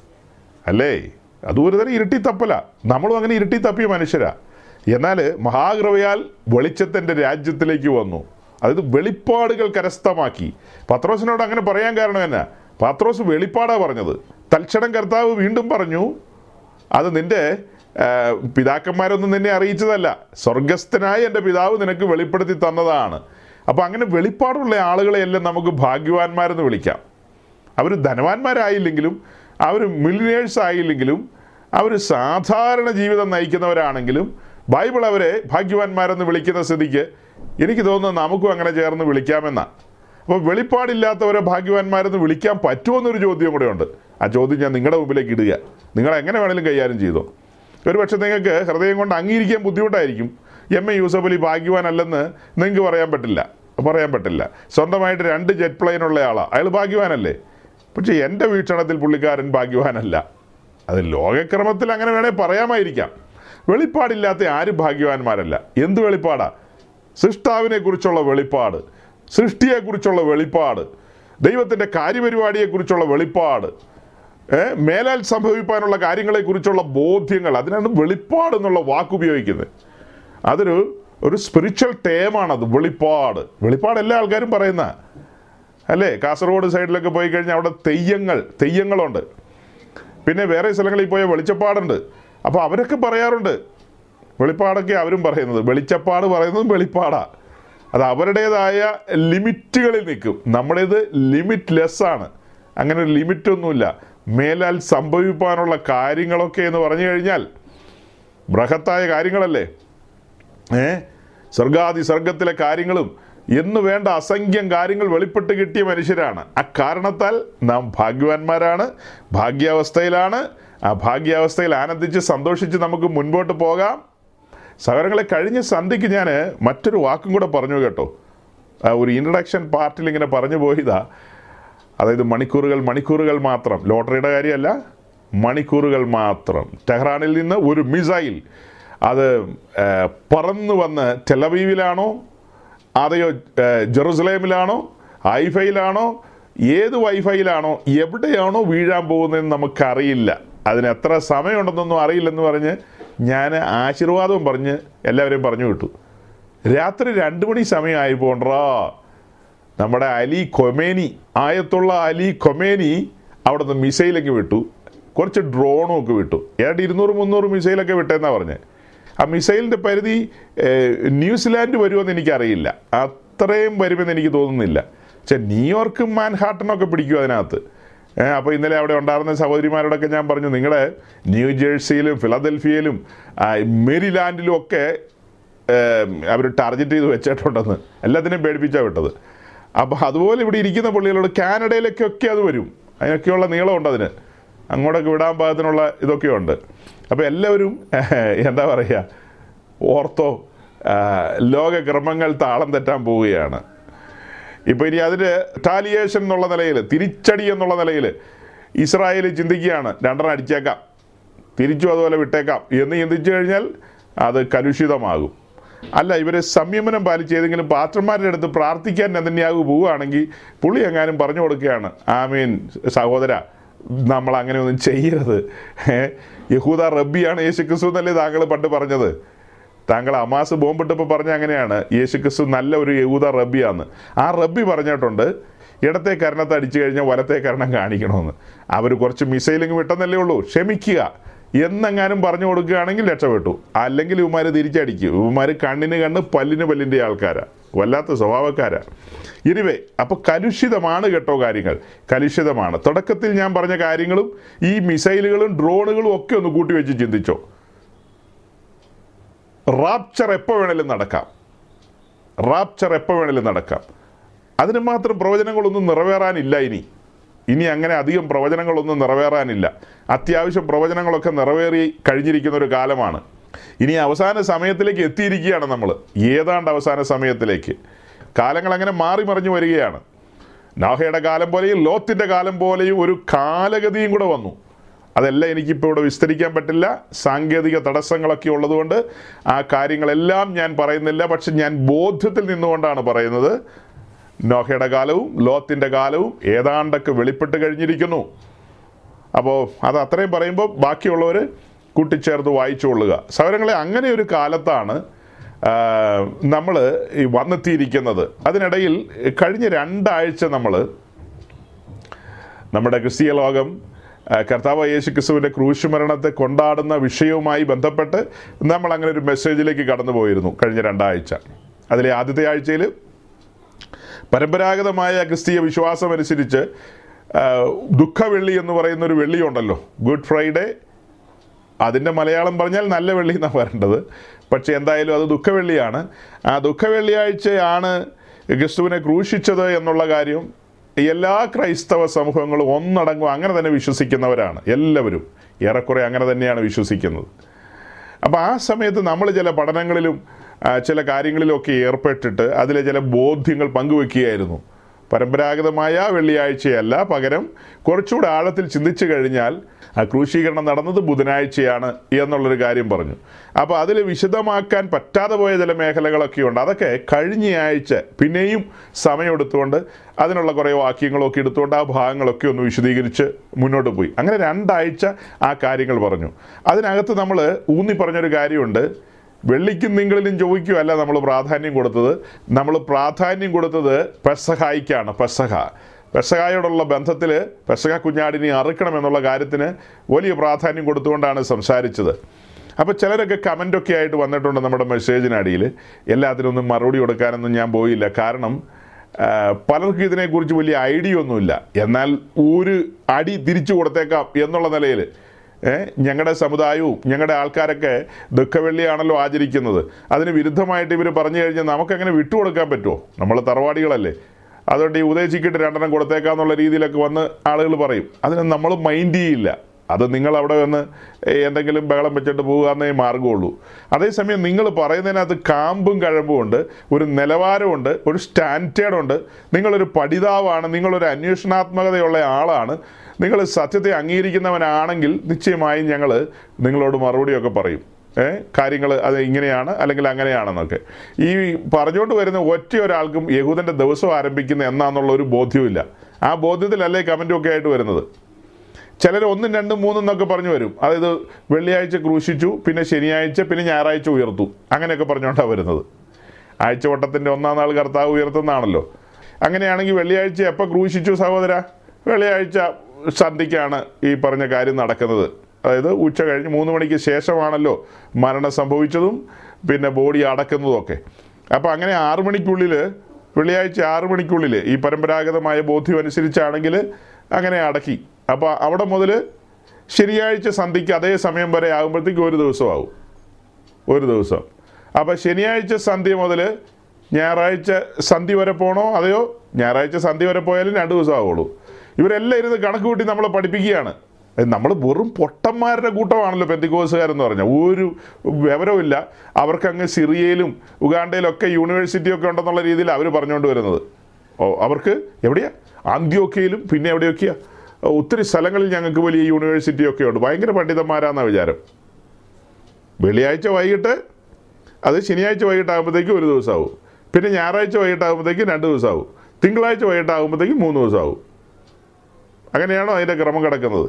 അല്ലേ അത് ഒരുതരം ഇരുട്ടി തപ്പല നമ്മളും അങ്ങനെ ഇരുട്ടി തപ്പിയ മനുഷ്യരാ എന്നാൽ മഹാകൃപയാൽ വെളിച്ചത്തിൻ്റെ രാജ്യത്തിലേക്ക് വന്നു അതായത് വെളിപ്പാടുകൾ കരസ്ഥമാക്കി പത്രോസിനോട് അങ്ങനെ പറയാൻ കാരണം എന്നാ പത്രോസ് വെളിപ്പാടാ പറഞ്ഞത് തൽക്ഷണം കർത്താവ് വീണ്ടും പറഞ്ഞു അത് നിന്റെ ആ, പിതാക്കന്മാരൊന്നും നിന്നെ അറിയിച്ചതല്ല സ്വർഗസ്ഥനായ എൻ്റെ പിതാവ് നിനക്ക് വെളിപ്പെടുത്തി തന്നതാണ് അപ്പോൾ അങ്ങനെ വെളിപ്പാടുള്ള ആളുകളെയെല്ലാം നമുക്ക് ഭാഗ്യവാന്മാരെന്ന് വിളിക്കാം അവർ ധനവാന്മാരായില്ലെങ്കിലും അവർ മില്ലിനേഴ്സ് ആയില്ലെങ്കിലും അവർ സാധാരണ ജീവിതം നയിക്കുന്നവരാണെങ്കിലും ബൈബിൾ അവരെ ഭാഗ്യവാന്മാരെന്ന് വിളിക്കുന്ന സ്ഥിതിക്ക് എനിക്ക് തോന്നുന്നു നമുക്കും അങ്ങനെ ചേർന്ന് വിളിക്കാമെന്നാണ് അപ്പോൾ വെളിപ്പാടില്ലാത്തവരെ ഭാഗ്യവാന്മാരെന്ന് വിളിക്കാൻ പറ്റുമോ എന്നൊരു ചോദ്യം കൂടെ ഉണ്ട് ആ ചോദ്യം ഞാൻ നിങ്ങളുടെ മുമ്പിലേക്ക് ഇടുക നിങ്ങൾ എങ്ങനെ വേണമെങ്കിലും കൈകാര്യം ചെയ്തോ ഒരു പക്ഷേ നിങ്ങൾക്ക് ഹൃദയം കൊണ്ട് അംഗീകരിക്കാൻ ബുദ്ധിമുട്ടായിരിക്കും എം എ യൂസഫ് അലി ഭാഗ്യവാനല്ലെന്ന് നിങ്ങൾക്ക് പറയാൻ പറ്റില്ല പറയാൻ പറ്റില്ല സ്വന്തമായിട്ട് രണ്ട് ജെറ്റ് പ്ലെയിൻ ഉള്ള ആളാണ് അയാൾ ഭാഗ്യവാനല്ലേ പക്ഷേ എൻ്റെ വീക്ഷണത്തിൽ പുള്ളിക്കാരൻ ഭാഗ്യവാനല്ല അത് ലോകക്രമത്തിൽ അങ്ങനെ വേണേൽ പറയാമായിരിക്കാം വെളിപ്പാടില്ലാത്ത ആരും ഭാഗ്യവാന്മാരല്ല എന്ത് വെളിപ്പാടാ സൃഷ്ടാവിനെ കുറിച്ചുള്ള വെളിപ്പാട് സൃഷ്ടിയെക്കുറിച്ചുള്ള വെളിപ്പാട് ദൈവത്തിൻ്റെ കാര്യപരിപാടിയെക്കുറിച്ചുള്ള വെളിപ്പാട് ഏ, മേലാൽ സംഭവിക്കാനുള്ള കാര്യങ്ങളെക്കുറിച്ചുള്ള ബോധ്യങ്ങൾ അതിനാണ് വെളിപ്പാട് എന്നുള്ള വാക്ക് ഉപയോഗിക്കുന്നത് അതൊരു ഒരു സ്പിരിച്വൽ ടേമാണത് വെളിപ്പാട് വെളിപ്പാട് എല്ലാ ആൾക്കാരും പറയുന്ന അല്ലേ കാസർഗോഡ് സൈഡിലൊക്കെ പോയി കഴിഞ്ഞാൽ അവിടെ തെയ്യങ്ങൾ തെയ്യങ്ങളുണ്ട് പിന്നെ വേറെ സ്ഥലങ്ങളിൽ പോയ വെളിച്ചപ്പാടുണ്ട് അപ്പോൾ അവരൊക്കെ പറയാറുണ്ട് വെളിപ്പാടൊക്കെ അവരും പറയുന്നത് വെളിച്ചപ്പാട് പറയുന്നത് വെളിപ്പാടാ അത് അവരുടേതായ ലിമിറ്റുകളിൽ നിൽക്കും നമ്മുടേത് ലിമിറ്റ് ലെസ് ആണ് അങ്ങനെ ഒരു ലിമിറ്റൊന്നുമില്ല മേലാൽ സംഭവിക്കാനുള്ള കാര്യങ്ങളൊക്കെ എന്ന് പറഞ്ഞു കഴിഞ്ഞാൽ ബൃഹത്തായ കാര്യങ്ങളല്ലേ ഏ സ്വർഗാദി സ്വർഗത്തിലെ കാര്യങ്ങളും എന്ന് വേണ്ട അസംഖ്യം കാര്യങ്ങൾ വെളിപ്പെട്ട് കിട്ടിയ മനുഷ്യരാണ് ആ കാരണത്താൽ നാം ഭാഗ്യവാന്മാരാണ് ഭാഗ്യാവസ്ഥയിലാണ് ആ ഭാഗ്യാവസ്ഥയിൽ ആനന്ദിച്ച് സന്തോഷിച്ച് നമുക്ക് മുൻപോട്ട് പോകാം സഹോദരങ്ങളെ കഴിഞ്ഞ സന്ധ്യയ്ക്ക് ഞാൻ മറ്റൊരു വാക്കും കൂടെ പറഞ്ഞു കേട്ടോ ആ ഒരു ഇൻട്രഡക്ഷൻ പാർട്ടിൽ ഇങ്ങനെ പറഞ്ഞു പോയതാ അതായത് മണിക്കൂറുകൾ മണിക്കൂറുകൾ മാത്രം ലോട്ടറിയുടെ കാര്യമല്ല മണിക്കൂറുകൾ മാത്രം ടെഹ്റാനിൽ നിന്ന് ഒരു മിസൈൽ അത് ആ, പറന്നു വന്ന് ടെലവീവിലാണോ അതെയോ ആ, ജെറുസലേമിലാണോ ഐഫൈയിലാണോ ഏത് വൈഫൈയിലാണോ എവിടെയാണോ വീഴാൻ പോകുന്നതെന്ന് നമുക്കറിയില്ല അതിന് എത്ര സമയമുണ്ടെന്നൊന്നും അറിയില്ലെന്ന് പറഞ്ഞ് ഞാൻ ആശീർവാദവും പറഞ്ഞ് എല്ലാവരെയും പറഞ്ഞു വിട്ടു രാത്രി രണ്ട് മണി സമയമായി പോണ്ടാ നമ്മുടെ Ali Khamenei Ayatollah Ali Khamenei അവിടെ നിന്ന് മിസൈലൊക്കെ വിട്ടു കുറച്ച് ഡ്രോണും ഒക്കെ വിട്ടു ഏതാണ്ട് ഇരുന്നൂറ് മുന്നൂറ് മിസൈലൊക്കെ വിട്ടെന്നാണ് പറഞ്ഞത് ആ മിസൈലിൻ്റെ പരിധി ഏഹ്, ന്യൂസിലാൻഡ് വരുമെന്ന് എനിക്കറിയില്ല അത്രയും വരുമെന്ന് എനിക്ക് തോന്നുന്നില്ല പക്ഷെ ന്യൂയോർക്കും മാൻഹാട്ടനൊക്കെ പിടിക്കും അതിനകത്ത് അപ്പോൾ ഇന്നലെ അവിടെ ഉണ്ടായിരുന്ന സഹോദരിമാരോടൊക്കെ ഞാൻ പറഞ്ഞു നിങ്ങളുടെ ന്യൂ ജേഴ്സിയിലും ഫിലദൽഫിയയിലും ആ, മെരിലാൻഡിലും ഒക്കെ അവർ ടാർഗറ്റ് ചെയ്ത് വെച്ചിട്ടുണ്ടെന്ന് എല്ലാത്തിനെയും പേടിപ്പിച്ചാണ് വിട്ടത് അപ്പോൾ അതുപോലെ ഇവിടെ ഇരിക്കുന്ന പുള്ളികളോട് കാനഡയിലേക്കൊക്കെ അത് വരും അതിനൊക്കെയുള്ള നീളമുണ്ട് അതിന് അങ്ങോട്ടൊക്കെ വിടാൻ പാകത്തിനുള്ള ഇതൊക്കെ ഉണ്ട് അപ്പോൾ എല്ലാവരും എന്താ പറയുക ഓർത്തോ ആ, ലോകക്രമങ്ങൾ താളം തെറ്റാൻ പോവുകയാണ് ഇപ്പോൾ ഇനി അതിന് ടാലിയേഷൻ എന്നുള്ള നിലയിൽ തിരിച്ചടി എന്നുള്ള നിലയിൽ ഇസ്രായേൽ ചിന്തിക്കുകയാണ് രണ്ടെണ്ണം അടിച്ചേക്കാം തിരിച്ചും അതുപോലെ വിട്ടേക്കാം എന്ന് ചിന്തിച്ചു കഴിഞ്ഞാൽ അത് കലുഷിതമാകും അല്ല ഇവർ സംയമനം പാലിച്ച് ഏതെങ്കിലും പാത്രന്മാരുടെ അടുത്ത് പ്രാർത്ഥിക്കാൻ നെതന്യാഹു പോവുകയാണെങ്കിൽ പുള്ളി എങ്ങാനും പറഞ്ഞു കൊടുക്കുകയാണ് ആമീൻ സഹോദര നമ്മൾ അങ്ങനെ ഒന്നും ചെയ്യരുത് ഏ? യഹൂദ റബ്ബിയാണ് യേശു ക്രിസ്തു എന്നല്ലേ താങ്കൾ പണ്ട് പറഞ്ഞത് താങ്കൾ അമാസ് ബോംബിട്ടപ്പോൾ പറഞ്ഞ അങ്ങനെയാണ് യേശു ക്രിസ്തു നല്ല ഒരു യഹൂദ റബ്ബിയാന്ന് ആ റബ്ബി പറഞ്ഞിട്ടുണ്ട് ഇടത്തെ കരണത്തെ അടിച്ചു കഴിഞ്ഞാൽ വലത്തെ കരണം കാണിക്കണമെന്ന് അവർ കുറച്ച് മിസൈലിങ് വിട്ടെന്നല്ലേ ഉള്ളൂ ക്ഷമിക്കുക എന്നെങ്ങാനും പറഞ്ഞു കൊടുക്കുകയാണെങ്കിൽ രക്ഷപ്പെട്ടു അല്ലെങ്കിൽ ഇവന്മാർ തിരിച്ചടിക്കും ഇവന്മാർ കണ്ണിന് കണ്ണ് പല്ലിന് പല്ലിൻ്റെ ആൾക്കാരാ വല്ലാത്ത സ്വഭാവക്കാരാ ഇനിവേ അപ്പൊ കലുഷിതമാണ് കേട്ടോ കാര്യങ്ങൾ കലുഷിതമാണ് തുടക്കത്തിൽ ഞാൻ പറഞ്ഞ കാര്യങ്ങളും ഈ മിസൈലുകളും ഡ്രോണുകളും ഒക്കെ ഒന്ന് കൂട്ടി വെച്ച് ചിന്തിച്ചോ റാപ്ചർ എപ്പോൾ വേണേലും നടക്കാം റാപ്ചർ എപ്പോൾ വേണേലും നടക്കാം അതിന് മാത്രം പ്രവചനങ്ങളൊന്നും നിറവേറാനില്ല ഇനി ഇനി അങ്ങനെ അധികം പ്രവചനങ്ങളൊന്നും നിറവേറാനില്ല അത്യാവശ്യം പ്രവചനങ്ങളൊക്കെ നിറവേറി കഴിഞ്ഞിരിക്കുന്ന ഒരു കാലമാണ് ഇനി അവസാന സമയത്തിലേക്ക് എത്തിയിരിക്കുകയാണ് നമ്മൾ ഏതാണ്ട് അവസാന സമയത്തിലേക്ക് കാലങ്ങൾ അങ്ങനെ മാറി മറിഞ്ഞു വരികയാണ് നോഹയുടെ കാലം പോലെയും ലോത്തിൻ്റെ കാലം പോലെയും ഒരു കാലഗതിയും കൂടെ വന്നു അതെല്ലാം എനിക്കിപ്പോൾ ഇവിടെ വിസ്തരിക്കാൻ പറ്റില്ല സാങ്കേതിക തടസ്സങ്ങളൊക്കെ ഉള്ളതുകൊണ്ട് ആ കാര്യങ്ങളെല്ലാം ഞാൻ പറയുന്നില്ല പക്ഷെ ഞാൻ ബോധ്യത്തിൽ നിന്നുകൊണ്ടാണ് പറയുന്നത് നോഹയുടെ കാലവും ലോത്തിൻ്റെ കാലവും ഏതാണ്ടൊക്കെ വെളിപ്പെട്ട് കഴിഞ്ഞിരിക്കുന്നു അപ്പോൾ അത് അത്രയും പറയുമ്പോൾ ബാക്കിയുള്ളവർ കൂട്ടിച്ചേർത്ത് വായിച്ചുകൊള്ളുക സൗരങ്ങളെ അങ്ങനെ ഒരു കാലത്താണ് നമ്മൾ ഈ വന്നെത്തിയിരിക്കുന്നത് അതിനിടയിൽ കഴിഞ്ഞ രണ്ടാഴ്ച നമ്മൾ നമ്മുടെ ക്രിസ്തീയ ലോകം ആ, കർത്താവ് യേശു ക്രിസ്തുവിൻ്റെ ക്രൂശ് മരണത്തെ കൊണ്ടാടുന്ന വിഷയവുമായി ബന്ധപ്പെട്ട് നമ്മൾ അങ്ങനെ ഒരു മെസ്സേജിലേക്ക് കടന്നു പോയിരുന്നു കഴിഞ്ഞ രണ്ടാഴ്ച അതിലെ ആദ്യത്തെ ആഴ്ചയിൽ പരമ്പരാഗതമായ ക്രിസ്തീയ വിശ്വാസം അനുസരിച്ച് ആ, ദുഃഖവെള്ളി എന്ന് പറയുന്ന ഒരു വെള്ളിയുണ്ടല്ലോ ഗുഡ് ഫ്രൈഡേ അതിൻ്റെ മലയാളം പറഞ്ഞാൽ നല്ല വെള്ളി എന്നാണ് പറയേണ്ടത് പക്ഷേ എന്തായാലും അത് ദുഃഖവെള്ളിയാണ് ആ ദുഃഖവെള്ളിയാഴ്ചയാണ് ക്രിസ്തുവിനെ ക്രൂശിച്ചത് എന്നുള്ള കാര്യം എല്ലാ ക്രൈസ്തവ സമൂഹങ്ങളും ഒന്നടങ്കം അങ്ങനെ തന്നെ വിശ്വസിക്കുന്നവരാണ് എല്ലാവരും ഏറെക്കുറെ അങ്ങനെ തന്നെയാണ് വിശ്വസിക്കുന്നത് അപ്പോൾ ആ സമയത്ത് നമ്മൾ ചില പഠനങ്ങളിലും ആ, ചില കാര്യങ്ങളിലൊക്കെ ഏർപ്പെട്ടിട്ട് അതിലെ ചില ബോധ്യങ്ങൾ പങ്കുവെക്കുകയായിരുന്നു പരമ്പരാഗതമായ വെള്ളിയാഴ്ചയല്ല പകരം കുറച്ചുകൂടെ ആഴത്തിൽ ചിന്തിച്ചു കഴിഞ്ഞാൽ ആ ക്രൂശീകരണം നടന്നത് ബുധനാഴ്ചയാണ് എന്നുള്ളൊരു കാര്യം പറഞ്ഞു അപ്പോൾ അതിൽ വിശദമാക്കാൻ പറ്റാതെ പോയ ചില മേഖലകളൊക്കെ ഉണ്ട് അതൊക്കെ കഴിഞ്ഞ ആഴ്ച പിന്നെയും സമയമെടുത്തുകൊണ്ട് അതിനുള്ള കുറേ വാക്യങ്ങളൊക്കെ എടുത്തുകൊണ്ട് ആ ഭാഗങ്ങളൊക്കെ ഒന്ന് വിശദീകരിച്ച് മുന്നോട്ട് പോയി അങ്ങനെ രണ്ടാഴ്ച ആ കാര്യങ്ങൾ പറഞ്ഞു അതിനകത്ത് നമ്മൾ ഊന്നി പറഞ്ഞൊരു കാര്യമുണ്ട് വെള്ളിക്കും നിങ്ങളിലും ചൊവ്വയ്ക്കും അല്ല നമ്മൾ പ്രാധാന്യം കൊടുത്തത് നമ്മൾ പ്രാധാന്യം കൊടുത്തത് പെസഹായിക്കാണ് പെസഹ പെസഹായോടുള്ള ബന്ധത്തിൽ പെസഹ കുഞ്ഞാടിനെ അറുക്കണം എന്നുള്ള കാര്യത്തിന് വലിയ പ്രാധാന്യം കൊടുത്തുകൊണ്ടാണ് സംസാരിച്ചത് അപ്പോൾ ചിലരൊക്കെ കമൻ്റൊക്കെ ആയിട്ട് വന്നിട്ടുണ്ട് നമ്മുടെ മെസ്സേജിനടിയിൽ എല്ലാത്തിനൊന്നും മറുപടി കൊടുക്കാനൊന്നും ഞാൻ പോയില്ല കാരണം ആ, പലർക്കും ഇതിനെക്കുറിച്ച് വലിയ ഐഡിയ ഒന്നുമില്ല എന്നാൽ ഒരു അടി തിരിച്ചു കൊടുത്തേക്കാം എന്നുള്ള നിലയിൽ ഞങ്ങളുടെ സമുദായവും ഞങ്ങളുടെ ആൾക്കാരൊക്കെ ദുഃഖവെള്ളിയാണല്ലോ ആചരിക്കുന്നത് അതിന് വിരുദ്ധമായിട്ട് ഇവർ പറഞ്ഞു കഴിഞ്ഞാൽ നമുക്കങ്ങനെ വിട്ടുകൊടുക്കാൻ പറ്റുമോ നമ്മൾ തറവാടികളല്ലേ അതുകൊണ്ട് ഈ ഉദ്ദേശിക്കിട്ട് രണ്ടെണ്ണം കൊടുത്തേക്കാന്നുള്ള രീതിയിലൊക്കെ വന്ന് ആളുകൾ പറയും അതിന് നമ്മൾ മൈൻഡ് ചെയ്യില്ല അത് നിങ്ങൾ അവിടെ വന്ന് എന്തെങ്കിലും ബഹളം വെച്ചിട്ട് പോകുകയെന്നേ മാർഗമുള്ളൂ അതേസമയം നിങ്ങൾ പറയുന്നതിനകത്ത് കാമ്പും കഴമ്പും ഉണ്ട് ഒരു നിലവാരമുണ്ട് ഒരു സ്റ്റാൻഡേർഡ് ഉണ്ട് നിങ്ങളൊരു പഠിതാവാണ് നിങ്ങളൊരു അന്വേഷണാത്മകതയുള്ള ആളാണ് നിങ്ങൾ സത്യത്തെ അംഗീകരിക്കുന്നവനാണെങ്കിൽ നിശ്ചയമായും ഞങ്ങൾ നിങ്ങളോട് മറുപടിയൊക്കെ പറയും ഏ കാര്യങ്ങൾ അത് ഇങ്ങനെയാണ് അല്ലെങ്കിൽ അങ്ങനെയാണെന്നൊക്കെ ഈ പറഞ്ഞുകൊണ്ട് വരുന്ന ഒറ്റ ഒരാൾക്കും യഹൂദൻ്റെ ദിവസം ആരംഭിക്കുന്ന എന്നാന്നുള്ള ഒരു ബോധ്യമില്ല ആ ബോധ്യത്തിലല്ലേ കമൻറ്റും ഒക്കെ ആയിട്ട് വരുന്നത് ചിലർ ഒന്നും രണ്ടും മൂന്നും എന്നൊക്കെ പറഞ്ഞു വരും അതായത് വെള്ളിയാഴ്ച ക്രൂശിച്ചു പിന്നെ ശനിയാഴ്ച പിന്നെ ഞായറാഴ്ച ഉയർത്തു അങ്ങനെയൊക്കെ പറഞ്ഞുകൊണ്ടാണ് വരുന്നത് ആഴ്ചവട്ടത്തിൻ്റെ ഒന്നാം നാൾ കർത്താവ് ഉയർത്തുന്നതാണല്ലോ അങ്ങനെയാണെങ്കിൽ വെള്ളിയാഴ്ച എപ്പോൾ ക്രൂശിച്ചു സഹോദര വെള്ളിയാഴ്ച സന്ധ്യയ്ക്കാണ് ഈ പറഞ്ഞ കാര്യം നടക്കുന്നത് അതായത് ഉച്ച കഴിഞ്ഞ് മൂന്ന് മണിക്ക് ശേഷമാണല്ലോ മരണം സംഭവിച്ചതും പിന്നെ ബോഡി അടക്കുന്നതും ഒക്കെ അപ്പോൾ അങ്ങനെ ആറു മണിക്കുള്ളിൽ വെള്ളിയാഴ്ച ആറു മണിക്കുള്ളിൽ ഈ പരമ്പരാഗതമായ ബോധ്യം അനുസരിച്ചാണെങ്കിൽ അങ്ങനെ അടക്കി അപ്പോൾ അവിടെ മുതൽ ശനിയാഴ്ച സന്ധ്യയ്ക്ക് അതേ സമയം വരെ ആകുമ്പോഴത്തേക്ക് ഒരു ദിവസമാവും ഒരു ദിവസം അപ്പോൾ ശനിയാഴ്ച സന്ധ്യ മുതൽ ഞായറാഴ്ച സന്ധ്യ വരെ പോകണോ അതെയോ ഞായറാഴ്ച സന്ധ്യ വരെ പോയാലും രണ്ട് ദിവസം ആവുള്ളൂ ഇവരെല്ലാം ഇരുന്ന് കണക്ക് കൂട്ടി നമ്മളെ പഠിപ്പിക്കുകയാണ് നമ്മൾ വെറും പൊട്ടന്മാരുടെ കൂട്ടമാണല്ലോ പെന്തിക്കോസുകാരെന്ന് പറഞ്ഞാൽ ഒരു വിവരവുമില്ല അവർക്കങ്ങ് സിറിയയിലും ഉഗാണ്ടയിലും ഒക്കെ യൂണിവേഴ്സിറ്റി ഒക്കെ ഉണ്ടെന്നുള്ള രീതിയിൽ അവർ പറഞ്ഞുകൊണ്ട് വരുന്നത് ഓ അവർക്ക് എവിടെയാ ആന്ത്യോക്കയിലും പിന്നെ എവിടെയൊക്കെയാ ഒത്തിരി സ്ഥലങ്ങളിൽ ഞങ്ങൾക്ക് വലിയ യൂണിവേഴ്സിറ്റി ഒക്കെ ഉണ്ട് ഭയങ്കര പണ്ഡിതന്മാരാന്ന വിചാരം വെള്ളിയാഴ്ച വൈകിട്ട് അത് ശനിയാഴ്ച വൈകിട്ടാകുമ്പോഴത്തേക്കും ഒരു ദിവസമാവും പിന്നെ ഞായറാഴ്ച വൈകിട്ടാകുമ്പോഴത്തേക്കും രണ്ട് ദിവസമാവും തിങ്കളാഴ്ച വൈകിട്ടാകുമ്പോഴത്തേക്കും മൂന്ന് ദിവസമാവും അങ്ങനെയാണോ അതിൻ്റെ ക്രമം കിടക്കുന്നത്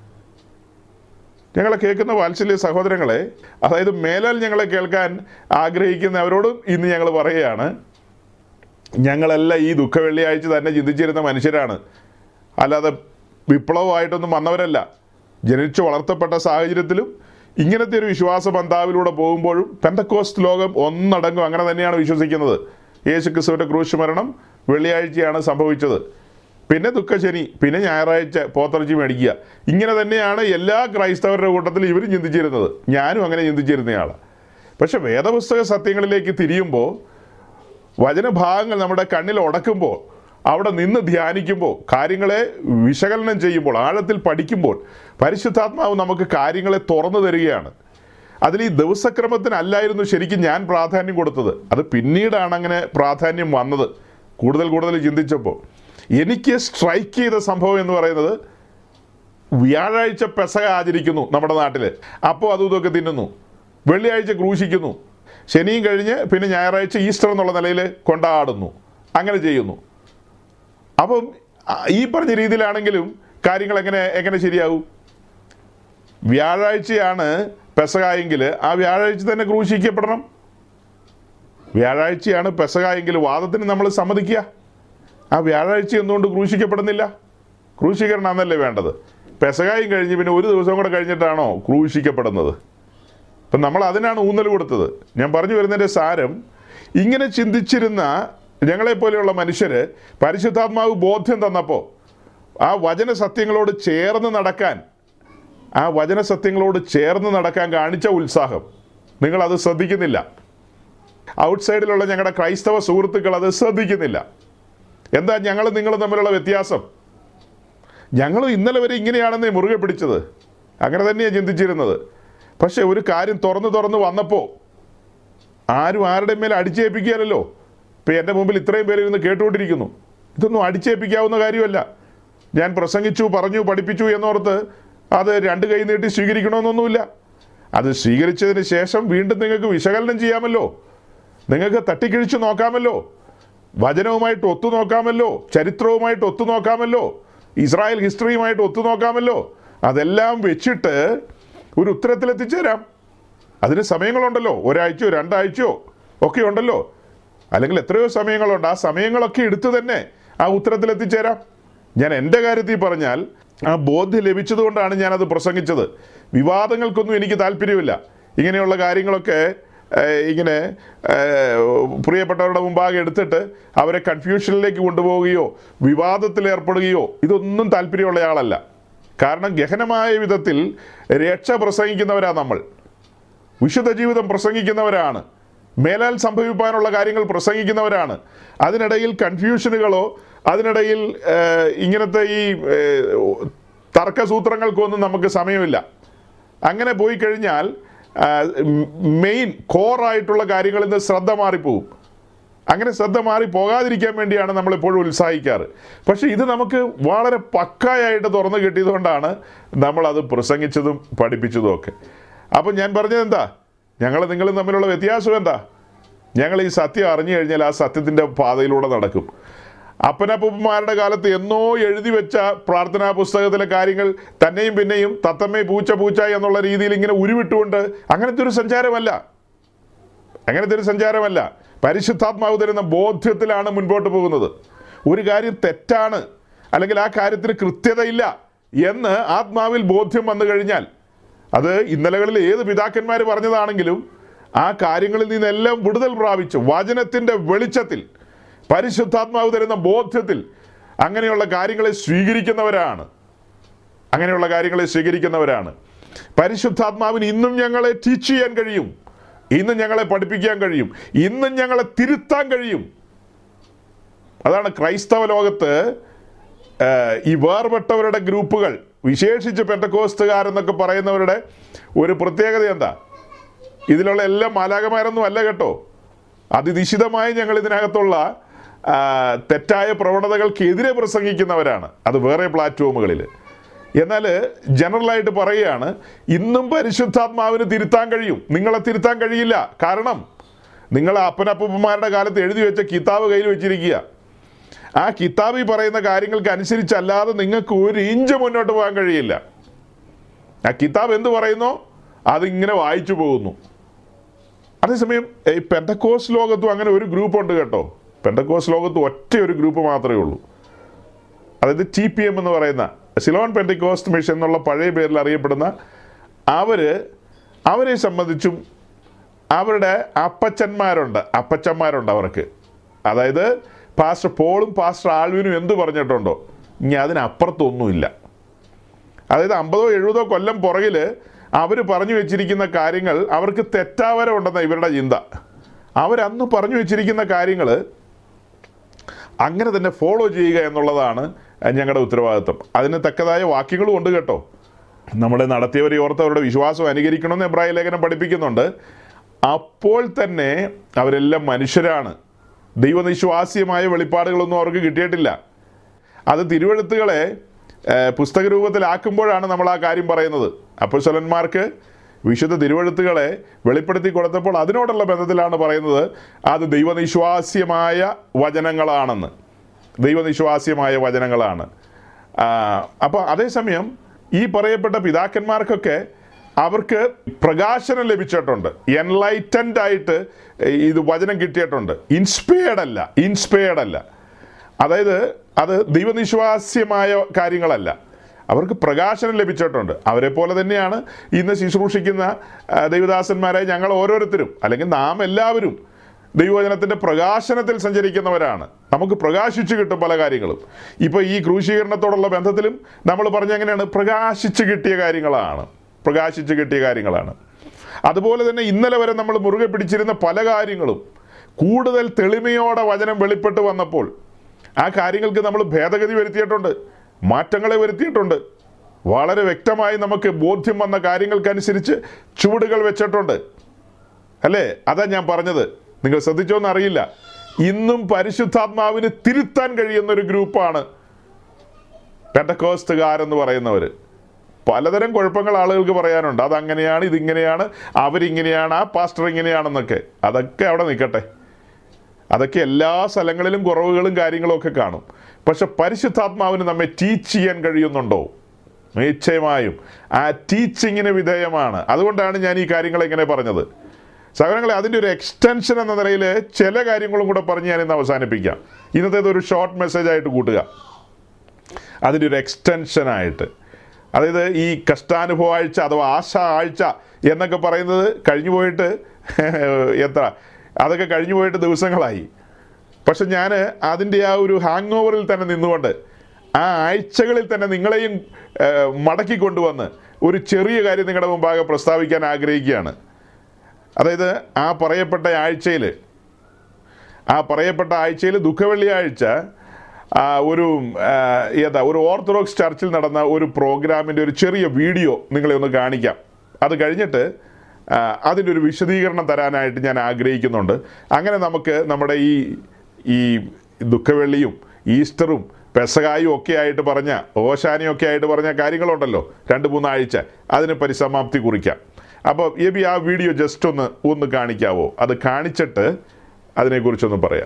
ഞങ്ങളെ കേൾക്കുന്ന വാത്സല്യ സഹോദരങ്ങളെ അതായത് മേലാൽ ഞങ്ങളെ കേൾക്കാൻ ആഗ്രഹിക്കുന്നവരോടും ഇന്ന് ഞങ്ങൾ പറയുകയാണ് ഞങ്ങളെല്ലാം ഈ ദുഃഖ വെള്ളിയാഴ്ച തന്നെ ചിന്തിച്ചിരുന്ന മനുഷ്യരാണ് അല്ലാതെ വിപ്ലവമായിട്ടൊന്നും വന്നവരല്ല ജനിച്ചു വളർത്തപ്പെട്ട സാഹചര്യത്തിലും ഇങ്ങനത്തെ ഒരു വിശ്വാസ ബന്ധാവിലൂടെ പോകുമ്പോഴും പെന്തക്കോസ്റ്റ് ലോകം ഒന്നടങ്കം അങ്ങനെ തന്നെയാണ് വിശ്വസിക്കുന്നത് യേശു ക്രിസ്തുവിൻ്റെ ക്രൂശ് മരണം വെള്ളിയാഴ്ചയാണ് സംഭവിച്ചത് പിന്നെ ദുഃഖശനി പിന്നെ ഞായറാഴ്ച പോത്തിറച്ചി മേടിക്കുക ഇങ്ങനെ തന്നെയാണ് എല്ലാ ക്രൈസ്തവരുടെ കൂട്ടത്തിൽ ഇവരും ചിന്തിച്ചിരുന്നത് ഞാനും അങ്ങനെ ചിന്തിച്ചിരുന്നയാളാണ് പക്ഷെ വേദപുസ്തക സത്യങ്ങളിലേക്ക് തിരിയുമ്പോൾ വചനഭാഗങ്ങൾ നമ്മുടെ കണ്ണിൽ ഉടക്കുമ്പോൾ അവിടെ നിന്ന് ധ്യാനിക്കുമ്പോൾ കാര്യങ്ങളെ വിശകലനം ചെയ്യുമ്പോൾ ആഴത്തിൽ പഠിക്കുമ്പോൾ പരിശുദ്ധാത്മാവ് നമുക്ക് കാര്യങ്ങളെ തുറന്നു തരികയാണ് അതിൽ ഈ ദിവസക്രമത്തിനല്ലായിരുന്നു ശരിക്കും ഞാൻ പ്രാധാന്യം കൊടുത്തത് അത് പിന്നീടാണ് അങ്ങനെ പ്രാധാന്യം വന്നത് കൂടുതൽ കൂടുതൽ ചിന്തിച്ചപ്പോൾ എനിക്ക് സ്ട്രൈക്ക് ചെയ്ത സംഭവം എന്ന് പറയുന്നത് വ്യാഴാഴ്ച പെസക ആചരിക്കുന്നു നമ്മുടെ നാട്ടിൽ അപ്പോൾ അതും ഇതൊക്കെ തിന്നുന്നു വെള്ളിയാഴ്ച ക്രൂശിക്കുന്നു ശനിയും കഴിഞ്ഞ് പിന്നെ ഞായറാഴ്ച ഈസ്റ്റർ എന്നുള്ള നിലയിൽ കൊണ്ടാടുന്നു അങ്ങനെ ചെയ്യുന്നു അപ്പം ആ, ഈ പറഞ്ഞ രീതിയിലാണെങ്കിലും കാര്യങ്ങൾ എങ്ങനെ എങ്ങനെ ശരിയാവും വ്യാഴാഴ്ചയാണ് പെസക എങ്കിൽ ആ വ്യാഴാഴ്ച തന്നെ ക്രൂശിക്കപ്പെടണം വ്യാഴാഴ്ചയാണ് പെസക എങ്കിൽ വാദത്തിന് നമ്മൾ സമ്മതിക്കുക ആ വ്യാഴാഴ്ച എന്തുകൊണ്ട് ക്രൂശിക്കപ്പെടുന്നില്ല ക്രൂശീകരണമാണല്ലേ വേണ്ടത് പെസകായും കഴിഞ്ഞ് പിന്നെ ഒരു ദിവസം കൂടെ കഴിഞ്ഞിട്ടാണോ ക്രൂശിക്കപ്പെടുന്നത് അപ്പം നമ്മൾ അതിനാണ് ഊന്നൽ കൊടുത്തത് ഞാൻ പറഞ്ഞു വരുന്നതിൻ്റെ സാരം ഇങ്ങനെ ചിന്തിച്ചിരുന്ന ഞങ്ങളെപ്പോലെയുള്ള മനുഷ്യർ പരിശുദ്ധാത്മാവ് ബോധ്യം തന്നപ്പോൾ ആ വചന സത്യങ്ങളോട് ചേർന്ന് നടക്കാൻ ആ വചന സത്യങ്ങളോട് ചേർന്ന് നടക്കാൻ കാണിച്ച ഉത്സാഹം നിങ്ങളത് ശ്രദ്ധിക്കുന്നില്ല ഔട്ട്സൈഡിലുള്ള ഞങ്ങളുടെ ക്രൈസ്തവ സുഹൃത്തുക്കൾ അത് ശ്രദ്ധിക്കുന്നില്ല എന്താ ഞങ്ങൾ നിങ്ങൾ തമ്മിലുള്ള വ്യത്യാസം ഞങ്ങൾ ഇന്നലെ വരെ ഇങ്ങനെയാണെന്നേ മുറുകെ പിടിച്ചത് അങ്ങനെ തന്നെയാണ് ചിന്തിച്ചിരുന്നത് പക്ഷെ ഒരു കാര്യം തുറന്ന് തുറന്ന് വന്നപ്പോൾ ആരും ആരുടെ മേൽ അടിച്ചേൽപ്പിക്കുകയല്ലോ ഇപ്പം എൻ്റെ മുമ്പിൽ ഇത്രയും പേര് ഇരുന്ന് കേട്ടുകൊണ്ടിരിക്കുന്നു ഇതൊന്നും അടിച്ചേൽപ്പിക്കാവുന്ന കാര്യമല്ല ഞാൻ പ്രസംഗിച്ചു പറഞ്ഞു പഠിപ്പിച്ചു എന്നോർത്ത് അത് രണ്ട് കൈ നീട്ടി സ്വീകരിക്കണമെന്നൊന്നുമില്ല അത് സ്വീകരിച്ചതിന് ശേഷം വീണ്ടും നിങ്ങൾക്ക് വിശകലനം ചെയ്യാമല്ലോ നിങ്ങൾക്ക് തട്ടിക്കിഴിച്ചു നോക്കാമല്ലോ വചനവുമായിട്ട് ഒത്തു നോക്കാമല്ലോ ചരിത്രവുമായിട്ട് ഒത്തു നോക്കാമല്ലോ ഇസ്രായേൽ ഹിസ്റ്ററിയുമായിട്ട് ഒത്തു നോക്കാമല്ലോ അതെല്ലാം വെച്ചിട്ട് ഒരു ഉത്തരത്തിലെത്തിച്ചേരാം അതിന് സമയങ്ങളുണ്ടല്ലോ ഒരാഴ്ചയോ രണ്ടാഴ്ചയോ ഒക്കെ ഉണ്ടല്ലോ അല്ലെങ്കിൽ എത്രയോ സമയങ്ങളുണ്ട് ആ സമയങ്ങളൊക്കെ എടുത്തു തന്നെ ആ ഉത്തരത്തിലെത്തിച്ചേരാം ഞാൻ എൻ്റെ കാര്യത്തിൽ പറഞ്ഞാൽ ആ ബോധ്യം ലഭിച്ചതുകൊണ്ടാണ് ഞാനത് പ്രസംഗിച്ചത് വിവാദങ്ങൾക്കൊന്നും എനിക്ക് താല്പര്യമില്ല ഇങ്ങനെയുള്ള കാര്യങ്ങളൊക്കെ ഏഹ്, ഇങ്ങനെ ഏഹ്, പ്രിയപ്പെട്ടവരുടെ മുമ്പാകെ എടുത്തിട്ട് അവരെ കൺഫ്യൂഷനിലേക്ക് കൊണ്ടുപോവുകയോ വിവാദത്തിൽ ഏർപ്പെടുകയോ ഇതൊന്നും താല്പര്യമുള്ള ആളല്ല കാരണം ഗഹനമായ വിധത്തിൽ രക്ഷ പ്രസംഗിക്കുന്നവരാ നമ്മൾ വിശുദ്ധ ജീവിതം പ്രസംഗിക്കുന്നവരാണ് മേലാൽ സംഭവിപ്പാനുള്ള കാര്യങ്ങൾ പ്രസംഗിക്കുന്നവരാണ് അതിനിടയിൽ കൺഫ്യൂഷനുകളോ അതിനിടയിൽ ഏഹ്, ഇങ്ങനത്തെ ഈ ഏഹ്, തർക്കസൂത്രങ്ങൾക്കൊന്നും നമുക്ക് സമയമില്ല അങ്ങനെ പോയി കഴിഞ്ഞാൽ മെയിൻ കോറായിട്ടുള്ള കാര്യങ്ങളിൽ നിന്ന് ശ്രദ്ധ മാറിപ്പോവും അങ്ങനെ ശ്രദ്ധ മാറി പോകാതിരിക്കാൻ വേണ്ടിയാണ് നമ്മൾ എപ്പോഴും ഉത്സാഹിക്കാറ് പക്ഷെ ഇത് നമുക്ക് വളരെ പക്കായായിട്ട് തുറന്നു കിട്ടിയതുകൊണ്ടാണ് നമ്മളത് പ്രസംഗിച്ചതും പഠിപ്പിച്ചതും ഒക്കെ അപ്പം ഞാൻ പറഞ്ഞത് എന്താ ഞങ്ങൾ നിങ്ങളും തമ്മിലുള്ള വ്യത്യാസം എന്താ ഞങ്ങൾ ഈ സത്യം അറിഞ്ഞു കഴിഞ്ഞാൽ ആ സത്യത്തിൻ്റെ പാതയിലൂടെ നടക്കും അപ്പനപ്പന്മാരുടെ കാലത്ത് എന്നോ എഴുതി വെച്ച പ്രാർത്ഥനാ പുസ്തകത്തിലെ കാര്യങ്ങൾ തന്നെയും പിന്നെയും തത്തമ്മേ പൂച്ച പൂച്ച എന്നുള്ള രീതിയിൽ ഇങ്ങനെ ഉരുവിട്ടുകൊണ്ട് അങ്ങനത്തെ ഒരു സഞ്ചാരമല്ല അങ്ങനത്തെ ഒരു സഞ്ചാരമല്ല പരിശുദ്ധാത്മാവ് തരുന്ന ബോധ്യത്തിലാണ് മുൻപോട്ട് പോകുന്നത് ഒരു കാര്യം തെറ്റാണ് അല്ലെങ്കിൽ ആ കാര്യത്തിന് കൃത്യതയില്ല എന്ന് ആത്മാവിൽ ബോധ്യം വന്നു കഴിഞ്ഞാൽ അത് ഇന്നലകളിൽ ഏത് പിതാക്കന്മാർ പറഞ്ഞതാണെങ്കിലും ആ കാര്യങ്ങളിൽ നിന്നെല്ലാം വിടുതൽ പ്രാപിച്ചു വചനത്തിൻ്റെ വെളിച്ചത്തിൽ പരിശുദ്ധാത്മാവ് തരുന്ന ബോധ്യത്തിൽ അങ്ങനെയുള്ള കാര്യങ്ങളെ സ്വീകരിക്കുന്നവരാണ് അങ്ങനെയുള്ള കാര്യങ്ങളെ സ്വീകരിക്കുന്നവരാണ് പരിശുദ്ധാത്മാവിന് ഇന്നും ഞങ്ങളെ ടീച്ച് ചെയ്യാൻ കഴിയും ഇന്നും ഞങ്ങളെ പഠിപ്പിക്കാൻ കഴിയും ഇന്നും ഞങ്ങളെ തിരുത്താൻ കഴിയും അതാണ് ക്രൈസ്തവ ലോകത്ത് ഏഹ്, ഈ വേർപെട്ടവരുടെ ഗ്രൂപ്പുകൾ വിശേഷിച്ച് പെന്തക്കോസ്തുകാരെന്നൊക്കെ പറയുന്നവരുടെ ഒരു പ്രത്യേകത എന്താ ഇതിലുള്ള എല്ലാ മാലാകമാരൊന്നും അല്ല കേട്ടോ അതിനിശിതമായി ഞങ്ങൾ ഇതിനകത്തുള്ള ആ, തെറ്റായ പ്രവണതകൾക്കെതിരെ പ്രസംഗിക്കുന്നവരാണ് അത് വേറെ പ്ലാറ്റ്ഫോമുകളിൽ എന്നാൽ ജനറലായിട്ട് പറയുകയാണ് ഇന്നും പരിശുദ്ധാത്മാവിന് തിരുത്താൻ കഴിയും നിങ്ങളെ തിരുത്താൻ കഴിയില്ല കാരണം നിങ്ങൾ അപ്പനപ്പന്മാരുടെ കാലത്ത് എഴുതി വെച്ച കിതാബ് കയ്യിൽ വെച്ചിരിക്കുക ആ കിതാബ് ഈ പറയുന്ന കാര്യങ്ങൾക്ക് അനുസരിച്ചല്ലാതെ നിങ്ങൾക്ക് ഒരു ഇഞ്ച് മുന്നോട്ട് പോകാൻ കഴിയില്ല ആ കിതാബ് എന്ത് പറയുന്നോ അതിങ്ങനെ വായിച്ചു പോകുന്നു അതേസമയം ഈ പെന്തക്കോസ് ലോകത്തും അങ്ങനെ ഒരു ഗ്രൂപ്പ് ഉണ്ട് കേട്ടോ പെന്തക്കോസ് ലോകത്ത് ഒറ്റ ഒരു ഗ്രൂപ്പ് മാത്രമേ ഉള്ളൂ അതായത് ടി പി എം എന്ന് പറയുന്ന സിലോൺ പെൻറ്റിക്കോസ്റ്റ് മിഷൻ എന്നുള്ള പഴയ പേരിൽ അറിയപ്പെടുന്ന അവര് അവരെ സംബന്ധിച്ചും അവരുടെ അപ്പച്ചന്മാരുണ്ട് അപ്പച്ചന്മാരുണ്ട് അവർക്ക് അതായത് പാസ്റ്റർ പോളും പാസ്റ്റർ ആൽവിനും എന്ത് പറഞ്ഞിട്ടുണ്ടോ ഇനി അതിനപ്പുറത്തൊന്നുമില്ല അതായത് അമ്പതോ എഴുപതോ കൊല്ലം പുറകിൽ അവർ പറഞ്ഞു വെച്ചിരിക്കുന്ന കാര്യങ്ങൾ അവർക്ക് തെറ്റാവരം ഉണ്ടെന്ന ഇവരുടെ ചിന്ത അവരന്ന് പറഞ്ഞു വെച്ചിരിക്കുന്ന കാര്യങ്ങൾ അങ്ങനെ തന്നെ ഫോളോ ചെയ്യുക എന്നുള്ളതാണ് ഞങ്ങളുടെ ഉത്തരവാദിത്വം അതിന് തക്കതായ വാക്യങ്ങളും ഉണ്ട് കേട്ടോ നമ്മളെ നടത്തിയവരെ ഓർത്ത് അവരുടെ വിശ്വാസം അനുകരിക്കണമെന്ന് എബ്രായ ലേഖനം പഠിപ്പിക്കുന്നുണ്ട് അപ്പോൾ തന്നെ അവരെല്ലാം മനുഷ്യരാണ് ദൈവനിശ്വാസ്യമായ വെളിപ്പാടുകളൊന്നും അവർക്ക് കിട്ടിയിട്ടില്ല അത് തിരുവെഴുത്തുകളെ ഏഹ്, പുസ്തക രൂപത്തിലാക്കുമ്പോഴാണ് നമ്മൾ ആ കാര്യം പറയുന്നത് അപ്പസ്വലന്മാർക്ക് വിശുദ്ധ തിരുവെഴുത്തുകളെ വെളിപ്പെടുത്തി കൊടുത്തപ്പോൾ അതിനോടുള്ള ബന്ധത്തിലാണ് പറയുന്നത് അത് ദൈവനിശ്വാസ്യമായ വചനങ്ങളാണെന്ന് ദൈവനിശ്വാസ്യമായ വചനങ്ങളാണ് അപ്പോൾ അതേസമയം ഈ പറയപ്പെട്ട പിതാക്കന്മാർക്കൊക്കെ അവർക്ക് പ്രകാശനം ലഭിച്ചിട്ടുണ്ട് എൻലൈറ്റൻഡ് ആയിട്ട് ഇത് വചനം കിട്ടിയിട്ടുണ്ട് ഇൻസ്പയർഡ് അല്ല ഇൻസ്പയർഡ് അല്ല അതായത് അത് ദൈവനിശ്വാസ്യമായ കാര്യങ്ങളല്ല അവർക്ക് പ്രകാശനം ലഭിച്ചിട്ടുണ്ട് അവരെ പോലെ തന്നെയാണ് ഇന്ന് ശുശ്രൂഷിക്കുന്ന ആ, ദൈവദാസന്മാരായ ഞങ്ങൾ ഓരോരുത്തരും അല്ലെങ്കിൽ നാം എല്ലാവരും ദൈവവചനത്തിന്റെ പ്രകാശനത്തിൽ സഞ്ചരിക്കുന്നവരാണ് നമുക്ക് പ്രകാശിച്ചു കിട്ടും പല കാര്യങ്ങളും ഇപ്പൊ ഈ ക്രൂശീകരണത്തോടുള്ള ബന്ധത്തിലും നമ്മൾ പറഞ്ഞ എങ്ങനെയാണ് പ്രകാശിച്ചു കിട്ടിയ കാര്യങ്ങളാണ് പ്രകാശിച്ചു കിട്ടിയ കാര്യങ്ങളാണ് അതുപോലെ തന്നെ ഇന്നലെ വരെ നമ്മൾ മുറുകെ പിടിച്ചിരുന്ന പല കാര്യങ്ങളും കൂടുതൽ തെളിമയോടെ വചനം വെളിപ്പെട്ട് വന്നപ്പോൾ ആ കാര്യങ്ങൾക്ക് നമ്മൾ ഭേദഗതി വരുത്തിയിട്ടുണ്ട് മാറ്റങ്ങളെ വരുത്തിയിട്ടുണ്ട് വളരെ വ്യക്തമായി നമുക്ക് ബോധ്യം വന്ന കാര്യങ്ങൾക്കനുസരിച്ച് ചുവടുകൾ വെച്ചിട്ടുണ്ട് അല്ലേ അതാ ഞാൻ പറഞ്ഞത് നിങ്ങൾ ശ്രദ്ധിച്ചോന്ന് അറിയില്ല ഇന്നും പരിശുദ്ധാത്മാവിന് തിരുത്താൻ കഴിയുന്ന ഒരു ഗ്രൂപ്പാണ് പെട്ടക്കോസ്റ്റുകാരെന്ന് പറയുന്നവർ പലതരം കുഴപ്പങ്ങൾ ആളുകൾക്ക് പറയാനുണ്ട് അതങ്ങനെയാണ് ഇതിങ്ങനെയാണ് അവരിങ്ങനെയാണ് ആ പാസ്റ്റർ ഇങ്ങനെയാണെന്നൊക്കെ അതൊക്കെ അവിടെ നിൽക്കട്ടെ അതൊക്കെ എല്ലാ സ്ഥലങ്ങളിലും കുറവുകളും കാര്യങ്ങളും ഒക്കെ കാണും പക്ഷെ പരിശുദ്ധാത്മാവിന് നമ്മെ ടീച്ച് ചെയ്യാൻ കഴിയുന്നുണ്ടോ നിശ്ചയമായും ആ ടീച്ചിങ്ങിന് വിധേയമാണ് അതുകൊണ്ടാണ് ഞാൻ ഈ കാര്യങ്ങൾ ഇങ്ങനെ പറഞ്ഞത് സഹോദരങ്ങളെ അതിൻ്റെ ഒരു എക്സ്റ്റൻഷൻ എന്ന നിലയിൽ ചില കാര്യങ്ങളും കൂടെ പറഞ്ഞ് ഞാൻ ഇന്ന് അവസാനിപ്പിക്കാം ഇന്നത്തേത് ഒരു ഷോർട്ട് മെസ്സേജ് ആയിട്ട് കൂട്ടുക അതിൻ്റെ ഒരു എക്സ്റ്റൻഷനായിട്ട് അതായത് ഈ കഷ്ടാനുഭവ ആഴ്ച അഥവാ ആശ ആഴ്ച എന്നൊക്കെ പറയുന്നത് കഴിഞ്ഞു പോയിട്ട് എത്ര അതൊക്കെ കഴിഞ്ഞു പോയിട്ട് ദിവസങ്ങളായി പക്ഷെ ഞാൻ അതിൻ്റെ ആ ഒരു ഹാങ് ഓവറിൽ തന്നെ നിന്നുകൊണ്ട് ആ ആഴ്ചകളിൽ തന്നെ നിങ്ങളെയും ഏഹ്, മടക്കി കൊണ്ടുവന്ന് ഒരു ചെറിയ കാര്യം നിങ്ങളുടെ മുമ്പാകെ പ്രസ്താവിക്കാൻ ആഗ്രഹിക്കുകയാണ് അതായത് ആ പറയപ്പെട്ട ആഴ്ചയിൽ ആ പറയപ്പെട്ട ആഴ്ചയിൽ ദുഃഖവെള്ളിയാഴ്ച ആ, ഒരു ആ, ഏതാ ഒരു ഓർത്തഡോക്സ് ചർച്ചിൽ നടന്ന ഒരു പ്രോഗ്രാമിൻ്റെ ഒരു ചെറിയ വീഡിയോ നിങ്ങളെ ഒന്ന് കാണിക്കാം അത് കഴിഞ്ഞിട്ട് ആ, അതിൻ്റെ ഒരു വിശദീകരണം തരാനായിട്ട് ഞാൻ ആഗ്രഹിക്കുന്നുണ്ട് അങ്ങനെ നമുക്ക് നമ്മുടെ ഈ ഈ ദുഃഖവെള്ളിയും ഈസ്റ്ററും പെസകായും ഒക്കെ ആയിട്ട് പറഞ്ഞ ഓശാനയും ഒക്കെ ആയിട്ട് പറഞ്ഞ കാര്യങ്ങളുണ്ടല്ലോ രണ്ട് മൂന്നാഴ്ച അതിന് പരിസമാപ്തി കുറിക്കാം അപ്പോൾ എബി ആ വീഡിയോ ജസ്റ്റ് ഒന്ന് ഒന്ന് കാണിക്കാവോ അത് കാണിച്ചിട്ട് അതിനെക്കുറിച്ചൊന്ന് പറയാം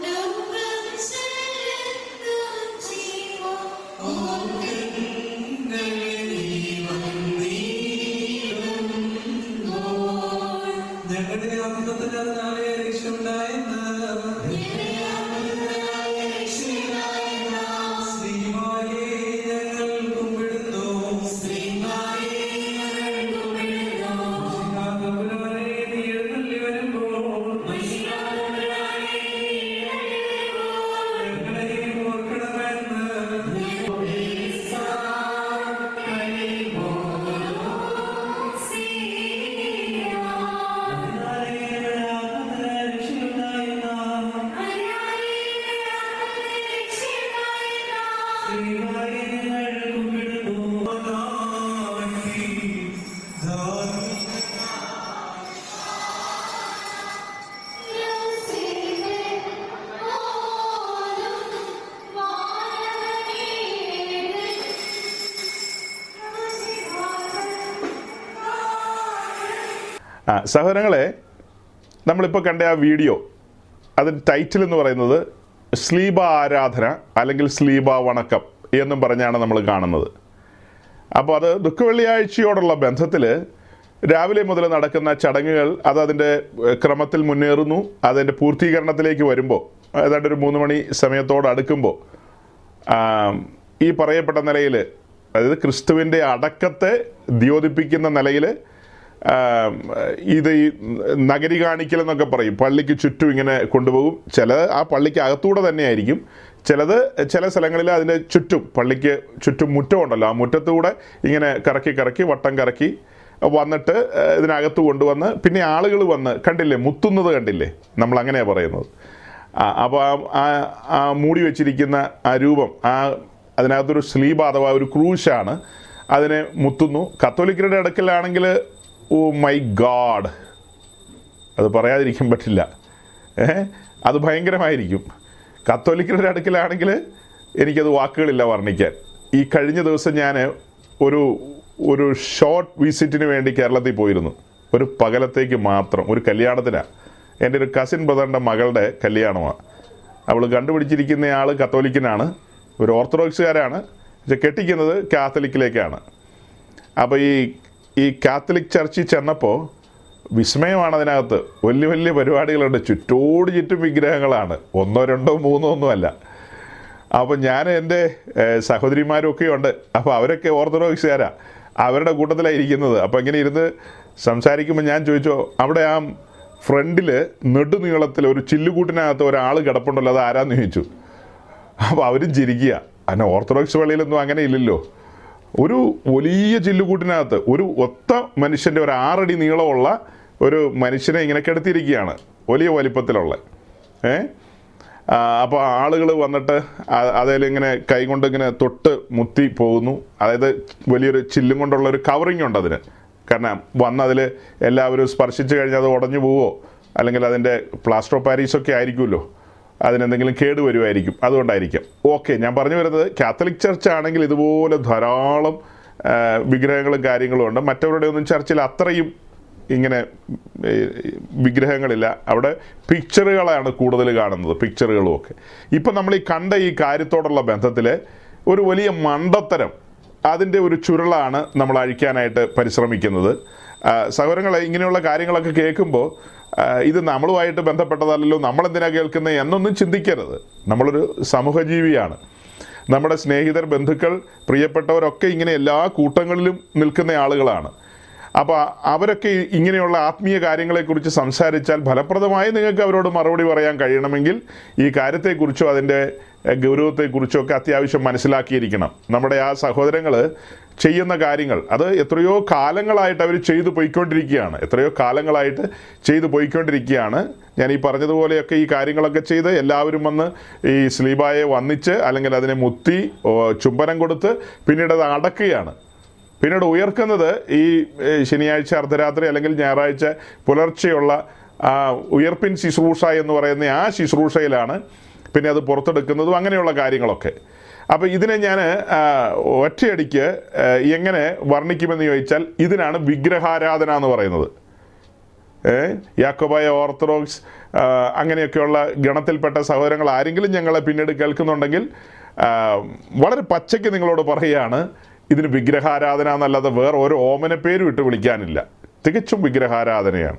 Oh ആ സഹോദരങ്ങളെ നമ്മളിപ്പോൾ കണ്ട ആ വീഡിയോ അതിൻ്റെ ടൈറ്റിൽ എന്ന് പറയുന്നത് സ്ലീബ ആരാധന അല്ലെങ്കിൽ സ്ലീബ വണക്കം എന്നും പറഞ്ഞാണ് നമ്മൾ കാണുന്നത് അപ്പോൾ അത് ദുഃഖവെള്ളിയാഴ്ചയോടുള്ള ബന്ധത്തിൽ രാവിലെ മുതൽ നടക്കുന്ന ചടങ്ങുകൾ അത് അതിൻ്റെ ഏഹ്, ക്രമത്തിൽ മുന്നേറുന്നു അതിൻ്റെ പൂർത്തീകരണത്തിലേക്ക് വരുമ്പോൾ ഏതാണ്ട് ഒരു മൂന്ന് മണി സമയത്തോട് അടുക്കുമ്പോൾ ആം, ഈ പറയപ്പെട്ട നിലയിൽ അതായത് ക്രിസ്തുവിൻ്റെ അടക്കത്തെ ദ്യോതിപ്പിക്കുന്ന നിലയിൽ ആം, ഇത് ഈ നഗരി കാണിക്കൽ എന്നൊക്കെ പറയും പള്ളിക്ക് ചുറ്റും ഇങ്ങനെ കൊണ്ടുപോകും ചില ആ പള്ളിക്ക് അകത്തൂടെ തന്നെയായിരിക്കും ചിലത് ചില സ്ഥലങ്ങളിൽ അതിൻ്റെ ചുറ്റും പള്ളിക്ക് ചുറ്റും മുറ്റമുണ്ടല്ലോ ആ മുറ്റത്തൂടെ ഇങ്ങനെ കറക്കി കറക്കി വട്ടം കറക്കി വന്നിട്ട് ഏഹ്, ഇതിനകത്ത് കൊണ്ടുവന്ന് പിന്നെ ആളുകൾ വന്ന് കണ്ടില്ലേ മുത്തുന്നത് കണ്ടില്ലേ നമ്മൾ അങ്ങനെയാണ് പറയുന്നത് അപ്പോൾ ആ ആ മൂടി വെച്ചിരിക്കുന്ന ആ രൂപം ആ അതിനകത്തൊരു സ്ലീബ് അഥവാ ഒരു ക്രൂശാണ് അതിനെ മുത്തുന്നു കത്തോലിക്കരുടെ അടുക്കലാണെങ്കിൽ ഓ മൈ ഗാഡ് അത് പറയാതിരിക്കാൻ പറ്റില്ല ഏ അത് ഭയങ്കരമായിരിക്കും കത്തോലിക്കരുടെ അടുക്കലാണെങ്കിൽ എനിക്കത് വാക്കുകളില്ല വർണ്ണിക്കാൻ ഈ കഴിഞ്ഞ ദിവസം ഞാൻ ഒരു ഒരു ഷോർട്ട് വിസിറ്റിന് വേണ്ടി കേരളത്തിൽ പോയിരുന്നു ഒരു പകലത്തേക്ക് മാത്രം ഒരു കല്യാണത്തിനാണ് എൻ്റെ ഒരു കസിൻ ബ്രദറിൻ്റെ മകളുടെ കല്യാണമാണ് അവൾ കണ്ടുപിടിച്ചിരിക്കുന്ന ആൾ കത്തോലിക്കനാണ് ഒരു ഓർത്തഡോക്സുകാരാണ് പക്ഷെ കെട്ടിക്കുന്നത് കാത്തലിക്കിലേക്കാണ് അപ്പോൾ ഈ ഈ കാത്തലിക് ചർച്ചിൽ ചെന്നപ്പോൾ വിസ്മയമാണ് അതിനകത്ത് വലിയ വലിയ പരിപാടികളുണ്ട് ചുറ്റോട് ചുറ്റും വിഗ്രഹങ്ങളാണ് ഒന്നോ രണ്ടോ മൂന്നോ ഒന്നുമല്ല അപ്പോൾ ഞാൻ എൻ്റെ ഏഹ്, സഹോദരിമാരും ഒക്കെ ഉണ്ട് അപ്പോൾ അവരൊക്കെ ഓർത്തഡോക്സുകാരാ അവരുടെ കൂട്ടത്തിലാണ് ഇരിക്കുന്നത് അപ്പോൾ ഇങ്ങനെ ഇരുന്ന് സംസാരിക്കുമ്പോൾ ഞാൻ ചോദിച്ചോ അവിടെ ആ ഫ്രണ്ടിൽ നെടുനീളത്തിൽ ഒരു ചില്ലുകൂട്ടിനകത്ത് ഒരാൾ കിടപ്പുണ്ടല്ലോ അത് ആരാന്ന് ചോദിച്ചു അപ്പോൾ അവരും ചിരിക്കുക അന്നെ ഓർത്തഡോക്സ് പള്ളിയിലൊന്നും അങ്ങനെ ഇല്ലല്ലോ ഒരു വലിയ ചില്ലുകൂട്ടിനകത്ത് ഒരു ഒത്ത മനുഷ്യൻ്റെ ഒരു ആറടി നീളമുള്ള ഒരു മനുഷ്യനെ ഇങ്ങനെ കിടത്തിയിരിക്കുകയാണ് വലിയ വലിപ്പത്തിലുള്ള ഏ അപ്പോൾ ആളുകൾ വന്നിട്ട് അതിലിങ്ങനെ കൈ കൊണ്ട് ഇങ്ങനെ തൊട്ട് മുത്തി പോകുന്നു അതായത് വലിയൊരു ചില്ലും കൊണ്ടുള്ള ഒരു കവറിങ് ഉണ്ട് അതിന് കാരണം വന്ന് അതിൽ എല്ലാവരും സ്പർശിച്ച് കഴിഞ്ഞാൽ അത് ഉടഞ്ഞു പോവോ അല്ലെങ്കിൽ അതിൻ്റെ പ്ലാസ്റ്റർ ഓഫ് പാരീസൊക്കെ ആയിരിക്കുമല്ലോ അതിനെന്തെങ്കിലും കേട് വരുമായിരിക്കും അതുകൊണ്ടായിരിക്കും ഓക്കെ ഞാൻ പറഞ്ഞു വരുന്നത് കാത്തലിക് ചർച്ച് ആണെങ്കിൽ ഇതുപോലെ ധാരാളം ആ, വിഗ്രഹങ്ങളും കാര്യങ്ങളും ഉണ്ട് മറ്റവരുടെ ഒന്നും ചർച്ചിൽ അത്രയും ഇങ്ങനെ ഏ, വിഗ്രഹങ്ങളില്ല അവിടെ പിക്ചറുകളാണ് കൂടുതൽ കാണുന്നത് പിക്ചറുകളും ഒക്കെ ഇപ്പം നമ്മൾ ഈ കണ്ട ഈ കാര്യത്തോടുള്ള ബന്ധത്തിൽ ഒരു വലിയ മണ്ടത്തരം അതിൻ്റെ ഒരു ചുരുളാണ് നമ്മൾ അഴിക്കാനായിട്ട് പരിശ്രമിക്കുന്നത് ആ, സഹോദരങ്ങളെ ഇങ്ങനെയുള്ള കാര്യങ്ങളൊക്കെ കേൾക്കുമ്പോൾ ആ, ഇത് നമ്മളുമായിട്ട് ബന്ധപ്പെട്ടതല്ലല്ലോ നമ്മളെന്തിനാ കേൾക്കുന്നത് എന്നൊന്നും ചിന്തിക്കരുത് നമ്മളൊരു സമൂഹജീവിയാണ് നമ്മുടെ സ്നേഹിതർ ബന്ധുക്കൾ പ്രിയപ്പെട്ടവരൊക്കെ ഇങ്ങനെ എല്ലാ കൂട്ടങ്ങളിലും നിൽക്കുന്ന ആളുകളാണ് അപ്പോൾ അവരൊക്കെ ഈ- ഇങ്ങനെയുള്ള ആത്മീയ കാര്യങ്ങളെക്കുറിച്ച് സംസാരിച്ചാൽ ഫലപ്രദമായി നിങ്ങൾക്ക് അവരോട് മറുപടി പറയാൻ കഴിയണമെങ്കിൽ ഈ കാര്യത്തെക്കുറിച്ചോ അതിൻ്റെ എഹ്, ഗൗരവത്തെക്കുറിച്ചോ ഒക്കെ അത്യാവശ്യം മനസ്സിലാക്കിയിരിക്കണം നമ്മുടെ ആ സഹോദരങ്ങൾ ചെയ്യുന്ന കാര്യങ്ങൾ അത് എത്രയോ കാലങ്ങളായിട്ട് അവർ ചെയ്തു പോയിക്കൊണ്ടിരിക്കുകയാണ് എത്രയോ കാലങ്ങളായിട്ട് ചെയ്തു പോയിക്കൊണ്ടിരിക്കുകയാണ് ഞാൻ ഈ പറഞ്ഞതുപോലെയൊക്കെ ഈ കാര്യങ്ങളൊക്കെ ചെയ്ത് എല്ലാവരും വന്ന് ഈ സ്ലീബായെ വന്നിച്ച് അല്ലെങ്കിൽ അതിനെ മുത്തി ഓ, ചുംബനം കൊടുത്ത് പിന്നീട് അത് അടക്കുകയാണ് പിന്നീട് ഉയർക്കുന്നത് ഈ ഏ, ശനിയാഴ്ച അർദ്ധരാത്രി അല്ലെങ്കിൽ ഞായറാഴ്ച പുലർച്ചെയുള്ള ആ ഉയർപ്പിൻ ശുശ്രൂഷ എന്ന് പറയുന്ന ആ ശുശ്രൂഷയിലാണ് പിന്നെ അത് പുറത്തെടുക്കുന്നതും അങ്ങനെയുള്ള കാര്യങ്ങളൊക്കെ അപ്പോൾ ഇതിനെ ഞാൻ ഒറ്റയടിക്ക് ആ, എങ്ങനെ വർണ്ണിക്കുമെന്ന് ചോദിച്ചാൽ ഇതിനാണ് വിഗ്രഹാരാധന എന്ന് പറയുന്നത് ഏ, യാക്കോബായ ഓർത്തഡോക്സ് ആ, അങ്ങനെയൊക്കെയുള്ള ഗണത്തിൽപ്പെട്ട സഹോദരങ്ങൾ ആരെങ്കിലും ഞങ്ങളെ പിന്നീട് കേൾക്കുന്നുണ്ടെങ്കിൽ ആ, വളരെ പച്ചയ്ക്ക് നിങ്ങളോട് പറയുകയാണ് ഇതിന് വിഗ്രഹാരാധന എന്നല്ലാതെ വേറെ ഒരു ഓമന പേരും ഇട്ട് വിളിക്കാനില്ല തികച്ചും വിഗ്രഹാരാധനയാണ്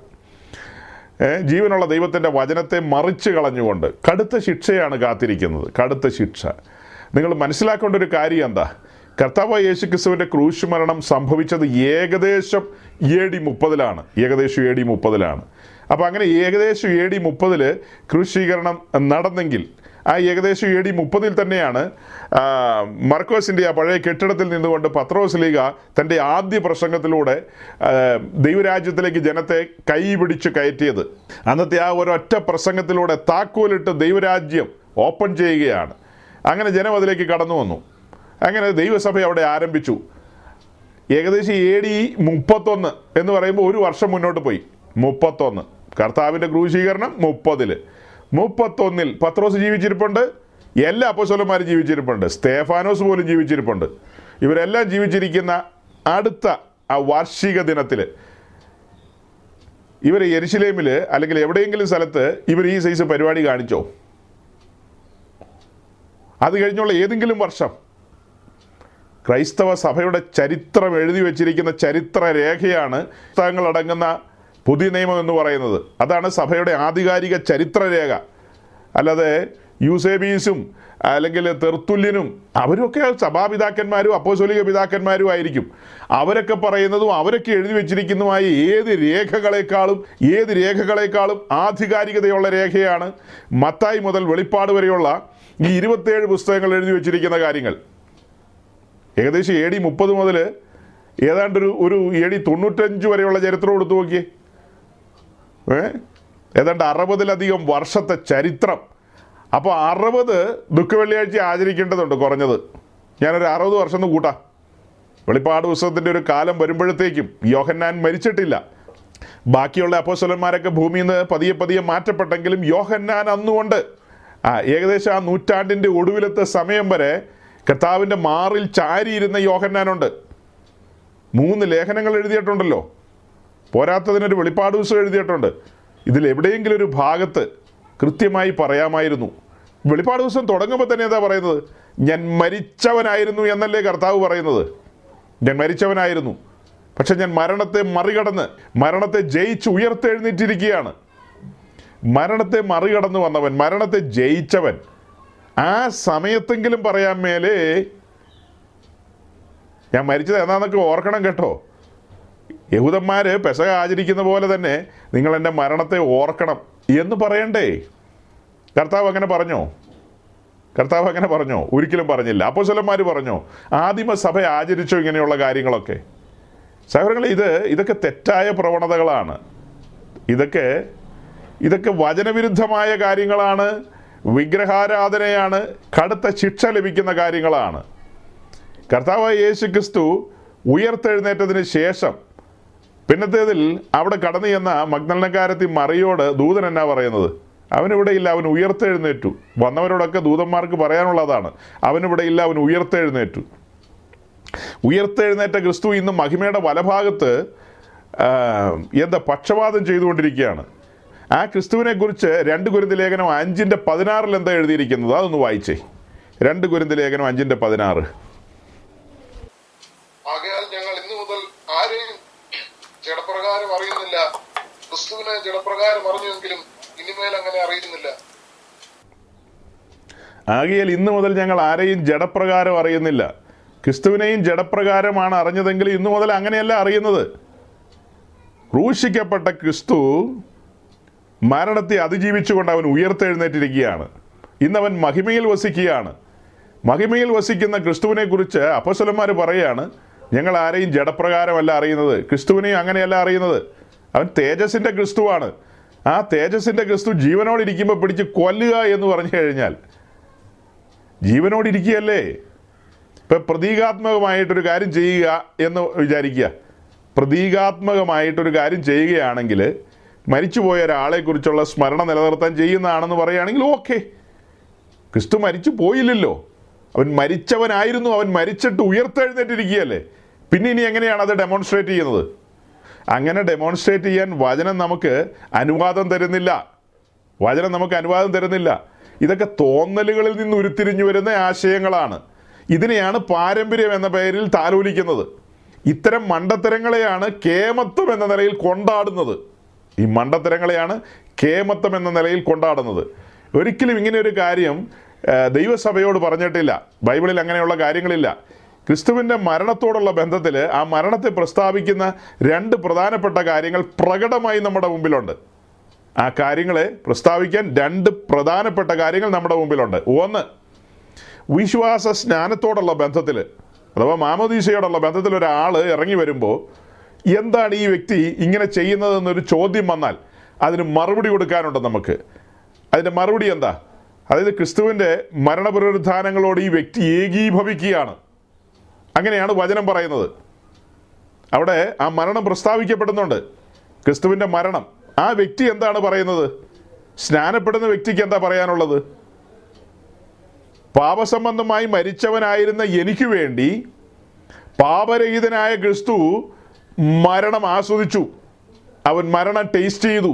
ഏ, ജീവനുള്ള ദൈവത്തിൻ്റെ വചനത്തെ മറിച്ച് കളഞ്ഞുകൊണ്ട് കടുത്ത ശിക്ഷയാണ് കാത്തിരിക്കുന്നത് കടുത്ത ശിക്ഷ നിങ്ങൾ മനസ്സിലാക്കേണ്ട ഒരു കാര്യം എന്താ കർത്താവ് യേശു ക്രിസ്തുവിൻ്റെ ക്രൂശ് മരണം സംഭവിച്ചത് ഏകദേശം എ ഡി മുപ്പതിലാണ് ഏകദേശം എ ഡി മുപ്പതിലാണ് അപ്പോൾ അങ്ങനെ ഏകദേശം എ ഡി മുപ്പതിൽ ക്രൂശീകരണം നടന്നെങ്കിൽ ആ ഏകദേശം എ ഡി മുപ്പതിൽ തന്നെയാണ് ആ, മർക്കോസിൻ്റെ ആ പഴയ കെട്ടിടത്തിൽ നിന്നുകൊണ്ട് പത്രോസ് ലീഗ തൻ്റെ ആദ്യ പ്രസംഗത്തിലൂടെ ആ, ദൈവരാജ്യത്തിലേക്ക് ജനത്തെ കൈ പിടിച്ച് കയറ്റിയത് അന്നത്തെ ആ ഒരൊറ്റ പ്രസംഗത്തിലൂടെ താക്കോലിട്ട് ദൈവരാജ്യം ഓപ്പൺ ചെയ്യുകയാണ് അങ്ങനെ ജനം അതിലേക്ക് കടന്നു വന്നു അങ്ങനെ ദൈവസഭ അവിടെ ആരംഭിച്ചു ഏകദേശം എ ഡി മുപ്പത്തൊന്ന് എന്ന് പറയുമ്പോൾ ഒരു വർഷം മുന്നോട്ട് പോയി മുപ്പത്തൊന്ന് കർത്താവിൻ്റെ ക്രൂശീകരണം മുപ്പതില് മുപ്പത്തൊന്നിൽ പത്രോസ് ജീവിച്ചിരിപ്പുണ്ട് എല്ലാ അപ്പോസ്വലന്മാരും ജീവിച്ചിരിപ്പുണ്ട് സ്തേഫാനോസ് പോലും ജീവിച്ചിരിപ്പുണ്ട് ഇവരെല്ലാം ജീവിച്ചിരിക്കുന്ന അടുത്ത ആ വാർഷിക ദിനത്തിൽ ഇവർ യെരുശലേമിൽ അല്ലെങ്കിൽ എവിടെയെങ്കിലും സ്ഥലത്ത് ഇവർ ഈ സൈസ് പരിപാടി കാണിച്ചോ അത് കഴിഞ്ഞുള്ള ഏതെങ്കിലും വർഷം ക്രൈസ്തവ സഭയുടെ ചരിത്രം എഴുതി വച്ചിരിക്കുന്ന ചരിത്ര രേഖയാണ് പുസ്തകങ്ങൾ അടങ്ങുന്ന പുതിയ നിയമം എന്ന് പറയുന്നത് അതാണ് സഭയുടെ ആധികാരിക ചരിത്ര രേഖ അല്ലാതെ യൂസേബീസും അല്ലെങ്കിൽ തെർത്തുല്യനും അവരൊക്കെ സഭാപിതാക്കന്മാരും അപ്പോസോലിക പിതാക്കന്മാരും ആയിരിക്കും അവരൊക്കെ പറയുന്നതും അവരൊക്കെ എഴുതി വെച്ചിരിക്കുന്നതുമായ ഏത് രേഖകളെക്കാളും ഏത് രേഖകളെക്കാളും ആധികാരികതയുള്ള രേഖയാണ് മത്തായി മുതൽ വെളിപ്പാട് വരെയുള്ള ഈ ഇരുപത്തേഴ് പുസ്തകങ്ങൾ എഴുതി വെച്ചിരിക്കുന്ന കാര്യങ്ങൾ ഏകദേശം എ ഡി മുപ്പത് മുതൽ ഏതാണ്ടൊരു ഒരു എ ഡി തൊണ്ണൂറ്റഞ്ച് വരെയുള്ള ചരിത്രം എടുത്തു നോക്കിയേ ഏ ഏതാണ്ട് അറുപതിലധികം വർഷത്തെ ചരിത്രം അപ്പോൾ അറുപത് ദുഃഖവെള്ളിയാഴ്ച ആചരിക്കേണ്ടതുണ്ട് കുറഞ്ഞത് ഞാനൊരു അറുപത് വർഷം ഒന്ന് കൂട്ടാം വെളിപ്പാട് പുസ്തകത്തിൻ്റെ ഒരു കാലം വരുമ്പോഴത്തേക്കും യോഹന്നാൻ മരിച്ചിട്ടില്ല ബാക്കിയുള്ള അപ്പോസ്വലന്മാരൊക്കെ ഭൂമിയിൽ നിന്ന് പതിയെ പതിയെ മാറ്റപ്പെട്ടെങ്കിലും യോഹന്നാൻ അന്നുകൊണ്ട് ആ ഏകദേശം ആ നൂറ്റാണ്ടിൻ്റെ ഒടുവിലത്തെ സമയം വരെ കർത്താവിൻ്റെ മാറിൽ ചാരിയിരുന്ന യോഹന്നാനുണ്ട് മൂന്ന് ലേഖനങ്ങൾ എഴുതിയിട്ടുണ്ടല്ലോ പോരാത്തതിനൊരു വെളിപ്പാട് ദിവസം എഴുതിയിട്ടുണ്ട് ഇതിൽ എവിടെയെങ്കിലും ഒരു ഭാഗത്ത് കൃത്യമായി പറയാമായിരുന്നു വെളിപ്പാട് ദിവസം തുടങ്ങുമ്പോൾ തന്നെ എന്താ പറയുന്നത് ഞാൻ മരിച്ചവനായിരുന്നു എന്നല്ലേ കർത്താവ് പറയുന്നത് ഞാൻ മരിച്ചവനായിരുന്നു പക്ഷെ ഞാൻ മരണത്തെ മറികടന്ന് മരണത്തെ ജയിച്ച് ഉയർത്തെഴുന്നേറ്റിരിക്കുകയാണ് മരണത്തെ മറികടന്ന് വന്നവൻ മരണത്തെ ജയിച്ചവൻ ആ സമയത്തെങ്കിലും പറയാൻ മേലേ ഞാൻ മരിച്ചത് എന്നാന്നൊക്കെ ഓർക്കണം കേട്ടോ യഹൂദന്മാര് പെസക ആചരിക്കുന്ന പോലെ തന്നെ നിങ്ങൾ എൻ്റെ മരണത്തെ ഓർക്കണം എന്ന് പറയണ്ടേ കർത്താവ് അങ്ങനെ പറഞ്ഞോ കർത്താവ് അങ്ങനെ പറഞ്ഞോ ഒരിക്കലും പറഞ്ഞില്ല അപ്പോസ്വലന്മാർ പറഞ്ഞോ ആദിമ സഭ ആചരിച്ചോ ഇങ്ങനെയുള്ള കാര്യങ്ങളൊക്കെ സഹോദരങ്ങളെ ഇത് ഇതൊക്കെ തെറ്റായ പ്രവണതകളാണ് ഇതൊക്കെ ഇതൊക്കെ വചനവിരുദ്ധമായ കാര്യങ്ങളാണ് വിഗ്രഹാരാധനയാണ് കടുത്ത ശിക്ഷ ലഭിക്കുന്ന കാര്യങ്ങളാണ് കർത്താവായ യേശു ക്രിസ്തു ഉയർത്തെഴുന്നേറ്റതിന് ശേഷം പിന്നത്തേതിൽ അവിടെ കടന്നു ചെന്ന മഗ്നലനക്കാരത്തി മറിയോട് ദൂതൻ എന്നാ പറയുന്നത് അവനിവിടെ ഇല്ല അവൻ ഉയർത്തെഴുന്നേറ്റു വന്നവരോടൊക്കെ ദൂതന്മാർക്ക് പറയാനുള്ളതാണ് അവനിവിടെ ഇല്ല അവൻ ഉയർത്തെഴുന്നേറ്റു ഉയർത്തെഴുന്നേറ്റ ക്രിസ്തു ഇന്ന് മഹിമയുടെ വലഭാഗത്ത് ആ, എന്താ പക്ഷപാതം ചെയ്തുകൊണ്ടിരിക്കുകയാണ് ആ ക്രിസ്തുവിനെ കുറിച്ച് രണ്ട് കുരുന്ത് ലേഖനം അഞ്ചിൻ്റെ പതിനാറിൽ എന്താ എഴുതിയിരിക്കുന്നത് അതൊന്ന് വായിച്ചേ രണ്ട് കുരുന്ത് ലേഖനം അഞ്ചിൻ്റെ പതിനാറ് ആകയാൽ ഞങ്ങൾ ഇന്നു മുതൽ ആരെയും ജഡപ്രകാരം അറിയുന്നില്ല ക്രിസ്തുവിനെ ജഡപ്രകാരം അറിഞ്ഞുവെങ്കിലും ഇനിമേൽ അങ്ങനെ അറിയുന്നില്ല ആകയാൽ ഇന്നു മുതൽ ഞങ്ങൾ ആരെയും ജഡപ്രകാരം അറിയുന്നില്ല ക്രിസ്തുവിനെയും ജഡപ്രകാരമാണ് അറിഞ്ഞതെങ്കിൽ ഇന്നു മുതൽ അങ്ങനെയല്ല അറിയുന്നത് ക്രൂശിക്കപ്പെട്ട ക്രിസ്തു മരണത്തെ അതിജീവിച്ചുകൊണ്ട് അവൻ ഉയർത്തെഴുന്നേറ്റിരിക്കുകയാണ് ഇന്നവൻ മഹിമയിൽ വസിക്കുകയാണ് മഹിമയിൽ വസിക്കുന്ന ക്രിസ്തുവിനെ കുറിച്ച് അപ്പസ്വലന്മാർ പറയുകയാണ് ഞങ്ങൾ ആരെയും ജഡപ്രകാരമല്ല അറിയുന്നത് ക്രിസ്തുവിനെയും അങ്ങനെയല്ല അറിയുന്നത് അവൻ തേജസിന്റെ ക്രിസ്തുവാണ് ആ തേജസിന്റെ ക്രിസ്തു ജീവനോടിരിക്കുമ്പോൾ പിടിച്ച് കൊല്ലുക എന്ന് പറഞ്ഞു കഴിഞ്ഞാൽ ജീവനോടിരിക്കുകയല്ലേ ഇപ്പം പ്രതീകാത്മകമായിട്ടൊരു കാര്യം ചെയ്യുക എന്ന് വിചാരിക്കുക പ്രതീകാത്മകമായിട്ടൊരു കാര്യം ചെയ്യുകയാണെങ്കിൽ മരിച്ചുപോയ ഒരാളെക്കുറിച്ചുള്ള സ്മരണ നിലനിർത്താൻ ചെയ്യുന്നതാണെന്ന് പറയുകയാണെങ്കിൽ ഓക്കെ ക്രിസ്തു മരിച്ചു പോയില്ലല്ലോ അവൻ മരിച്ചവനായിരുന്നു അവൻ മരിച്ചിട്ട് ഉയർത്തെഴുന്നേറ്റിരിക്കുകയല്ലേ പിന്നെ ഇനി എങ്ങനെയാണ് അത് ഡെമോൺസ്ട്രേറ്റ് ചെയ്യുന്നത് അങ്ങനെ ഡെമോൺസ്ട്രേറ്റ് ചെയ്യാൻ വചനം നമുക്ക് അനുവാദം തരുന്നില്ല വചനം നമുക്ക് അനുവാദം തരുന്നില്ല ഇതൊക്കെ തോന്നലുകളിൽ നിന്ന് ഉരുത്തിരിഞ്ഞു വരുന്ന ആശയങ്ങളാണ് ഇതിനെയാണ് പാരമ്പര്യം എന്ന പേരിൽ താലോലിക്കുന്നത് ഇത്തരം മണ്ടത്തരങ്ങളെയാണ് കേമത്വം എന്ന നിലയിൽ കൊണ്ടാടുന്നത് ഈ മണ്ടത്തരങ്ങളെയാണ് കേമത്വം എന്ന നിലയിൽ കൊണ്ടാടുന്നത് ഒരിക്കലും ഇങ്ങനെ ഒരു കാര്യം ആ, ദൈവസഭയോട് പറഞ്ഞിട്ടില്ല ബൈബിളിൽ അങ്ങനെയുള്ള കാര്യങ്ങളില്ല ക്രിസ്തുവിൻ്റെ മരണത്തോടുള്ള ബന്ധത്തിൽ ആ മരണത്തെ പ്രസ്താവിക്കുന്ന രണ്ട് പ്രധാനപ്പെട്ട കാര്യങ്ങൾ പ്രകടമായി നമ്മുടെ മുമ്പിലുണ്ട് ആ കാര്യങ്ങളെ പ്രസ്താവിക്കാൻ രണ്ട് പ്രധാനപ്പെട്ട കാര്യങ്ങൾ നമ്മുടെ മുമ്പിലുണ്ട് ഒന്ന് വിശ്വാസ സ്നാനത്തോടുള്ള ബന്ധത്തിൽ അഥവാ മാമോദീസയോടുള്ള ബന്ധത്തിൽ ഒരാൾ ഇറങ്ങി വരുമ്പോൾ എന്താണ് ഈ വ്യക്തി ഇങ്ങനെ ചെയ്യുന്നതെന്നൊരു ചോദ്യം വന്നാൽ അതിന് മറുപടി കൊടുക്കാനുണ്ട് നമുക്ക് അതിൻ്റെ മറുപടി എന്താ അതായത് ക്രിസ്തുവിൻ്റെ മരണപുനരുദ്ധാനങ്ങളോട് ഈ വ്യക്തി ഏകീഭവിക്കുകയാണ് അങ്ങനെയാണ് വചനം പറയുന്നത് അവിടെ ആ മരണം പ്രസ്താവിക്കപ്പെടുന്നുണ്ട് ക്രിസ്തുവിൻ്റെ മരണം ആ വ്യക്തി എന്താണ് പറയുന്നത് സ്നാനപ്പെടുന്ന വ്യക്തിക്ക് എന്താ പറയാനുള്ളത് പാപസംബന്ധമായി മരിച്ചവനായിരുന്ന എനിക്ക് വേണ്ടി പാപരഹിതനായ ക്രിസ്തു മരണം ആസ്വദിച്ചു അവൻ മരണം ടേസ്റ്റ് ചെയ്തു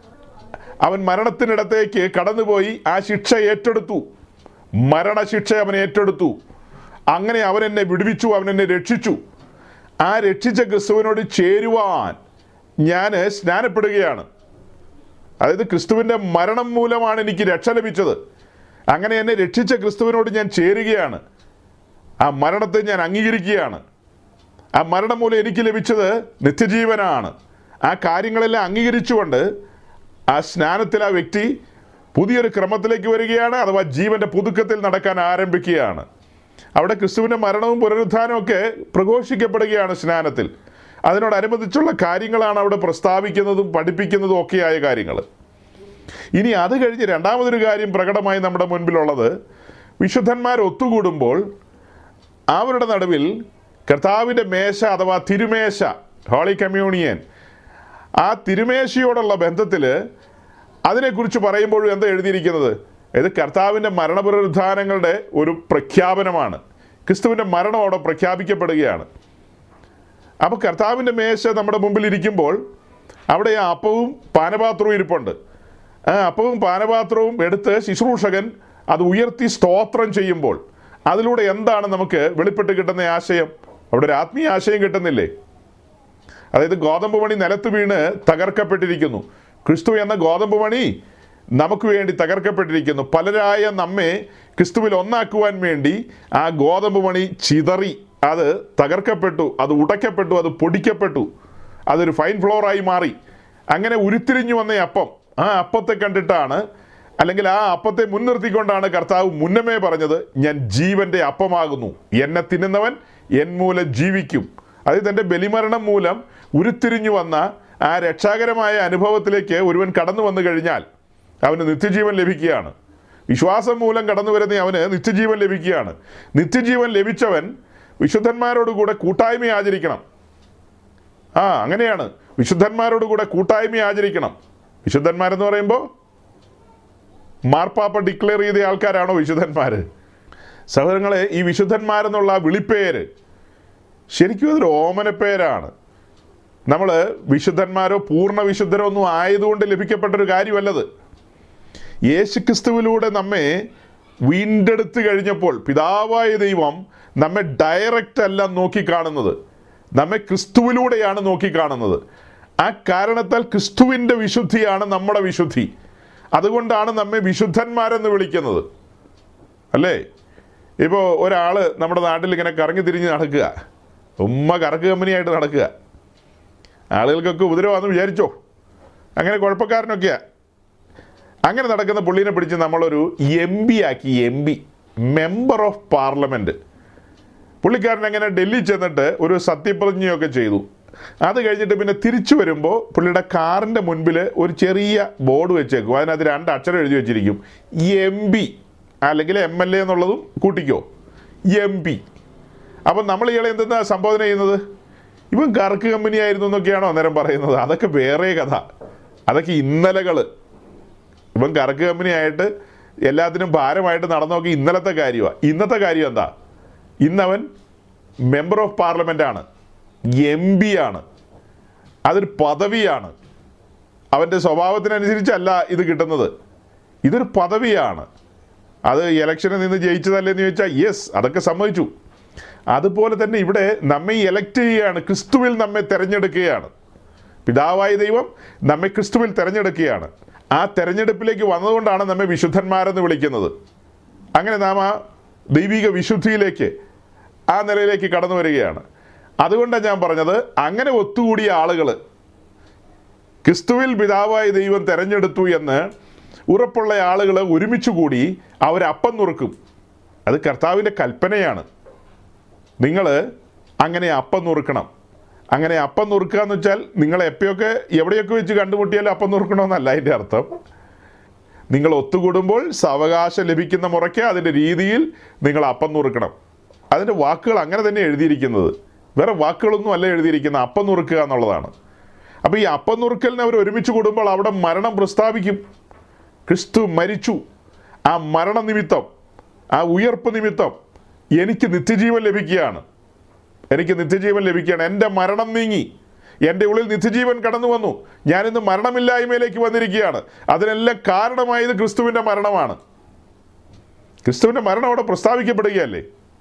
അവൻ മരണത്തിനിടത്തേക്ക് കടന്നുപോയി ആ ശിക്ഷ ഏറ്റെടുത്തു മരണശിക്ഷ അവൻ ഏറ്റെടുത്തു അങ്ങനെ അവൻ എന്നെ വിടുവിച്ചു അവൻ എന്നെ രക്ഷിച്ചു ആ രക്ഷിച്ച ക്രിസ്തുവിനോട് ചേരുവാൻ ഞാൻ സ്നാനപ്പെടുകയാണ് അതായത് ക്രിസ്തുവിൻ്റെ മരണം മൂലമാണ് എനിക്ക് രക്ഷ ലഭിച്ചത് അങ്ങനെ എന്നെ രക്ഷിച്ച ക്രിസ്തുവിനോട് ഞാൻ ചേരുകയാണ് ആ മരണത്തെ ഞാൻ അംഗീകരിക്കുകയാണ് ആ മരണം മൂലം എനിക്ക് ലഭിച്ചത് നിത്യജീവനാണ് ആ കാര്യങ്ങളെല്ലാം അംഗീകരിച്ചുകൊണ്ട് ആ സ്നാനത്തിൽ ആ വ്യക്തി പുതിയൊരു ക്രമത്തിലേക്ക് വരികയാണ് അഥവാ ജീവന്റെ പുതുക്കത്തിൽ നടക്കാൻ ആരംഭിക്കുകയാണ് അവിടെ ക്രിസ്തുവിന്റെ മരണവും പുനരുത്ഥാനവും ഒക്കെ പ്രഘോഷിക്കപ്പെടുകയാണ് സ്നാനത്തിൽ അതിനോടനുബന്ധിച്ചുള്ള കാര്യങ്ങളാണ് അവിടെ പ്രസ്താവിക്കുന്നതും പഠിപ്പിക്കുന്നതും ഒക്കെയായ കാര്യങ്ങൾ ഇനി അത് കഴിഞ്ഞ് രണ്ടാമതൊരു കാര്യം പ്രകടമായി നമ്മുടെ മുൻപിലുള്ളത് വിശുദ്ധന്മാർ ഒത്തുകൂടുമ്പോൾ അവരുടെ നടുവിൽ കർത്താവിൻ്റെ മേശ അഥവാ തിരുമേശ ഹോളി കമ്മ്യൂണിയൻ ആ തിരുമേശയോടുള്ള ബന്ധത്തിൽ അതിനെക്കുറിച്ച് പറയുമ്പോഴും എന്താ എഴുതിയിരിക്കുന്നത് ഇത് കർത്താവിൻ്റെ മരണപുനരുദ്ധാനങ്ങളുടെ ഒരു പ്രഖ്യാപനമാണ് ക്രിസ്തുവിൻ്റെ മരണം അവിടെ പ്രഖ്യാപിക്കപ്പെടുകയാണ് അപ്പോൾ കർത്താവിൻ്റെ മേശ നമ്മുടെ മുമ്പിൽ ഇരിക്കുമ്പോൾ അവിടെ ആ അപ്പവും പാനപാത്രവും ഇരിപ്പുണ്ട് ആ അപ്പവും പാനപാത്രവും എടുത്ത് ശുശ്രൂഷകൻ അത് ഉയർത്തി സ്തോത്രം ചെയ്യുമ്പോൾ അതിലൂടെ എന്താണ് നമുക്ക് വെളിപ്പെട്ട് കിട്ടുന്ന ആശയം അവിടെ ഒരു ആത്മീയ ആശയം കിട്ടുന്നില്ലേ അതായത് ഗോതമ്പ് മണി നിലത്ത് വീണ് തകർക്കപ്പെട്ടിരിക്കുന്നു ക്രിസ്തു എന്ന ഗോതമ്പ് മണി നമുക്ക് വേണ്ടി തകർക്കപ്പെട്ടിരിക്കുന്നു പലരായ നമ്മെ ക്രിസ്തുവിൽ ഒന്നാക്കുവാൻ വേണ്ടി ആ ഗോതമ്പ് മണി ചിതറി അത് തകർക്കപ്പെട്ടു അത് ഉടയ്ക്കപ്പെട്ടു അത് പൊടിക്കപ്പെട്ടു അതൊരു ഫൈൻ ഫ്ലോറായി മാറി അങ്ങനെ ഉരുത്തിരിഞ്ഞു വന്ന അപ്പം ആ അപ്പത്തെ കണ്ടിട്ടാണ് അല്ലെങ്കിൽ ആ അപ്പത്തെ മുൻനിർത്തിക്കൊണ്ടാണ് കർത്താവ് മുന്നമേ പറഞ്ഞത് ഞാൻ ജീവന്റെ അപ്പമാകുന്നു എന്നെ തിന്നുന്നവൻ എൻ മൂലം ജീവിക്കും അത് തൻ്റെ ബലിമരണം മൂലം ഉരുത്തിരിഞ്ഞു വന്ന ആ രക്ഷാകരമായ അനുഭവത്തിലേക്ക് ഒരുവൻ കടന്നു വന്നു കഴിഞ്ഞാൽ അവന് നിത്യജീവൻ ലഭിക്കുകയാണ് വിശ്വാസം മൂലം കടന്നു വരുന്ന അവന് നിത്യജീവൻ ലഭിക്കുകയാണ് നിത്യജീവൻ ലഭിച്ചവൻ വിശുദ്ധന്മാരോട് കൂടെ കൂട്ടായ്മ ആചരിക്കണം ആ അങ്ങനെയാണ് വിശുദ്ധന്മാരോട് കൂടെ കൂട്ടായ്മ ആചരിക്കണം വിശുദ്ധന്മാരെന്ന് പറയുമ്പോൾ മാർപ്പാപ്പ ഡിക്ലെയർ ചെയ്ത ആൾക്കാരാണോ വിശുദ്ധന്മാർ സഹോദരങ്ങളെ ഈ വിശുദ്ധന്മാരെന്നുള്ള ആ വിളിപ്പേര് ശരിക്കും അതൊരു ഓമനപ്പേരാണ് നമ്മൾ വിശുദ്ധന്മാരോ പൂർണ്ണ വിശുദ്ധരോ ഒന്നും ആയതുകൊണ്ട് ലഭിക്കപ്പെട്ടൊരു കാര്യമല്ലത് യേശുക്രിസ്തുവിലൂടെ നമ്മെ വീണ്ടെടുത്ത് കഴിഞ്ഞപ്പോൾ പിതാവായ ദൈവം നമ്മെ ഡയറക്റ്റ് അല്ല നോക്കിക്കാണുന്നത് നമ്മെ ക്രിസ്തുവിലൂടെയാണ് നോക്കിക്കാണുന്നത് ആ കാരണത്താൽ ക്രിസ്തുവിൻ്റെ വിശുദ്ധിയാണ് നമ്മുടെ വിശുദ്ധി അതുകൊണ്ടാണ് നമ്മെ വിശുദ്ധന്മാരെന്ന് വിളിക്കുന്നത് അല്ലേ ഇപ്പോൾ ഒരാൾ നമ്മുടെ നാട്ടിൽ ഇങ്ങനെ കറങ്ങി തിരിഞ്ഞ് നടക്കുക ഉമ്മ കറക്ക് കമ്പനിയായിട്ട് നടക്കുക ആളുകൾക്കൊക്കെ ഉപദ്രവമാണെന്ന് വിചാരിച്ചോ അങ്ങനെ കുഴപ്പക്കാരനൊക്കെയാ അങ്ങനെ നടക്കുന്ന പുള്ളീനെ പിടിച്ച് നമ്മളൊരു എം പി ആക്കി M P member of parliament പുള്ളിക്കാരൻ അങ്ങനെ ഡൽഹി ചെന്നിട്ട് ഒരു സത്യപ്രതിജ്ഞയൊക്കെ ചെയ്തു അത് കഴിഞ്ഞിട്ട് പിന്നെ തിരിച്ചു വരുമ്പോൾ പുള്ളിയുടെ കാറിൻ്റെ മുൻപിൽ ഒരു ചെറിയ ബോർഡ് വെച്ചേക്കും അതിനകത്ത് രണ്ട് അക്ഷരം എഴുതി വെച്ചിരിക്കും എം പി അല്ലെങ്കിൽ എം എൽ എ എന്നുള്ളതും കൂട്ടിക്കോ എം പി അപ്പം നമ്മൾ ഇയാളെ എന്തെന്നാ സംബോധന ചെയ്യുന്നത് ഇവൻ കറക്ക് കമ്പനി ആയിരുന്നു എന്നൊക്കെയാണോ അന്നേരം പറയുന്നത് അതൊക്കെ വേറെ കഥ അതൊക്കെ ഇന്നലകൾ ഇവൻ കറക്ക് കമ്പനി ആയിട്ട് എല്ലാത്തിനും ഭാരമായിട്ട് നടന്നോക്കി ഇന്നലത്തെ കാര്യമാണ് ഇന്നത്തെ കാര്യം എന്താ ഇന്നവൻ മെമ്പർ ഓഫ് പാർലമെൻ്റ് ആണ് എം പി ആണ് അതൊരു പദവിയാണ് അവൻ്റെ സ്വഭാവത്തിനനുസരിച്ചല്ല ഇത് കിട്ടുന്നത് ഇതൊരു പദവിയാണ് അത് ഇലക്ഷനിൽ നിന്ന് ജയിച്ചതല്ലേ എന്ന് ചോദിച്ചാൽ യെസ് അതൊക്കെ സമ്മതിച്ചു അതുപോലെ തന്നെ ഇവിടെ നമ്മെ എലക്ട് ചെയ്യുകയാണ് ക്രിസ്തുവിൽ നമ്മെ തിരഞ്ഞെടുക്കുകയാണ് പിതാവായ ദൈവം നമ്മെ ക്രിസ്തുവിൽ തിരഞ്ഞെടുക്കുകയാണ് ആ തെരഞ്ഞെടുപ്പിലേക്ക് വന്നതുകൊണ്ടാണ് നമ്മെ വിശുദ്ധന്മാരെന്ന് വിളിക്കുന്നത് അങ്ങനെ നാം ആ ദൈവിക വിശുദ്ധിയിലേക്ക് ആ നിലയിലേക്ക് കടന്നു വരികയാണ് അതുകൊണ്ടാണ് ഞാൻ പറഞ്ഞത് അങ്ങനെ ഒത്തുകൂടിയ ആളുകൾ ക്രിസ്തുവിൽ പിതാവായ ദൈവം തെരഞ്ഞെടുത്തു എന്ന് ഉറപ്പുള്ള ആളുകൾ ഒരുമിച്ച് കൂടി അവരപ്പം നുറുക്കും അത് കർത്താവിൻ്റെ കൽപ്പനയാണ് നിങ്ങൾ അങ്ങനെ അപ്പം നുറുക്കണം അങ്ങനെ അപ്പം നുറുക്കുക എന്ന് വെച്ചാൽ നിങ്ങൾ എപ്പോഴൊക്കെ എവിടെയൊക്കെ വെച്ച് കണ്ടുമുട്ടിയാലും അപ്പം നുറുക്കണമെന്നല്ല അതിൻ്റെ അർത്ഥം നിങ്ങൾ ഒത്തുകൂടുമ്പോൾ സാവകാശം ലഭിക്കുന്ന മുറയ്ക്ക് അതിൻ്റെ രീതിയിൽ നിങ്ങൾ അപ്പം നുറുക്കണം അതിൻ്റെ വാക്കുകൾ അങ്ങനെ തന്നെ എഴുതിയിരിക്കുന്നത് വേറെ വാക്കുകളൊന്നും അല്ല എഴുതിയിരിക്കുന്നത് അപ്പം നുറുക്കുക എന്നുള്ളതാണ് അപ്പോൾ ഈ അപ്പം നുറുക്കലിനെ അവർ ഒരുമിച്ച് കൂടുമ്പോൾ അവിടെ മരണം പ്രസ്താവിക്കും ക്രിസ്തു മരിച്ചു ആ മരണ നിമിത്തം ആ ഉയർപ്പ് നിമിത്തം എനിക്ക് നിത്യജീവൻ ലഭിക്കുകയാണ് എനിക്ക് നിത്യജീവൻ ലഭിക്കുകയാണ് എൻ്റെ മരണം നീങ്ങി എൻ്റെ ഉള്ളിൽ നിത്യജീവൻ കടന്നു വന്നു ഞാനിന്ന് മരണമില്ലായ്മയിലേക്ക് വന്നിരിക്കുകയാണ് അതിനെല്ലാം കാരണമായത് ക്രിസ്തുവിൻ്റെ മരണമാണ് ക്രിസ്തുവിൻ്റെ മരണം അവിടെ പ്രസ്താവിക്കപ്പെടുകയല്ലേ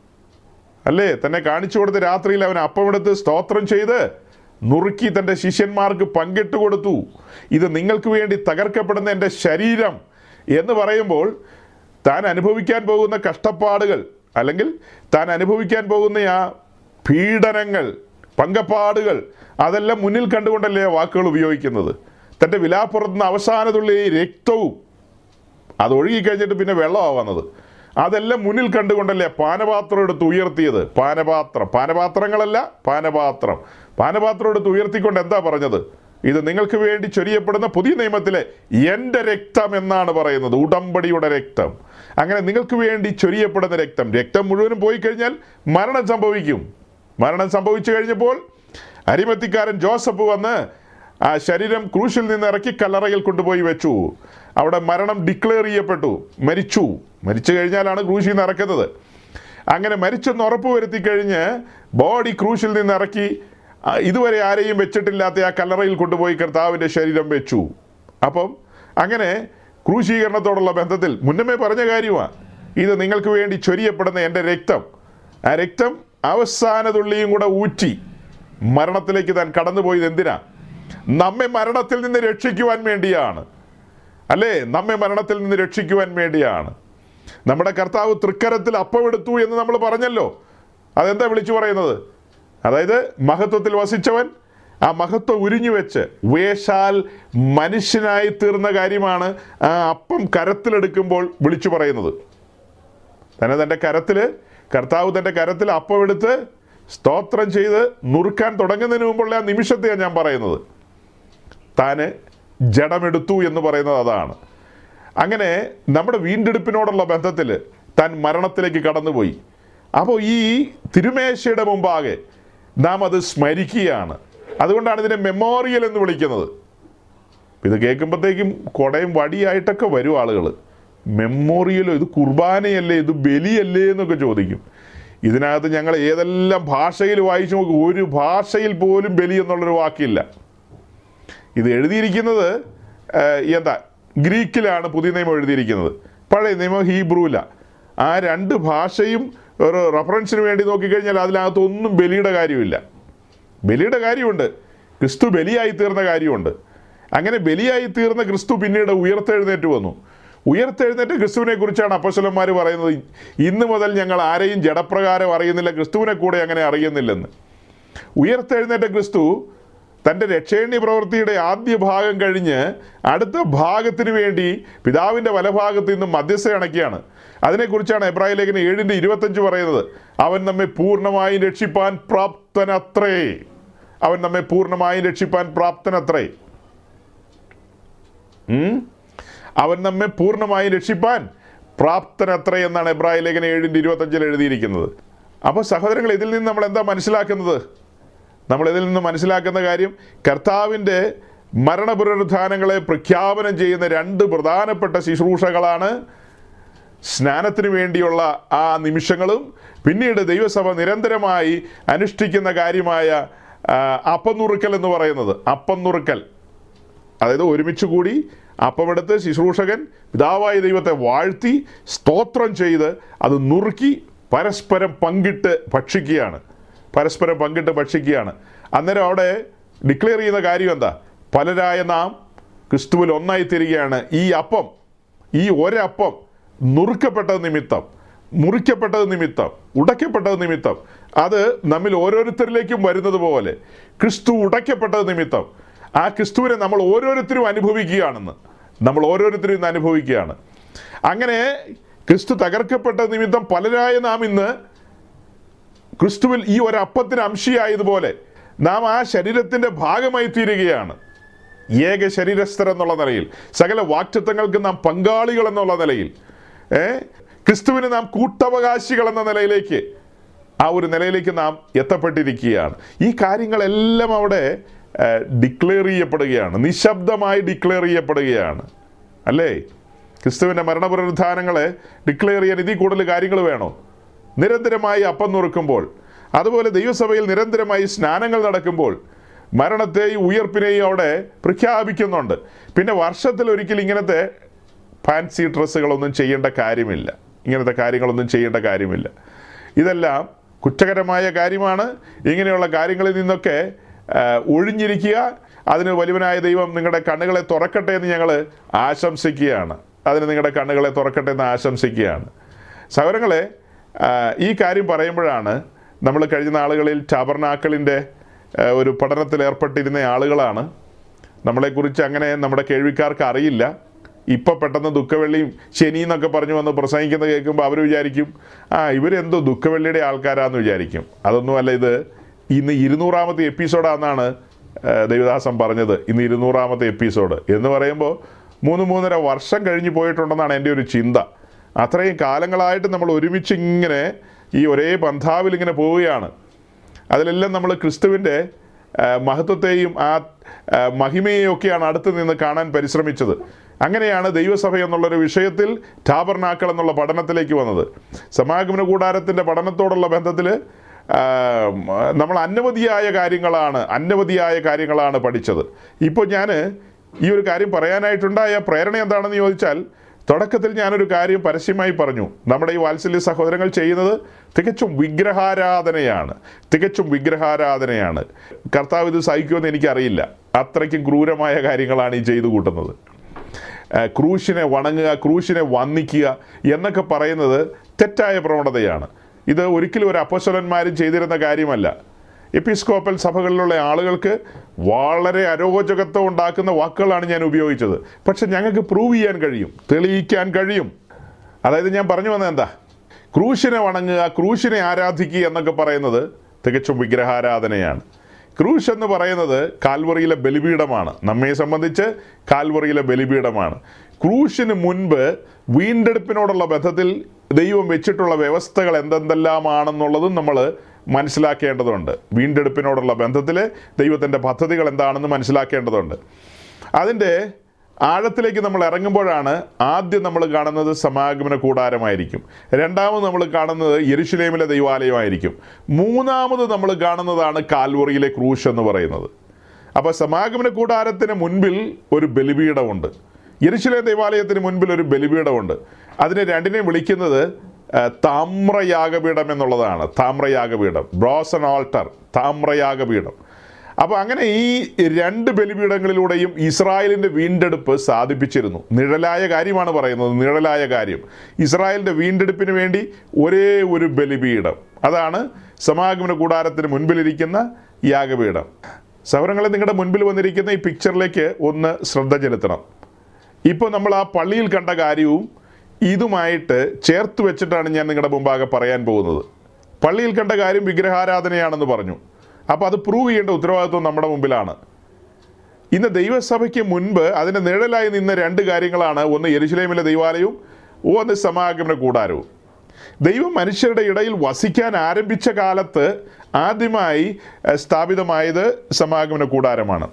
അല്ലേ തന്നെ കാണിച്ചു കൊടുത്ത രാത്രിയിൽ അവൻ അപ്പമെടുത്ത് സ്തോത്രം ചെയ്ത് നുറുക്കി തൻ്റെ ശിഷ്യന്മാർക്ക് പങ്കിട്ട് കൊടുത്തു ഇത് നിങ്ങൾക്ക് വേണ്ടി തകർക്കപ്പെടുന്ന എൻ്റെ ശരീരം എന്ന് പറയുമ്പോൾ താൻ അനുഭവിക്കാൻ പോകുന്ന കഷ്ടപ്പാടുകൾ അല്ലെങ്കിൽ താൻ അനുഭവിക്കാൻ പോകുന്ന ആ പീഡനങ്ങൾ പങ്കപ്പാടുകൾ അതെല്ലാം മുന്നിൽ കണ്ടുകൊണ്ടല്ലേ ആ വാക്കുകൾ ഉപയോഗിക്കുന്നത് തൻ്റെ വിലാപ്പുറത്തുനിന്ന് അവസാനത്തുള്ള ഈ രക്തവും അത് ഒഴുകിക്കഴിഞ്ഞിട്ട് പിന്നെ വെള്ളമാണ് വന്നത് അതെല്ലാം മുന്നിൽ കണ്ടുകൊണ്ടല്ലേ പാനപാത്രം എടുത്ത് ഉയർത്തിയത് പാനപാത്രം പാനപാത്രങ്ങളല്ല പാനപാത്രം പാനപാത്രം എടുത്ത് ഉയർത്തിക്കൊണ്ട് എന്താ പറഞ്ഞത് ഇത് നിങ്ങൾക്ക് വേണ്ടി ചൊരിയപ്പെടുന്ന പുതിയ നിയമത്തിലെ എൻ്റെ രക്തം എന്നാണ് പറയുന്നത് ഉടമ്പടിയുടെ രക്തം അങ്ങനെ നിങ്ങൾക്ക് വേണ്ടി ചൊരിയപ്പെടുന്ന രക്തം രക്തം മുഴുവനും പോയി കഴിഞ്ഞാൽ മരണം സംഭവിക്കും മരണം സംഭവിച്ചു കഴിഞ്ഞപ്പോൾ അരിമത്തിക്കാരൻ ജോസഫ് വന്ന് ആ ശരീരം ക്രൂശിൽ നിന്ന് ഇറക്കി കല്ലറയിൽ കൊണ്ടുപോയി വെച്ചു അവിടെ മരണം ഡിക്ലെയർ ചെയ്യപ്പെട്ടു മരിച്ചു മരിച്ചു കഴിഞ്ഞാലാണ് ക്രൂശിൽ നിന്ന് ഇറക്കുന്നത് അങ്ങനെ മരിച്ചെന്ന് ഉറപ്പ് വരുത്തി കഴിഞ്ഞ് ബോഡി ക്രൂശിൽ നിന്ന് ഇറക്കി ആ, ഇതുവരെ ആരെയും വെച്ചിട്ടില്ലാത്ത ആ കല്ലറയിൽ കൊണ്ടുപോയി കർത്താവിൻ്റെ ശരീരം വെച്ചു അപ്പം അങ്ങനെ ക്രൂശീകരണത്തോടുള്ള ബന്ധത്തിൽ മുന്നമേ പറഞ്ഞ കാര്യമാണ് ഇത് നിങ്ങൾക്ക് വേണ്ടി ചൊരിയപ്പെടുന്ന എൻ്റെ രക്തം ആ രക്തം അവസാന തുള്ളിയും കൂടെ ഊറ്റി മരണത്തിലേക്ക് താൻ കടന്നുപോയത് എന്തിനാ നമ്മെ മരണത്തിൽ നിന്ന് രക്ഷിക്കുവാൻ വേണ്ടിയാണ് അല്ലേ നമ്മെ മരണത്തിൽ നിന്ന് രക്ഷിക്കുവാൻ വേണ്ടിയാണ് നമ്മുടെ കർത്താവ് തൃക്കരത്തിൽ അപ്പമെടുത്തു എന്ന് നമ്മൾ പറഞ്ഞല്ലോ അതെന്താ വിളിച്ചു പറയുന്നത് അതായത് മഹത്വത്തിൽ വസിച്ചവൻ ആ മഹത്വം ഉരിഞ്ഞു വെച്ച് വേഷാൽ മനുഷ്യനായി തീർന്ന കാര്യമാണ് ആ അപ്പം കരത്തിലെടുക്കുമ്പോൾ വിളിച്ചു പറയുന്നത് തന്നെ തൻ്റെ കരത്തിൽ കർത്താവ് തൻ്റെ കരത്തിൽ അപ്പം എടുത്ത് സ്തോത്രം ചെയ്ത് നുറുക്കാൻ തുടങ്ങുന്നതിന് മുമ്പുള്ള ആ നിമിഷത്തെയാണ് ഞാൻ പറയുന്നത് താന് ജഡമെടുത്തു എന്ന് പറയുന്നത് അതാണ് അങ്ങനെ നമ്മുടെ വീണ്ടെടുപ്പിനോടുള്ള ബന്ധത്തിൽ താൻ മരണത്തിലേക്ക് കടന്നുപോയി അപ്പോൾ ഈ തിരുമേശയുടെ മുമ്പാകെ നാം അത് സ്മരിക്കുകയാണ് അതുകൊണ്ടാണ് ഇതിനെ മെമ്മോറിയൽ എന്ന് വിളിക്കുന്നത് ഇത് കേൾക്കുമ്പോഴത്തേക്കും കുടയും വടിയായിട്ടൊക്കെ വരും ആളുകൾ മെമ്മോറിയലോ ഇത് കുർബാനയല്ലേ ഇത് ബലിയല്ലേ എന്നൊക്കെ ചോദിക്കും ഇതിനകത്ത് ഞങ്ങൾ ഏതെല്ലാം ഭാഷയിൽ വായിച്ചു നോക്കും ഒരു ഭാഷയിൽ പോലും ബലി എന്നുള്ളൊരു വാക്കില്ല ഇത് എഴുതിയിരിക്കുന്നത് ഏഹ്, എന്താ ഗ്രീക്കിലാണ് പുതിയ നിയമം എഴുതിയിരിക്കുന്നത് പഴയ നിയമം ഹീബ്രുവില ആ രണ്ട് ഭാഷയും ഒരു റെഫറൻസിന് വേണ്ടി നോക്കിക്കഴിഞ്ഞാൽ അതിനകത്ത് ഒന്നും ബലിയുടെ കാര്യമില്ല ബലിയുടെ കാര്യമുണ്ട് ക്രിസ്തു ബലിയായി തീർന്ന കാര്യമുണ്ട് അങ്ങനെ ബലിയായി തീർന്ന ക്രിസ്തു പിന്നീട് ഉയർത്തെഴുന്നേറ്റ് വന്നു ഉയർത്തെഴുന്നേറ്റ ക്രിസ്തുവിനെ കുറിച്ചാണ് അപ്പസ്വലന്മാർ പറയുന്നത് ഇന്ന് മുതൽ ഞങ്ങൾ ആരെയും ജഡപ്രകാരം അറിയുന്നില്ല ക്രിസ്തുവിനെ കൂടെ അങ്ങനെ അറിയുന്നില്ലെന്ന് ഉയർത്തെഴുന്നേറ്റ ക്രിസ്തു തൻ്റെ രക്ഷേണ്യ പ്രവൃത്തിയുടെ ആദ്യ ഭാഗം കഴിഞ്ഞ് അടുത്ത ഭാഗത്തിന് വേണ്ടി പിതാവിൻ്റെ വലഭാഗത്ത് നിന്ന് മധ്യസ്ഥ അണക്കിയാണ് അതിനെക്കുറിച്ചാണ് എബ്രാഹിം ലേഖനം ഏഴിൻ്റെ ഇരുപത്തഞ്ച് പറയുന്നത് അവൻ നമ്മെ പൂർണ്ണമായും രക്ഷിപ്പാൻ പ്രാപ്തനത്രേ അവൻ നമ്മെ പൂർണ്ണമായും രക്ഷിപ്പാൻ പ്രാപ്തനത്രേ ഉം? അവൻ നമ്മെ പൂർണ്ണമായും രക്ഷിപ്പാൻ പ്രാപ്തനത്രേ എന്നാണ് എബ്രാഹിം ലേഖനം ഏഴിൻ്റെ ഇരുപത്തഞ്ചിൽ എഴുതിയിരിക്കുന്നത് അപ്പോൾ സഹോദരങ്ങൾ ഇതിൽ നിന്ന് നമ്മൾ എന്താ മനസ്സിലാക്കുന്നത് നമ്മൾ ഇതിൽ നിന്ന് മനസ്സിലാക്കുന്ന കാര്യം കർത്താവിൻ്റെ മരണപുനരുദ്ധാനങ്ങളെ പ്രഖ്യാപനം ചെയ്യുന്ന രണ്ട് പ്രധാനപ്പെട്ട ശുശ്രൂഷകളാണ് സ്നാനത്തിന് വേണ്ടിയുള്ള ആ നിമിഷങ്ങളും പിന്നീട് ദൈവസഭ നിരന്തരമായി അനുഷ്ഠിക്കുന്ന കാര്യമായ ആ, അപ്പം നുറുക്കൽ എന്ന് പറയുന്നത് അപ്പം നുറുക്കൽ അതായത് ഒരുമിച്ച് കൂടി അപ്പമെടുത്ത് ശുശ്രൂഷകൻ പിതാവായ ദൈവത്തെ വാഴ്ത്തി സ്തോത്രം ചെയ്ത് അത് നുറുക്കി പരസ്പരം പങ്കിട്ട് ഭക്ഷിക്കുകയാണ് പരസ്പരം പങ്കിട്ട് ഭക്ഷിക്കുകയാണ് അന്നേരം അവിടെ ഡിക്ലെയർ ചെയ്യുന്ന കാര്യം എന്താ പലരായ നാം ക്രിസ്തുവിൽ ഒന്നായി തീരുകയാണ് ഈ അപ്പം ഈ ഒരപ്പം നുറുക്കപ്പെട്ടത് നിമിത്തം മുറിക്കപ്പെട്ടത് നിമിത്തം ഉടയ്ക്കപ്പെട്ടത് നിമിത്തം അത് നമ്മിൽ ഓരോരുത്തരിലേക്കും വരുന്നത് പോലെ ക്രിസ്തു ഉടയ്ക്കപ്പെട്ടത് നിമിത്തം ആ ക്രിസ്തുവിനെ നമ്മൾ ഓരോരുത്തരും അനുഭവിക്കുകയാണെന്ന് നമ്മൾ ഓരോരുത്തരും ഇന്ന് അനുഭവിക്കുകയാണ് അങ്ങനെ ക്രിസ്തു തകർക്കപ്പെട്ട നിമിത്തം പലരായ നാം ഇന്ന് ക്രിസ്തുവിൽ ഈ ഒരു അപ്പത്തിന് അംശിയായതുപോലെ നാം ആ ശരീരത്തിന്റെ ഭാഗമായി തീരുകയാണ് ഏക ശരീരസ്ഥർ എന്നുള്ള നിലയിൽ സകല വാക്റ്റത്വങ്ങൾക്ക് നാം പങ്കാളികൾ എന്നുള്ള നിലയിൽ ഏ ക്രിസ്തുവിന് നാം കൂട്ടവകാശികൾ എന്ന നിലയിലേക്ക് ആ ഒരു നിലയിലേക്ക് നാം എത്തപ്പെട്ടിരിക്കുകയാണ് ഈ കാര്യങ്ങളെല്ലാം അവിടെ ഡിക്ലെയർ ചെയ്യപ്പെടുകയാണ് നിശബ്ദമായി ഡിക്ലെയർ ചെയ്യപ്പെടുകയാണ് അല്ലേ ക്രിസ്തുവിൻ്റെ മരണപുനരുദ്ധാനങ്ങളെ ഡിക്ലെയർ ചെയ്യാൻ ഇതിൽ കൂടുതൽ കാര്യങ്ങൾ വേണോ നിരന്തരമായി അപ്പം നുറുക്കുമ്പോൾ അതുപോലെ ദൈവസഭയിൽ നിരന്തരമായി സ്നാനങ്ങൾ നടക്കുമ്പോൾ മരണത്തെയും ഉയർപ്പിനെയും അവിടെ പ്രഖ്യാപിക്കുന്നുണ്ട് പിന്നെ വർഷത്തിൽ ഒരിക്കൽ ഇങ്ങനത്തെ ഫാൻസി ഡ്രസ്സുകളൊന്നും ചെയ്യേണ്ട കാര്യമില്ല ഇങ്ങനത്തെ കാര്യങ്ങളൊന്നും ചെയ്യേണ്ട കാര്യമില്ല ഇതെല്ലാം കുറ്റകരമായ കാര്യമാണ് ഇങ്ങനെയുള്ള കാര്യങ്ങളിൽ നിന്നൊക്കെ ആ, ഒഴിഞ്ഞിരിക്കുക അതിന് വലിയവനായ ദൈവം നിങ്ങളുടെ കണ്ണുകളെ തുറക്കട്ടെ എന്ന് ഞങ്ങൾ ആശംസിക്കുകയാണ് അതിന് നിങ്ങളുടെ കണ്ണുകളെ തുറക്കട്ടെ എന്ന് ആശംസിക്കുകയാണ് സഹോദരങ്ങളെ ആ, ഈ കാര്യം പറയുമ്പോഴാണ് നമ്മൾ കഴിഞ്ഞ നാളുകളിൽ ടാബർനാക്കളിൻ്റെ ഒരു പഠനത്തിൽ ഏർപ്പെട്ടിരുന്ന ആളുകളാണ് നമ്മളെക്കുറിച്ച് അങ്ങനെ നമ്മുടെ കേൾവിക്കാർക്ക് അറിയില്ല ഇപ്പം പെട്ടെന്ന് ദുഃഖവെള്ളിയും ശനി എന്നൊക്കെ പറഞ്ഞു വന്ന് പ്രസംഗിക്കുന്നത് കേൾക്കുമ്പോൾ അവർ വിചാരിക്കും ആ ഇവരെന്തോ ദുഃഖവെള്ളിയുടെ ആൾക്കാരാന്ന് വിചാരിക്കും അതൊന്നുമല്ല ഇത് ഇന്ന് ഇരുന്നൂറാമത്തെ എപ്പിസോഡാണെന്നാണ് ദൈവദാസൻ പറഞ്ഞത് ഇന്ന് ഇരുന്നൂറാമത്തെ എപ്പിസോഡ് എന്ന് പറയുമ്പോൾ മൂന്ന് മൂന്നര വർഷം കഴിഞ്ഞ് പോയിട്ടുണ്ടെന്നാണ് എൻ്റെ ഒരു ചിന്ത അത്രയും കാലങ്ങളായിട്ട് നമ്മൾ ഒരുമിച്ച് ഇങ്ങനെ ഈ ഒരേ പന്ഥാവിൽ ഇങ്ങനെ പോവുകയാണ് അതിലെല്ലാം നമ്മൾ ക്രിസ്തുവിൻ്റെ ആ, മഹത്വത്തെയും ആ ആ, മഹിമയെയും ഒക്കെയാണ് അടുത്ത് നിന്ന് കാണാൻ പരിശ്രമിച്ചത് അങ്ങനെയാണ് ദൈവസഭ എന്നുള്ളൊരു വിഷയത്തിൽ ടാബർനാക്കൾ എന്നുള്ള പഠനത്തിലേക്ക് വന്നത് സമാഗമന കൂടാരത്തിൻ്റെ പഠനത്തോടുള്ള ബന്ധത്തിൽ നമ്മൾ അനവധിയായ കാര്യങ്ങളാണ് അനവധിയായ കാര്യങ്ങളാണ് പഠിച്ചത് ഇപ്പോൾ ഞാൻ ഈ ഒരു കാര്യം പറയാനായിട്ടുണ്ടായ പ്രേരണ എന്താണെന്ന് ചോദിച്ചാൽ തുടക്കത്തിൽ ഞാനൊരു കാര്യം പരസ്യമായി പറഞ്ഞു നമ്മുടെ ഈ വാത്സല്യ സഹോദരങ്ങൾ ചെയ്യുന്നത് തികച്ചും വിഗ്രഹാരാധനയാണ് തികച്ചും വിഗ്രഹാരാധനയാണ് കർത്താവ് ഇത് സഹിക്കുമെന്ന് എനിക്കറിയില്ല അത്രയ്ക്കും ക്രൂരമായ കാര്യങ്ങളാണ് ഈ ചെയ്തു കൂട്ടുന്നത് ആ, ക്രൂശിനെ വണങ്ങുക ക്രൂശിനെ വന്ദിക്കുക എന്നൊക്കെ പറയുന്നത് തെറ്റായ പ്രവണതയാണ് ഇത് ഒരിക്കലും ഒരു അപ്പസ്വലന്മാരും ചെയ്തിരുന്ന കാര്യമല്ല എപ്പിസ്കോപ്പൽ സഭകളിലുള്ള ആളുകൾക്ക് വളരെ അരോചകത്വം ഉണ്ടാക്കുന്ന വാക്കുകളാണ് ഞാൻ ഉപയോഗിച്ചത് പക്ഷെ ഞങ്ങൾക്ക് പ്രൂവ് ചെയ്യാൻ കഴിയും തെളിയിക്കാൻ കഴിയും അതായത് ഞാൻ പറഞ്ഞു വന്നത് എന്താ ക്രൂശിനെ വണങ്ങുക ക്രൂശിനെ ആരാധിക്കുക എന്നൊക്കെ പറയുന്നത് തികച്ചും വിഗ്രഹാരാധനയാണ് ക്രൂശ് എന്ന് പറയുന്നത് കാൽവറിയിലെ ബലിപീഠമാണ് നമ്മെ സംബന്ധിച്ച് കാൽവറിയിലെ ബലിപീഠമാണ് ക്രൂശിന് മുൻപ് വീണ്ടെടുപ്പിനോടുള്ള ബന്ധത്തിൽ ദൈവം വെച്ചിട്ടുള്ള വ്യവസ്ഥകൾ എന്തെന്തെല്ലാമാണെന്നുള്ളതും നമ്മൾ മനസ്സിലാക്കേണ്ടതുണ്ട് വീണ്ടെടുപ്പിനോടുള്ള ബന്ധത്തിൽ ദൈവത്തിൻ്റെ പദ്ധതികൾ എന്താണെന്ന് മനസ്സിലാക്കേണ്ടതുണ്ട് അതിൻ്റെ ആഴത്തിലേക്ക് നമ്മൾ ഇറങ്ങുമ്പോഴാണ് ആദ്യം നമ്മൾ കാണുന്നത് സമാഗമന കൂടാരമായിരിക്കും രണ്ടാമത് നമ്മൾ കാണുന്നത് യെരുഷലേമിലെ ദൈവാലയമായിരിക്കും മൂന്നാമത് നമ്മൾ കാണുന്നതാണ് കാൽവറിയിലെ ക്രൂശ് എന്ന് പറയുന്നത് അപ്പോൾ സമാഗമന കൂടാരത്തിന് മുൻപിൽ ഒരു ബലിപീഠമുണ്ട് യെരുശലേം ദേവാലയത്തിന് മുൻപിൽ ഒരു ബലിപീഠമുണ്ട് അതിനെ രണ്ടിനെ വിളിക്കുന്നത് ആ, താമ്രയാഗപീഠം എന്നുള്ളതാണ് താമ്രയാഗപീഠം ബ്രോസൺ ആൾട്ടർ താമ്രയാഗപീഠം അപ്പോൾ അങ്ങനെ ഈ രണ്ട് ബലിപീഠങ്ങളിലൂടെയും ഇസ്രായേലിൻ്റെ വീണ്ടെടുപ്പ് സാധിപ്പിച്ചിരുന്നു നിഴലായ കാര്യമാണ് പറയുന്നത് നിഴലായ കാര്യം ഇസ്രായേലിൻ്റെ വീണ്ടെടുപ്പിന് വേണ്ടി ഒരേ ഒരു ബലിപീഠം അതാണ് സമാഗമന കൂടാരത്തിന് മുൻപിലിരിക്കുന്ന യാഗപീഠം സൗരങ്ങളെ നിങ്ങളുടെ മുൻപിൽ വന്നിരിക്കുന്ന ഈ പിക്ചറിലേക്ക് ഒന്ന് ശ്രദ്ധ ചെലുത്തണം ഇപ്പോൾ നമ്മൾ ആ പള്ളിയിൽ കണ്ട കാര്യവും ഇതുമായിട്ട് ചേർത്ത് വെച്ചിട്ടാണ് ഞാൻ നിങ്ങളുടെ മുമ്പാകെ പറയാൻ പോകുന്നത് പള്ളിയിൽ കണ്ട കാര്യം വിഗ്രഹാരാധനയാണെന്ന് പറഞ്ഞു അപ്പോൾ അത് പ്രൂവ് ചെയ്യേണ്ട ഉത്തരവാദിത്വം നമ്മുടെ മുമ്പിലാണ് ഇന്ന് ദൈവസഭയ്ക്ക് മുൻപ് അതിൻ്റെ നിഴലായി നിന്ന രണ്ട് കാര്യങ്ങളാണ് ഒന്ന് യെരുശലേമിലെ ദൈവാലയവും ഒന്ന് സമാഗമന കൂടാരവും ദൈവം മനുഷ്യരുടെ ഇടയിൽ വസിക്കാൻ ആരംഭിച്ച കാലത്ത് ആദ്യമായി ഏഹ്, സ്ഥാപിതമായത് സമാഗമന കൂടാരമാണ്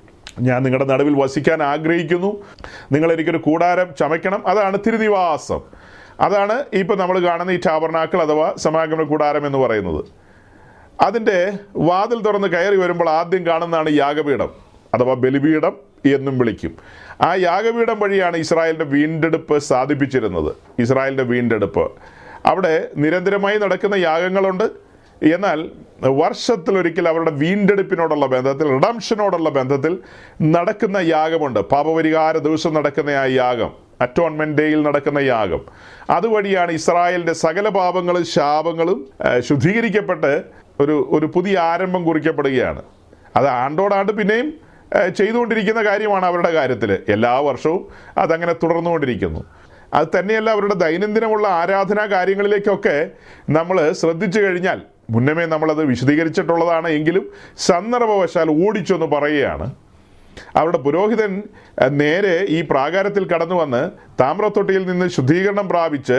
ഞാൻ നിങ്ങളുടെ നടുവിൽ വസിക്കാൻ ആഗ്രഹിക്കുന്നു നിങ്ങൾ എനിക്കൊരു കൂടാരം ചമയ്ക്കണം അതാണ് തിരുനിവാസം അതാണ് ഇപ്പോൾ നമ്മൾ കാണുന്ന ഈ ടാബർനാക്കൾ അഥവാ സമാഗമന കൂടാരം എന്ന് പറയുന്നത് അതിൻ്റെ വാതിൽ തുറന്ന് കയറി വരുമ്പോൾ ആദ്യം കാണുന്നതാണ് യാഗപീഠം അഥവാ ബലിപീഠം എന്നും വിളിക്കും ആ യാഗപീഠം വഴിയാണ് ഇസ്രായേലിൻ്റെ വീണ്ടെടുപ്പ് സാധിപ്പിച്ചിരുന്നത് ഇസ്രായേലിൻ്റെ വീണ്ടെടുപ്പ് അവിടെ നിരന്തരമായി നടക്കുന്ന യാഗങ്ങളുണ്ട് എന്നാൽ വർഷത്തിലൊരിക്കൽ അവരുടെ വീണ്ടെടുപ്പിനോടുള്ള ബന്ധത്തിൽ റിഡംഷനോടുള്ള ബന്ധത്തിൽ നടക്കുന്ന യാഗമുണ്ട് പാപപരിഹാര ദിവസം നടക്കുന്ന ആ യാഗം അറ്റോൺമെന്റ് ഡേയിൽ നടക്കുന്ന യാഗം അതുവഴിയാണ് ഇസ്രായേലിന്റെ സകല പാപങ്ങളും ശാപങ്ങളും ആ, ശുദ്ധീകരിക്കപ്പെട്ട് ഒരു ഒരു പുതിയ ആരംഭം കുറിക്കപ്പെടുകയാണ് അത് ആണ്ടോടാണ്ട് പിന്നെയും ആ, ചെയ്തുകൊണ്ടിരിക്കുന്ന കാര്യമാണ് അവരുടെ കാര്യത്തിൽ എല്ലാ വർഷവും അതങ്ങനെ തുടർന്നുകൊണ്ടിരിക്കുന്നു അത് തന്നെയല്ല അവരുടെ ദൈനംദിനമുള്ള ആരാധനാ കാര്യങ്ങളിലേക്കൊക്കെ നമ്മൾ ശ്രദ്ധിച്ചു കഴിഞ്ഞാൽ മുന്നമേ നമ്മളത് വിശദീകരിച്ചിട്ടുള്ളതാണ് എങ്കിലും സന്ദർഭവശാൽ ഓടിച്ചൊന്ന് പറയുകയാണ് അവരുടെ പുരോഹിതൻ അഹ്, നേരെ ഈ പ്രാകാരത്തിൽ കടന്നു വന്ന് താമ്രത്തൊട്ടിയിൽ നിന്ന് ശുദ്ധീകരണം പ്രാപിച്ച്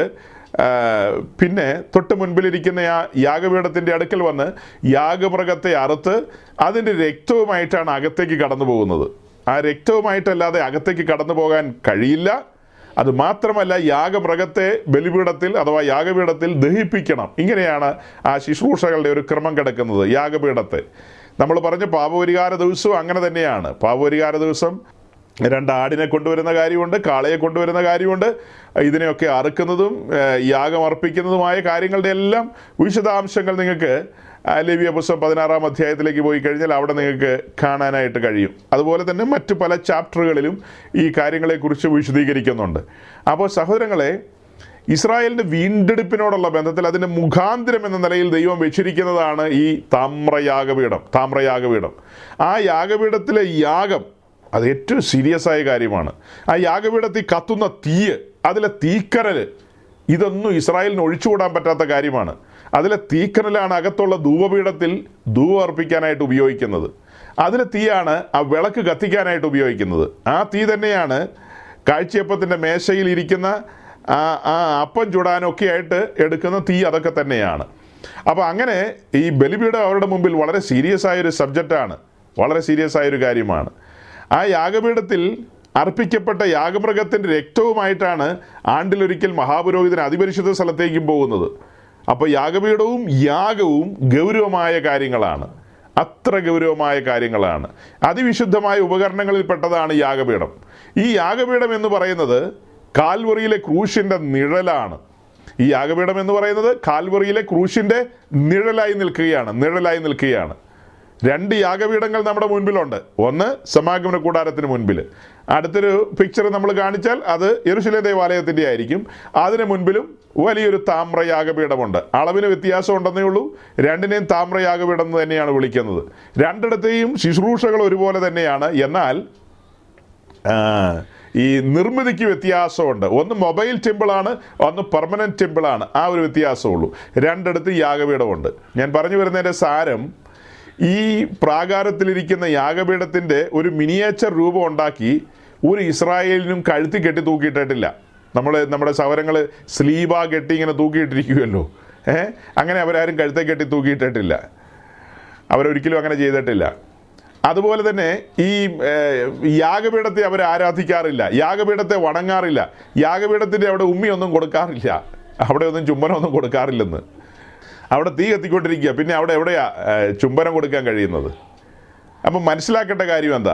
ആ, പിന്നെ തൊട്ട് മുൻപിലിരിക്കുന്ന ആ യാഗപീഠത്തിൻ്റെ അടുക്കൽ വന്ന് യാഗമൃഗത്തെ അറുത്ത് അതിൻ്റെ രക്തവുമായിട്ടാണ് അകത്തേക്ക് കടന്നു പോകുന്നത് ആ രക്തവുമായിട്ടല്ലാതെ അകത്തേക്ക് കടന്നു പോകാൻ കഴിയില്ല അത് മാത്രമല്ല യാഗമൃഗത്തെ ബലിപീഠത്തിൽ അഥവാ യാഗപീഠത്തിൽ ദഹിപ്പിക്കണം ഇങ്ങനെയാണ് ആ ശുശ്രൂഷകളുടെ ഒരു ക്രമം കിടക്കുന്നത് യാഗപീഠത്തെ നമ്മൾ പറഞ്ഞ പാപപരിഹാര ദിവസവും അങ്ങനെ തന്നെയാണ് പാപപരിഹാര ദിവസം രണ്ട് ആടിനെ കൊണ്ടുവരുന്ന കാര്യമുണ്ട് കാളയെ കൊണ്ടുവരുന്ന കാര്യമുണ്ട് ഇതിനെയൊക്കെ അറുക്കുന്നതും ഏഹ്, യാഗം അർപ്പിക്കുന്നതുമായ കാര്യങ്ങളുടെ എല്ലാം വിശദാംശങ്ങൾ നിങ്ങൾക്ക് ആ, ലേവ്യ പുസ്തകം പതിനാറാം അധ്യായത്തിലേക്ക് പോയി കഴിഞ്ഞാൽ അവിടെ നിങ്ങൾക്ക് കാണാനായിട്ട് കഴിയും അതുപോലെ തന്നെ മറ്റു പല ചാപ്റ്ററുകളിലും ഈ കാര്യങ്ങളെക്കുറിച്ച് വിശദീകരിക്കുന്നുണ്ട് അപ്പോൾ സഹോദരങ്ങളെ ഇസ്രായേലിന്റെ വീണ്ടെടുപ്പിനോടുള്ള ബന്ധത്തിൽ അതിന്റെ മുഖാന്തരം എന്ന നിലയിൽ ദൈവം വെച്ചിരിക്കുന്നതാണ് ഈ താമ്രയാഗപീഠം താമ്രയാഗപീഠം ആ യാഗപീഠത്തിലെ യാഗം അത് ഏറ്റവും സീരിയസ് ആയ കാര്യമാണ് ആ യാഗപീഠത്തിൽ കത്തുന്ന തീയ് അതിലെ തീക്കനല് ഇതൊന്നും ഇസ്രായേലിന് ഒഴിച്ചുകൂടാൻ പറ്റാത്ത കാര്യമാണ് അതിലെ തീക്കനലാണ് അകത്തുള്ള ധൂപപീഠത്തിൽ ധൂപം അർപ്പിക്കാനായിട്ട് ഉപയോഗിക്കുന്നത് അതിലെ തീയാണ് ആ വിളക്ക് കത്തിക്കാനായിട്ട് ഉപയോഗിക്കുന്നത് ആ തീ തന്നെയാണ് കാഴ്ചയപ്പത്തിൻ്റെ മേശയിൽ ഇരിക്കുന്ന ആ ആ അപ്പം ചുടാനൊക്കെ ആയിട്ട് എടുക്കുന്ന തീ അതൊക്കെ തന്നെയാണ് അപ്പോൾ അങ്ങനെ ഈ ബലിപീഠം അവരുടെ മുമ്പിൽ വളരെ സീരിയസ് ആയൊരു സബ്ജക്റ്റാണ് വളരെ സീരിയസ് ആയൊരു കാര്യമാണ് ആ യാഗപീഠത്തിൽ അർപ്പിക്കപ്പെട്ട യാഗമൃഗത്തിൻ്റെ രക്തവുമായിട്ടാണ് ആണ്ടിലൊരിക്കൽ മഹാപുരോഹിതൻ അതിപരിശുദ്ധ സ്ഥലത്തേക്കും പോകുന്നത് അപ്പോൾ യാഗപീഠവും യാഗവും ഗൗരവമായ കാര്യങ്ങളാണ് അത്ര ഗൗരവമായ കാര്യങ്ങളാണ് അതിവിശുദ്ധമായ ഉപകരണങ്ങളിൽ പെട്ടതാണ് യാഗപീഠം ഈ യാഗപീഠം എന്ന് പറയുന്നത് കാൽവറിയിലെ ക്രൂശിൻ്റെ നിഴലാണ് ഈ യാഗപീഠം എന്ന് പറയുന്നത് കാൽവറിയിലെ ക്രൂശിൻ്റെ നിഴലായി നിൽക്കുകയാണ് നിഴലായി നിൽക്കുകയാണ് രണ്ട് യാഗപീഠങ്ങൾ നമ്മുടെ മുൻപിലുണ്ട് ഒന്ന് സമാഗമന കൂടാരത്തിന് മുൻപിൽ അടുത്തൊരു പിക്ചർ നമ്മൾ കാണിച്ചാൽ അത് യെരുശലേം ദേവാലയത്തിൻ്റെ ആയിരിക്കും അതിന് മുൻപിലും വലിയൊരു താമ്ര യാഗപീഠമുണ്ട് അളവിന് വ്യത്യാസം ഉണ്ടെന്നേ ഉള്ളൂ രണ്ടിനെയും താമ്ര യാഗപീഠം എന്ന് തന്നെയാണ് വിളിക്കുന്നത് രണ്ടിടത്തെയും ശുശ്രൂഷകൾ ഒരുപോലെ തന്നെയാണ് എന്നാൽ ആ, ഈ നിർമ്മിതിക്ക് വ്യത്യാസമുണ്ട് ഒന്ന് മൊബൈൽ ടെമ്പിളാണ് ഒന്ന് പെർമനന്റ് ടെമ്പിളാണ് ആ ഒരു വ്യത്യാസമുള്ളൂ രണ്ടിടത്ത് യാഗപീഠമുണ്ട് ഞാൻ പറഞ്ഞു വരുന്നതിൻ്റെ സാരം ഈ പ്രാകാരത്തിലിരിക്കുന്ന യാഗപീഠത്തിൻ്റെ ഒരു മിനിയേച്ചർ രൂപം ഉണ്ടാക്കി ഒരു ഇസ്രായേലിനും കഴുത്തി കെട്ടി തൂക്കിയിട്ടിട്ടില്ല നമ്മൾ നമ്മുടെ സവരങ്ങൾ സ്ലീബ കെട്ടി ഇങ്ങനെ തൂക്കിയിട്ടിരിക്കുമല്ലോ ഏഹ് അങ്ങനെ അവരാരും കഴുത്തെ കെട്ടി തൂക്കിയിട്ടിട്ടില്ല അവരൊരിക്കലും അങ്ങനെ ചെയ്തിട്ടില്ല അതുപോലെ തന്നെ ഈ ഏഹ്, യാഗപീഠത്തെ അവർ ആരാധിക്കാറില്ല യാഗപീഠത്തെ വണങ്ങാറില്ല യാഗപീഠത്തിൻ്റെ അവിടെ ഉമ്മിയൊന്നും കൊടുക്കാറില്ല അവിടെ ഒന്നും ചുംബനമൊന്നും കൊടുക്കാറില്ലെന്ന് അവിടെ തീ കത്തിക്കൊണ്ടിരിക്കുക പിന്നെ അവിടെ എവിടെയാ ഏഹ്, ചുംബനം കൊടുക്കാൻ കഴിയുന്നത് അപ്പം മനസ്സിലാക്കേണ്ട കാര്യം എന്താ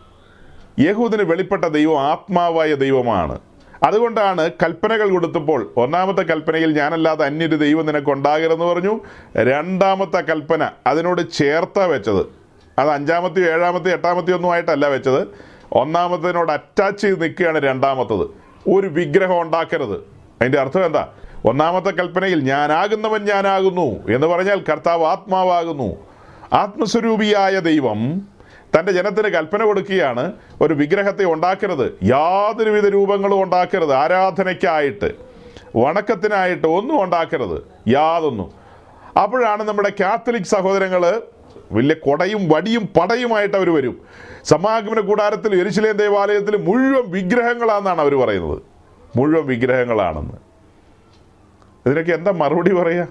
യഹൂദിന് വെളിപ്പെട്ട ദൈവം ആത്മാവായ ദൈവമാണ് അതുകൊണ്ടാണ് കൽപ്പനകൾ കൊടുത്തപ്പോൾ ഒന്നാമത്തെ കൽപ്പനയിൽ ഞാനല്ലാതെ അന്യൊരു ദൈവം നിനക്കുണ്ടാകരുതെന്ന് പറഞ്ഞു രണ്ടാമത്തെ കൽപ്പന അതിനോട് ചേർത്താ വെച്ചത് അത് അഞ്ചാമത്തെയോ ഏഴാമത്തെയോ എട്ടാമത്തെയോ ഒന്നും ആയിട്ടല്ല വെച്ചത് ഒന്നാമത്തതിനോട് അറ്റാച്ച് ചെയ്ത് നിൽക്കുകയാണ് രണ്ടാമത്തത് ഒരു വിഗ്രഹം ഉണ്ടാക്കരുത് അതിൻ്റെ അർത്ഥം എന്താ ഒന്നാമത്തെ കൽപ്പനയിൽ ഞാനാകുന്നവൻ ഞാനാകുന്നു എന്ന് പറഞ്ഞാൽ കർത്താവ് ആത്മാവാകുന്നു ആത്മസ്വരൂപിയായ ദൈവം തൻ്റെ ജനത്തിന് കൽപ്പന കൊടുക്കുകയാണ് ഒരു വിഗ്രഹത്തെ ഉണ്ടാക്കരുത് യാതൊരുവിധ രൂപങ്ങളും ഉണ്ടാക്കരുത് ആരാധനയ്ക്കായിട്ട് വണക്കത്തിനായിട്ട് ഒന്നും ഉണ്ടാക്കരുത് യാതൊന്നും അപ്പോഴാണ് നമ്മുടെ കാത്തലിക് സഹോദരങ്ങൾ വലിയ കൊടയും വടിയും പടയുമായിട്ട് അവർ വരും സമാഗമന കൂടാരത്തിൽ എരിശിലേം ദേവാലയത്തിൽ മുഴുവൻ വിഗ്രഹങ്ങളാണെന്നാണ് അവർ പറയുന്നത് മുഴുവൻ വിഗ്രഹങ്ങളാണെന്ന് ഇതിനൊക്കെ എന്താ മറുപടി പറയുക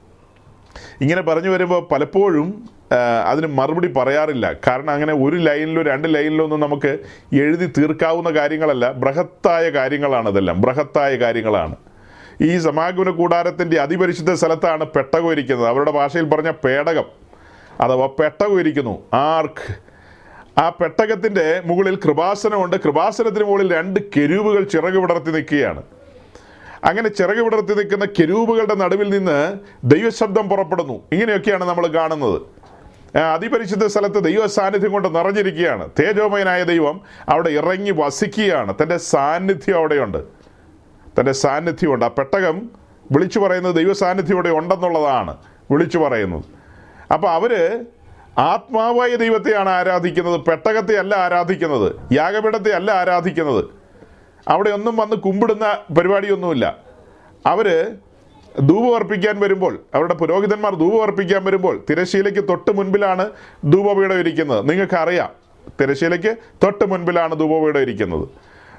ഇങ്ങനെ പറഞ്ഞു വരുമ്പോൾ പലപ്പോഴും ആ, അതിന് മറുപടി പറയാറില്ല കാരണം അങ്ങനെ ഒരു ലൈനിലോ രണ്ട് ലൈനിലോ ഒന്നും നമുക്ക് എഴുതി തീർക്കാവുന്ന കാര്യങ്ങളല്ല ബൃഹത്തായ കാര്യങ്ങളാണ് ഇതെല്ലാം ബൃഹത്തായ കാര്യങ്ങളാണ് ഈ സമാഗമന കൂടാരത്തിൻ്റെ അതിപരിശുദ്ധ സ്ഥലത്താണ് പെട്ടകം ഇരിക്കുന്നത് അവരുടെ ഭാഷയിൽ പറഞ്ഞ പേടകം അഥവാ പെട്ടകം ഇരിക്കുന്നു ആർക്ക് ആ പെട്ടകത്തിൻ്റെ മുകളിൽ കൃപാസനമുണ്ട് കൃപാസനത്തിന് മുകളിൽ രണ്ട് കെരൂബുകൾ ചിറക് വിടർത്തി നിൽക്കുകയാണ് അങ്ങനെ ചിറക് വിടർത്തി നിൽക്കുന്ന കെരൂബുകളുടെ നടുവിൽ നിന്ന് ദൈവശബ്ദം പുറപ്പെടുന്നു ഇങ്ങനെയൊക്കെയാണ് നമ്മൾ കാണുന്നത് ആ, അതിപരിശുദ്ധ സ്ഥലത്ത് ദൈവ സാന്നിധ്യം കൊണ്ട് നിറഞ്ഞിരിക്കുകയാണ് തേജോമയനായ ദൈവം അവിടെ ഇറങ്ങി വസിക്കുകയാണ് തൻ്റെ സാന്നിധ്യം അവിടെയുണ്ട് തൻ്റെ സാന്നിധ്യമുണ്ട് ആ പെട്ടകം വിളിച്ചു പറയുന്നത് ദൈവ സാന്നിധ്യം ഇവിടെ ഉണ്ടെന്നുള്ളതാണ് വിളിച്ചു പറയുന്നത് അപ്പോൾ അവര് ആത്മാവായ ദൈവത്തെയാണ് ആരാധിക്കുന്നത് പെട്ടകത്തെ അല്ല ആരാധിക്കുന്നത് യാഗപീഠത്തെ അല്ല ആരാധിക്കുന്നത് അവിടെ ഒന്നും വന്ന് കുമ്പിടുന്ന പരിപാടിയൊന്നുമില്ല അവര് ധൂപം അർപ്പിക്കാൻ വരുമ്പോൾ അവരുടെ പുരോഹിതന്മാർ ധൂപം അർപ്പിക്കാൻ വരുമ്പോൾ തിരശീലയ്ക്ക് തൊട്ട് മുൻപിലാണ് ധൂപപീഠം ഇരിക്കുന്നത് നിങ്ങൾക്ക് അറിയാം തിരശീലയ്ക്ക് തൊട്ട് മുൻപിലാണ് ധൂപപീഠം ഇരിക്കുന്നത്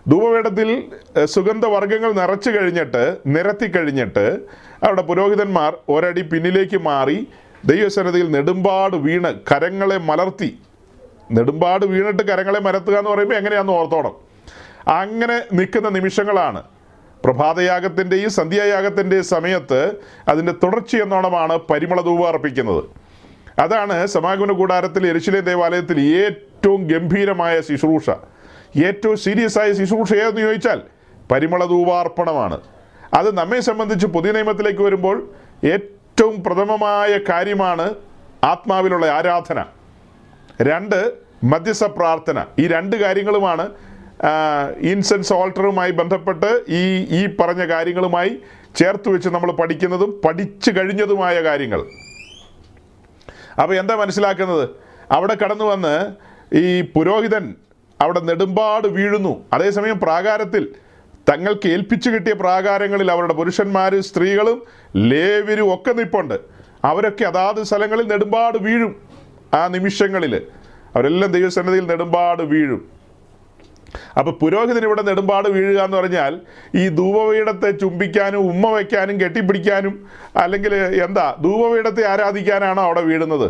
ധൂപവേടത്തിൽ ഏഹ്, സുഗന്ധവർഗ്ഗങ്ങൾ നിറച്ചു കഴിഞ്ഞിട്ട് നിരത്തി കഴിഞ്ഞിട്ട് അവിടെ പുരോഹിതന്മാർ ഒരടി പിന്നിലേക്ക് മാറി ദൈവസന്നിധിയിൽ നെടുമ്പാട് വീണ് കരങ്ങളെ മലർത്തി നെടുമ്പാട് വീണിട്ട് കരങ്ങളെ മരത്തുക എന്ന് പറയുമ്പോൾ എങ്ങനെയാണെന്ന് ഓർത്തോണം അങ്ങനെ നിൽക്കുന്ന നിമിഷങ്ങളാണ് പ്രഭാതയാഗത്തിൻ്റെയും സന്ധ്യായാഗത്തിൻ്റെയും സമയത്ത് അതിൻ്റെ തുടർച്ചയെന്നോണമാണ് പരിമള ധൂപം അർപ്പിക്കുന്നത് അതാണ് സമാഗമന കൂടാരത്തിൽ എരിശിലെ ദേവാലയത്തിൽ ഏറ്റവും ഗംഭീരമായ ശുശ്രൂഷ ഏറ്റവും സീരിയസ് ആയ ശുശ്രൂഷ ഏതെന്ന് ചോദിച്ചാൽ പരിമള ധൂപാർപ്പണമാണ് അത് നമ്മെ സംബന്ധിച്ച് പുതിയ നിയമത്തിലേക്ക് വരുമ്പോൾ ഏറ്റവും പ്രഥമമായ കാര്യമാണ് ആത്മാവിലുള്ള ആരാധന രണ്ട് മധ്യസ്ഥ പ്രാർത്ഥന ഈ രണ്ട് കാര്യങ്ങളുമാണ് ഇൻസെൻസ് ഓൾട്ടറുമായി ബന്ധപ്പെട്ട് ഈ ഈ പറഞ്ഞ കാര്യങ്ങളുമായി ചേർത്ത് വെച്ച് നമ്മൾ പഠിക്കുന്നതും പഠിച്ചു കഴിഞ്ഞതുമായ കാര്യങ്ങൾ അപ്പോൾ എന്താ മനസ്സിലാക്കുന്നത് അവിടെ കടന്നു വന്ന് ഈ പുരോഹിതൻ അവിടെ നെടുമ്പാട് വീഴുന്നു അതേസമയം പ്രാകാരത്തിൽ തങ്ങൾക്ക് ഏൽപ്പിച്ചു കിട്ടിയ പ്രാകാരങ്ങളിൽ അവരുടെ പുരുഷന്മാരും സ്ത്രീകളും ലേവരും ഒക്കെ നിപ്പുണ്ട് അവരൊക്കെ അതാത് സ്ഥലങ്ങളിൽ നെടുമ്പാട് വീഴും ആ നിമിഷങ്ങളിൽ അവരെല്ലാം ദൈവസന്നിധിയിൽ നെടുമ്പാട് വീഴും അപ്പൊ പുരോഹിതൻ ഇവിടെ നെടുമ്പാട് വീഴുക എന്ന് പറഞ്ഞാൽ ഈ ധൂപപീഠത്തെ ചുംബിക്കാനും ഉമ്മ വയ്ക്കാനും കെട്ടിപ്പിടിക്കാനും അല്ലെങ്കിൽ എന്താ ധൂപപീഠത്തെ ആരാധിക്കാനാണോ അവിടെ വീഴുന്നത്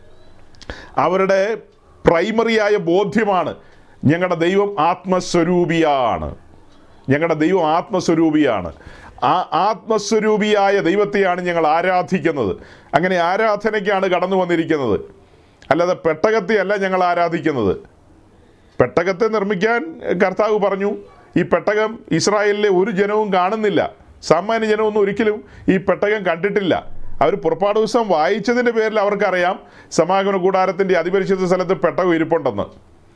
അവരുടെ പ്രൈമറിയായ ബോധ്യമാണ് ഞങ്ങളുടെ ദൈവം ആത്മസ്വരൂപിയാണ് ഞങ്ങളുടെ ദൈവം ആത്മസ്വരൂപിയാണ് ആ ആത്മസ്വരൂപിയായ ദൈവത്തെയാണ് ഞങ്ങൾ ആരാധിക്കുന്നത് അങ്ങനെ ആരാധനയ്ക്കാണ് കടന്നു വന്നിരിക്കുന്നത് അല്ലാതെ പെട്ടകത്തെയല്ല ഞങ്ങൾ ആരാധിക്കുന്നത് പെട്ടകത്തെ നിർമ്മിക്കാൻ കർത്താവ് പറഞ്ഞു ഈ പെട്ടകം ഇസ്രായേലിലെ ഒരു ജനവും കാണുന്നില്ല സാമാന്യ ജനമൊന്നും ഒരിക്കലും ഈ പെട്ടകം കണ്ടിട്ടില്ല അവർ പുറപ്പാട് ദിവസം വായിച്ചതിൻ്റെ പേരിൽ അവർക്കറിയാം സമാഗമന കൂടാരത്തിൻ്റെ അതിപരിശുദ്ധ സ്ഥലത്ത് പെട്ടകം ഇരിപ്പുണ്ടെന്ന്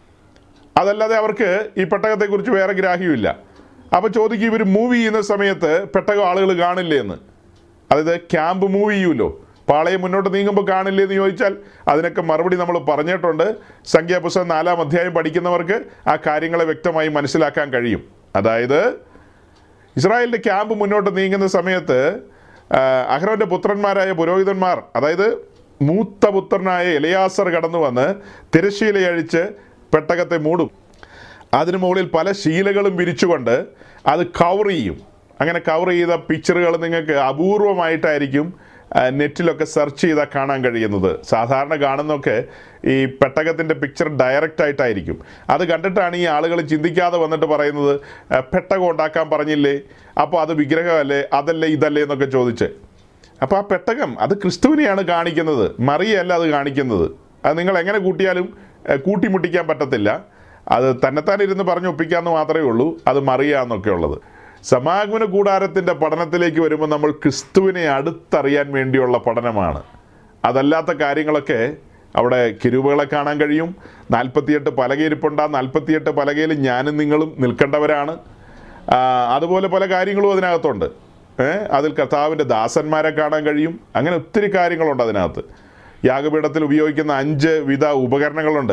അതല്ലാതെ അവർക്ക് ഈ പെട്ടകത്തെക്കുറിച്ച് വേറെ ഗ്രാഹ്യമില്ല അപ്പോൾ ചോദിക്കും ഇവർ മൂവ് ചെയ്യുന്ന സമയത്ത് പെട്ടകം ആളുകൾ കാണില്ലേ എന്ന് അതായത് ക്യാമ്പ് മൂവ് ചെയ്യുമല്ലോ പാളയം മുന്നോട്ട് നീങ്ങുമ്പോൾ കാണില്ലേ എന്ന് ചോദിച്ചാൽ അതിനൊക്കെ മറുപടി നമ്മൾ പറഞ്ഞിട്ടുണ്ട് സംഖ്യാപുസ്തകം നാലാം അധ്യായം പഠിക്കുന്നവർക്ക് ആ കാര്യങ്ങളെ വ്യക്തമായി മനസ്സിലാക്കാൻ കഴിയും അതായത് ഇസ്രായേലിൻ്റെ ക്യാമ്പ് മുന്നോട്ട് നീങ്ങുന്ന സമയത്ത് ആ, അഹ്റോന്റെ പുത്രന്മാരായ പുരോഹിതന്മാർ അതായത് മൂത്ത പുത്രനായ എലയാസർ കടന്നു വന്ന് തിരശ്ശീലയഴിച്ച് പെട്ടകത്തെ മൂടും അതിനു മുകളിൽ പല ശീലകളും വിരിച്ചുകൊണ്ട് അത് കവർ ചെയ്യും അങ്ങനെ കവർ ചെയ്ത പിക്ചറുകൾ നിങ്ങൾക്ക് അപൂർവമായിട്ടായിരിക്കും ആ, നെറ്റിലൊക്കെ സെർച്ച് ചെയ്താൽ കാണാൻ കഴിയുന്നത് സാധാരണ കാണുന്നൊക്കെ ഈ പെട്ടകത്തിൻ്റെ പിക്ചർ ഡയറക്റ്റ് ആയിട്ടായിരിക്കും അത് കണ്ടിട്ടാണ് ഈ ആളുകൾ ചിന്തിക്കാതെ വന്നിട്ട് പറയുന്നത് ആ, പെട്ടകം ഉണ്ടാക്കാൻ പറഞ്ഞില്ലേ അപ്പോൾ അത് വിഗ്രഹമല്ലേ അതല്ലേ ഇതല്ലേ എന്നൊക്കെ ചോദിച്ച് അപ്പോൾ ആ പെട്ടകം അത് ക്രിസ്തുവിനെയാണ് കാണിക്കുന്നത് മറിയല്ല അത് കാണിക്കുന്നത് അത് നിങ്ങൾ എങ്ങനെ കൂട്ടിയാലും ആ, കൂട്ടിമുട്ടിക്കാൻ പറ്റത്തില്ല അത് തന്നെത്താൻ ഇരുന്ന് പറഞ്ഞ് ഒപ്പിക്കാമെന്ന് മാത്രമേ ഉള്ളൂ അത് മറിയാന്നൊക്കെ ഉള്ളത് സമാഗമന കൂടാരത്തിൻ്റെ പഠനത്തിലേക്ക് വരുമ്പോൾ നമ്മൾ ക്രിസ്തുവിനെ അടുത്തറിയാൻ വേണ്ടിയുള്ള പഠനമാണ് അതല്ലാത്ത കാര്യങ്ങളൊക്കെ അവിടെ കിരുവുകളെ കാണാൻ കഴിയും നാൽപ്പത്തിയെട്ട് പലകയിരിപ്പുണ്ട് ആ നാൽപ്പത്തിയെട്ട് പലകയിൽ ഞാനും നിങ്ങളും നിൽക്കേണ്ടവരാണ് ആ, അതുപോലെ പല കാര്യങ്ങളും അതിനകത്തുണ്ട് ഏഹ് അതിൽ കർത്താവിൻ്റെ ദാസന്മാരെ കാണാൻ കഴിയും അങ്ങനെ ഒത്തിരി കാര്യങ്ങളുണ്ട് അതിനകത്ത് യാഗപീഠത്തിൽ ഉപയോഗിക്കുന്ന അഞ്ച് വിധ ഉപകരണങ്ങളുണ്ട്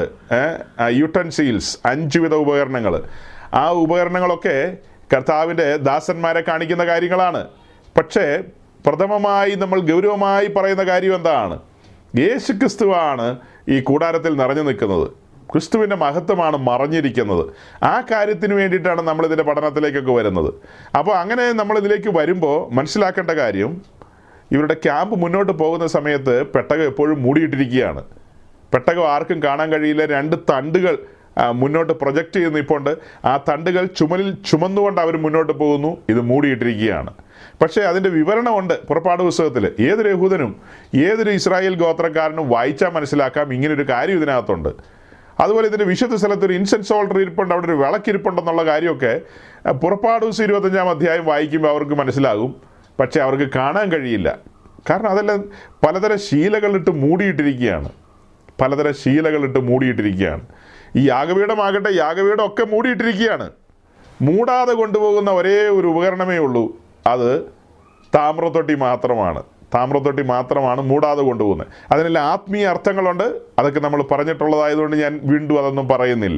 യുട്ടൻസീൽസ് അഞ്ച് വിധ ഉപകരണങ്ങൾ ആ ഉപകരണങ്ങളൊക്കെ കർത്താവിൻ്റെ ദാസന്മാരെ കാണിക്കുന്ന കാര്യങ്ങളാണ് പക്ഷേ പ്രഥമമായി നമ്മൾ ഗൗരവമായി പറയുന്ന കാര്യം എന്താണ് യേശു ക്രിസ്തുവാണ് ഈ കൂടാരത്തിൽ നിറഞ്ഞു നിൽക്കുന്നത് ക്രിസ്തുവിൻ്റെ മഹത്വമാണ് മറഞ്ഞിരിക്കുന്നത് ആ കാര്യത്തിന് വേണ്ടിയിട്ടാണ് നമ്മൾ ഇതിൻ്റെ പഠനത്തിലേക്കൊക്കെ വരുന്നത് അപ്പോൾ അങ്ങനെ നമ്മൾ ഇതിലേക്ക് വരുമ്പോൾ മനസ്സിലാക്കേണ്ട കാര്യം ഇവരുടെ ക്യാമ്പ് മുന്നോട്ട് പോകുന്ന സമയത്ത് പെട്ടകം എപ്പോഴും മൂടിയിട്ടിരിക്കുകയാണ് പെട്ടകം ആർക്കും കാണാൻ കഴിയില്ല രണ്ട് തണ്ടുകൾ ആ, മുന്നോട്ട് പ്രൊജക്റ്റ് ചെയ്ത് നിൽപ്പുണ്ട് ആ തണ്ടുകൾ ചുമലിൽ ചുമന്നുകൊണ്ട് അവർ മുന്നോട്ട് പോകുന്നു ഇത് മൂടിയിട്ടിരിക്കുകയാണ് പക്ഷേ അതിൻ്റെ വിവരണമുണ്ട് പുറപ്പാട് പുസ്തകത്തിൽ ഏതൊരു യഹൂദനും ഏതൊരു ഇസ്രായേൽ ഗോത്രക്കാരനും വായിച്ചാൽ മനസ്സിലാക്കാം ഇങ്ങനൊരു കാര്യം ഇതിനകത്തുണ്ട് അതുപോലെ ഇതിൻ്റെ വിശുദ്ധ സ്ഥലത്ത് ഒരു ഇൻസെൻസ് ഓൾഡർ ഇരിപ്പുണ്ട് അവിടെ ഒരു വിളക്കിരിപ്പുണ്ടെന്നുള്ള കാര്യമൊക്കെ ആ, പുറപ്പാട് ദിവസം ഇരുപത്തഞ്ചാം അധ്യായം വായിക്കുമ്പോൾ അവർക്ക് മനസ്സിലാകും പക്ഷേ അവർക്ക് കാണാൻ കഴിയില്ല കാരണം അതെല്ലാം പലതരം ശീലകളിട്ട് മൂടിയിട്ടിരിക്കുകയാണ് പലതരം ശീലകളിട്ട് മൂടിയിട്ടിരിക്കുകയാണ് ഈ യാഗപീഠമാകട്ടെ യാഗപീഠം ഒക്കെ മൂടിയിട്ടിരിക്കുകയാണ് മൂടാതെ കൊണ്ടുപോകുന്ന ഒരേ ഒരു ഉപകരണമേ ഉള്ളൂ അത് താമ്രത്തൊട്ടി മാത്രമാണ് താമ്രത്തൊട്ടി മാത്രമാണ് മൂടാതെ കൊണ്ടുപോകുന്നത് അതിനെല്ലാം ആത്മീയ അർത്ഥങ്ങളുണ്ട് അതൊക്കെ നമ്മൾ പറഞ്ഞിട്ടുള്ളതായതുകൊണ്ട് ഞാൻ വീണ്ടും അതൊന്നും പറയുന്നില്ല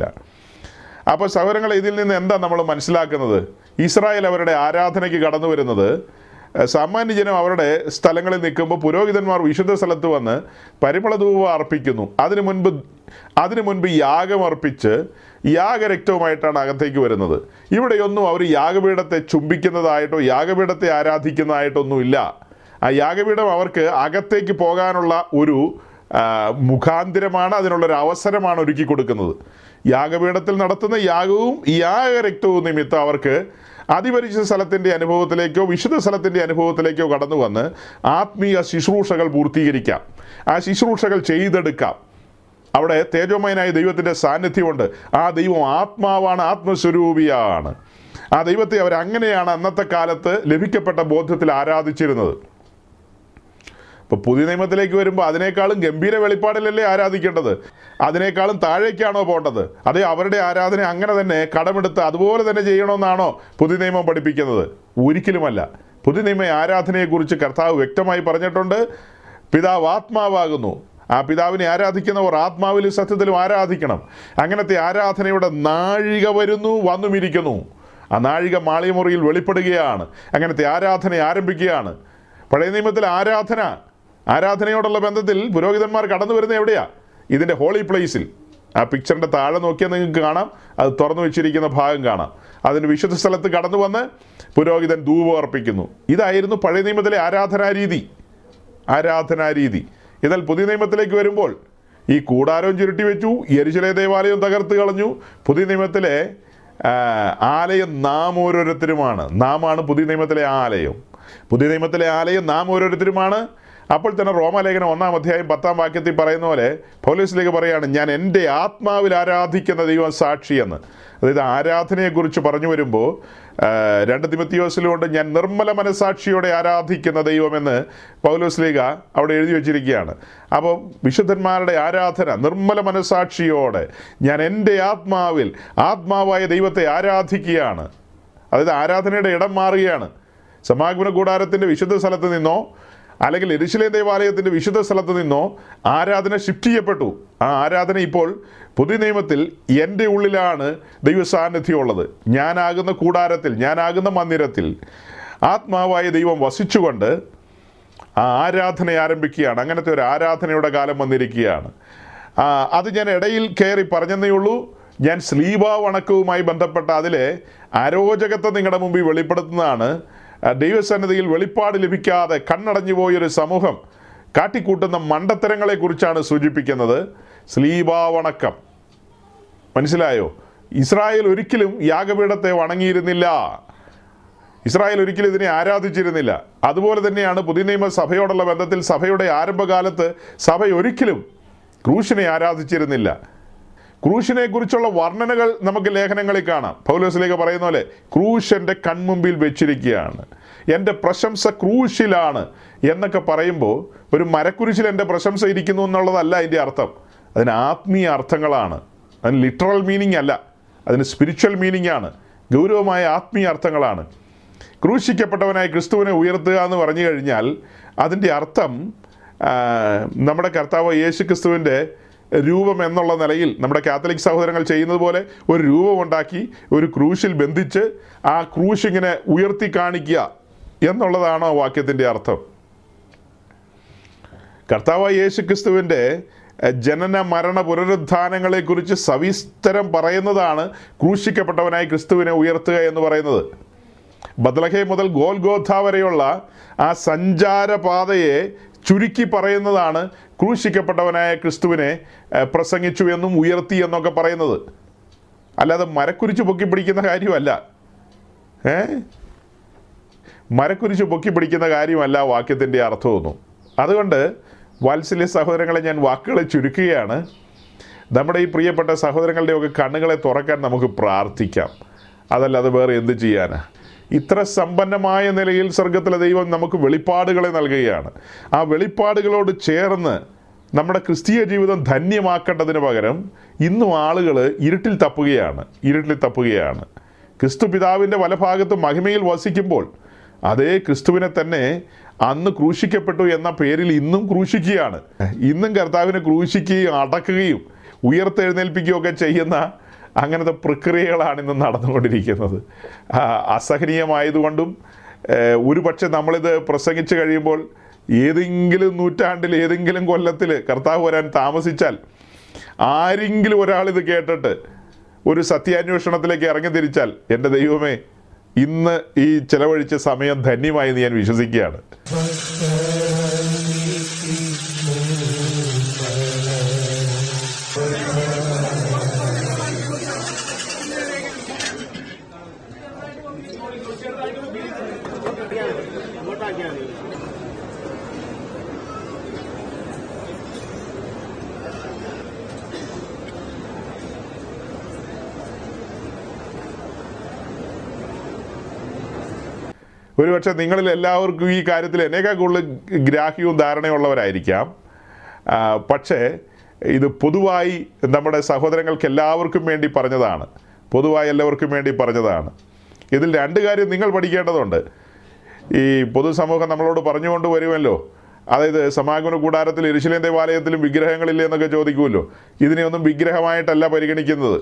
അപ്പോൾ സൗരങ്ങൾ ഇതിൽ നിന്ന് എന്താ നമ്മൾ മനസ്സിലാക്കുന്നത് ഇസ്രായേൽ അവരുടെ ആരാധനയ്ക്ക് കടന്നു വരുന്നത് ഏഹ്, സാമാന്യ ജനം അവരുടെ സ്ഥലങ്ങളിൽ നിൽക്കുമ്പോൾ പുരോഹിതന്മാർ വിശുദ്ധ സ്ഥലത്ത് വന്ന് പരിമള ധൂപം അർപ്പിക്കുന്നു അതിനു മുൻപ് അതിനു മുൻപ് യാഗം അർപ്പിച്ച് യാഗരക്തവുമായിട്ടാണ് അകത്തേക്ക് വരുന്നത് ഇവിടെയൊന്നും അവർ യാഗപീഠത്തെ ചുംബിക്കുന്നതായിട്ടോ യാഗപീഠത്തെ ആരാധിക്കുന്നതായിട്ടൊന്നും ഇല്ല ആ യാഗപീഠം അവർക്ക് അകത്തേക്ക് പോകാനുള്ള ഒരു ആ, മുഖാന്തിരമാണ് അതിനുള്ളൊരു അവസരമാണ് ഒരുക്കി കൊടുക്കുന്നത് യാഗപീഠത്തിൽ നടത്തുന്ന യാഗവും യാഗരക്തവും നിമിത്തം അവർക്ക് അതിപരിശുദ്ധ സ്ഥലത്തിൻ്റെ അനുഭവത്തിലേക്കോ വിശുദ്ധ സ്ഥലത്തിൻ്റെ അനുഭവത്തിലേക്കോ കടന്നു വന്ന് ആത്മീയ ശുശ്രൂഷകൾ പൂർത്തീകരിക്കാം ആ ശുശ്രൂഷകൾ ചെയ്തെടുക്കാം അവിടെ തേജോമയനായ ദൈവത്തിൻ്റെ സാന്നിധ്യമുണ്ട് ആ ദൈവം ആത്മാവാണ് ആത്മസ്വരൂപിയാണ് ആ ദൈവത്തെ അവർ അങ്ങനെയാണ് അന്നത്തെ കാലത്ത് ലഭിക്കപ്പെട്ട ബോധ്യത്തിൽ ആരാധിച്ചിരുന്നത് ഇപ്പോൾ പുതിയ നിയമത്തിലേക്ക് വരുമ്പോൾ അതിനേക്കാളും ഗംഭീര വെളിപ്പാടിലല്ലേ ആരാധിക്കേണ്ടത് അതിനേക്കാളും താഴേക്കാണോ പോകേണ്ടത് അതേ അവരുടെ ആരാധന അങ്ങനെ തന്നെ കടമെടുത്ത് അതുപോലെ തന്നെ ചെയ്യണമെന്നാണോ പുതിയ നിയമം പഠിപ്പിക്കുന്നത് ഒരിക്കലുമല്ല പുതിയ നിയമ ആരാധനയെക്കുറിച്ച് കർത്താവ് വ്യക്തമായി പറഞ്ഞിട്ടുണ്ട് പിതാവ് ആത്മാവാകുന്നു ആ പിതാവിനെ ആരാധിക്കുന്നവർ ആത്മാവിലും സത്യത്തിലും ആരാധിക്കണം അങ്ങനത്തെ ആരാധനയുടെ നാഴിക വരുന്നു വന്നുമിരിക്കുന്നു ആ നാഴിക മാളിയമുറിയിൽ വെളിപ്പെടുകയാണ് അങ്ങനത്തെ ആരാധന ആരംഭിക്കുകയാണ് പഴയ നിയമത്തിൽ ആരാധന ആരാധനയോടുള്ള ബന്ധത്തിൽ പുരോഹിതന്മാർ കടന്നു വരുന്നത് എവിടെയാ ഇതിൻ്റെ ഹോളി പ്ലേസിൽ ആ പിക്ചറിൻ്റെ താഴെ നോക്കിയാൽ നിങ്ങൾക്ക് കാണാം അത് തുറന്നു വെച്ചിരിക്കുന്ന ഭാഗം കാണാം അതിന് വിശുദ്ധ സ്ഥലത്ത് കടന്നു വന്ന് പുരോഹിതൻ ധൂപം അർപ്പിക്കുന്നു ഇതായിരുന്നു പഴയ നിയമത്തിലെ ആരാധനാ രീതി ആരാധനാ രീതി എന്നാൽ പുതിയ നിയമത്തിലേക്ക് വരുമ്പോൾ ഈ കൂടാരവും ചുരുട്ടി വെച്ചു യെരുശലേ ദേവാലയം തകർത്ത് കളഞ്ഞു പുതിയ നിയമത്തിലെ ആ, ആലയം നാം ഓരോരുത്തരുമാണ് നാമാണ് പുതിയ നിയമത്തിലെ ആലയം പുതിയ നിയമത്തിലെ ആലയം നാം ഓരോരുത്തരുമാണ് അപ്പോൾ തന്നെ റോമാലേഖനം ഒന്നാം അധ്യായം പത്താം വാക്യത്തിൽ പറയുന്ന പോലെ പൗലോസിലേക്ക് പറയാണ് ഞാൻ എൻ്റെ ആത്മാവിൽ ആരാധിക്കുന്ന ദൈവം സാക്ഷിയെന്ന് അതായത് ആരാധനയെക്കുറിച്ച് പറഞ്ഞു വരുമ്പോൾ ആ, രണ്ട് തിമത്തിയോസിലുകൊണ്ട് ഞാൻ നിർമ്മല മനസാക്ഷിയോടെ ആരാധിക്കുന്ന ദൈവമെന്ന് പൗലോസ്ലീഗ അവിടെ എഴുതി വച്ചിരിക്കുകയാണ് അപ്പോൾ വിശുദ്ധന്മാരുടെ ആരാധന നിർമ്മല മനസാക്ഷിയോടെ ഞാൻ എൻ്റെ ആത്മാവിൽ ആത്മാവായ ദൈവത്തെ ആരാധിക്കുകയാണ് അതായത് ആരാധനയുടെ ഇടം മാറുകയാണ് സമാഗമന കൂടാരത്തിൻ്റെ വിശുദ്ധ സ്ഥലത്ത് നിന്നോ അല്ലെങ്കിൽ എരിശിലേം ദേവാലയത്തിൻ്റെ വിശുദ്ധ സ്ഥലത്ത് നിന്നോ ആരാധന ഷിഫ്റ്റ് ചെയ്യപ്പെട്ടു ആ ആരാധന ഇപ്പോൾ പുതിയ നിയമത്തിൽ എൻ്റെ ഉള്ളിലാണ് ദൈവ സാന്നിധ്യമുള്ളത് ഞാനാകുന്ന കൂടാരത്തിൽ ഞാനാകുന്ന മന്ദിരത്തിൽ ആത്മാവായ ദൈവം വസിച്ചുകൊണ്ട് ആ ആരാധന ആരംഭിക്കുകയാണ് അങ്ങനത്തെ ഒരു ആരാധനയുടെ കാലം വന്നിരിക്കുകയാണ് ആ, അത് ഞാൻ ഇടയിൽ കയറി പറഞ്ഞതേ ഉള്ളൂ ഞാൻ സ്ലീബ വണക്കവുമായി ബന്ധപ്പെട്ട അതിലെ അരോചകത്തെ നിങ്ങളുടെ മുമ്പിൽ വെളിപ്പെടുത്തുന്നതാണ് ആ, ദൈവസന്നിധിയിൽ വെളിപ്പാട് ലഭിക്കാതെ കണ്ണടഞ്ഞു പോയൊരു സമൂഹം കാട്ടിക്കൂട്ടുന്ന മണ്ടത്തരങ്ങളെക്കുറിച്ചാണ് സൂചിപ്പിക്കുന്നത് സ്ലീബ വണക്കം മനസ്സിലായോ ഇസ്രായേൽ ഒരിക്കലും യാഗപീഠത്തെ വണങ്ങിയിരുന്നില്ല ഇസ്രായേൽ ഒരിക്കലും ഇതിനെ ആരാധിച്ചിരുന്നില്ല അതുപോലെ തന്നെയാണ് പുതിയ നിയമ സഭയോടുള്ള ബന്ധത്തിൽ സഭയുടെ ആരംഭകാലത്ത് സഭ ഒരിക്കലും ക്രൂശിനെ ആരാധിച്ചിരുന്നില്ല ക്രൂശിനെ കുറിച്ചുള്ള വർണ്ണനകൾ നമുക്ക് ലേഖനങ്ങളിൽ കാണാം പൗലോസിലേക്ക് പറയുന്ന പോലെ ക്രൂശ് എൻ്റെ കൺമുമ്പിൽ വെച്ചിരിക്കുകയാണ് എൻ്റെ പ്രശംസ ക്രൂശിലാണ് എന്നൊക്കെ പറയുമ്പോൾ ഒരു മരക്കുരിശിൽ എൻ്റെ പ്രശംസ ഇരിക്കുന്നു എന്നുള്ളതല്ല അതിൻ്റെ അർത്ഥം അതിന് ആത്മീയ അർത്ഥങ്ങളാണ് അതിന് ലിറ്ററൽ മീനിങ് അല്ല അതിന് സ്പിരിച്വൽ മീനിങ് ആണ് ഗൗരവമായ ആത്മീയ അർത്ഥങ്ങളാണ് ക്രൂശിക്കപ്പെട്ടവനായി ക്രിസ്തുവിനെ ഉയർത്തുക എന്ന് പറഞ്ഞു കഴിഞ്ഞാൽ അതിൻ്റെ അർത്ഥം ആ, നമ്മുടെ കർത്താവ് യേശു ക്രിസ്തുവിൻ്റെ രൂപം എന്നുള്ള നിലയിൽ നമ്മുടെ കാത്തലിക് സഹോദരങ്ങൾ ചെയ്യുന്നത് പോലെ ഒരു രൂപമുണ്ടാക്കി ഒരു ക്രൂശിൽ ബന്ധിച്ച് ആ ക്രൂശ് ഇങ്ങനെ ഉയർത്തി കാണിക്കുക എന്നുള്ളതാണോ വാക്യത്തിൻ്റെ അർത്ഥം കർത്താവ് യേശു ക്രിസ്തുവിൻ്റെ എഹ്, ജനന മരണ പുനരുദ്ധാനങ്ങളെക്കുറിച്ച് സവിസ്തരം പറയുന്നതാണ് ക്രൂശിക്കപ്പെട്ടവനായി ക്രിസ്തുവിനെ ഉയർത്തുക എന്ന് പറയുന്നത് ബദ്ലഹേ മുതൽ ഗോൽഗോഥ വരെയുള്ള ആ സഞ്ചാരപാതയെ ചുരുക്കി പറയുന്നതാണ് ക്രൂശിക്കപ്പെട്ടവനായ ക്രിസ്തുവിനെ എഹ്, പ്രസംഗിച്ചു എന്നും ഉയർത്തി എന്നൊക്കെ പറയുന്നത് അല്ലാതെ മരക്കുരിച്ച് പൊക്കി പിടിക്കുന്ന കാര്യമല്ല ഏ മരക്കുരിശ് പൊക്കി പിടിക്കുന്ന കാര്യമല്ല വാക്യത്തിൻ്റെ അർത്ഥമൊന്നും അതുകൊണ്ട് വാത്സല്യ സഹോദരങ്ങളെ ഞാൻ വാക്കുകളെ ചുരുക്കുകയാണ് നമ്മുടെ ഈ പ്രിയപ്പെട്ട സഹോദരങ്ങളുടെയൊക്കെ കണ്ണുകളെ തുറക്കാൻ നമുക്ക് പ്രാർത്ഥിക്കാം അതല്ലാതെ വേറെ എന്ത് ചെയ്യാനാ ഇത്ര സമ്പന്നമായ നിലയിൽ സ്വർഗത്തിലെ ദൈവം നമുക്ക് വെളിപ്പാടുകളെ നൽകുകയാണ് ആ വെളിപ്പാടുകളോട് ചേർന്ന് നമ്മുടെ ക്രിസ്തീയ ജീവിതം ധന്യമാക്കേണ്ടതിന് പകരം ഇന്നും ആളുകൾ ഇരുട്ടിൽ തപ്പുകയാണ് ഇരുട്ടിൽ തപ്പുകയാണ് ക്രിസ്തു പിതാവിൻ്റെ വലഭാഗത്ത് മഹിമയിൽ വസിക്കുമ്പോൾ അതേ ക്രിസ്തുവിനെ തന്നെ അന്ന് ക്രൂശിക്കപ്പെട്ടു എന്ന പേരിൽ ഇന്നും ക്രൂശിക്കുകയാണ് ഇന്നും കർത്താവിനെ ക്രൂശിക്കുകയും അടക്കുകയും ഉയർത്തെഴുന്നേൽപ്പിക്കുകയും ഒക്കെ ചെയ്യുന്ന അങ്ങനത്തെ പ്രക്രിയകളാണ് ഇന്ന് നടന്നുകൊണ്ടിരിക്കുന്നത് ആ, അസഹനീയമായതുകൊണ്ടും ഏഹ്, ഒരുപക്ഷെ നമ്മളിത് പ്രസംഗിച്ച് കഴിയുമ്പോൾ ഏതെങ്കിലും നൂറ്റാണ്ടിൽ ഏതെങ്കിലും കൊല്ലത്തിൽ കർത്താവ് വരാൻ താമസിച്ചാൽ ആരെങ്കിലും ഒരാൾ ഇത് കേട്ടിട്ട് ഒരു സത്യാന്വേഷണത്തിലേക്ക് ഇറങ്ങി തിരിച്ചാൽ എൻ്റെ ദൈവമേ ഇന്ന് ഈ ചെലവഴിച്ച സമയം ധന്യമായി എന്ന് ഞാൻ വിശ്വസിക്കുകയാണ് ഒരുപക്ഷെ നിങ്ങളിൽ എല്ലാവർക്കും ഈ കാര്യത്തിൽ എന്നേക്കാൾ കൂടുതൽ ഗ്രാഹ്യവും ധാരണയുള്ളവരായിരിക്കാം ആ, പക്ഷേ ഇത് പൊതുവായി നമ്മുടെ സഹോദരങ്ങൾക്ക് എല്ലാവർക്കും വേണ്ടി പറഞ്ഞതാണ് പൊതുവായി എല്ലാവർക്കും വേണ്ടി പറഞ്ഞതാണ് ഇതിൽ രണ്ട് കാര്യം നിങ്ങൾ പഠിക്കേണ്ടതുണ്ട് ഈ പൊതുസമൂഹം നമ്മളോട് പറഞ്ഞുകൊണ്ട് വരുമല്ലോ അതായത് സമാഗമന കൂടാരത്തിൽ എരിശിലേം ദേവാലയത്തിലും വിഗ്രഹങ്ങളില്ലേ എന്നൊക്കെ ചോദിക്കുമല്ലോ ഇതിനെയൊന്നും വിഗ്രഹമായിട്ടല്ല പരിഗണിക്കുന്നത്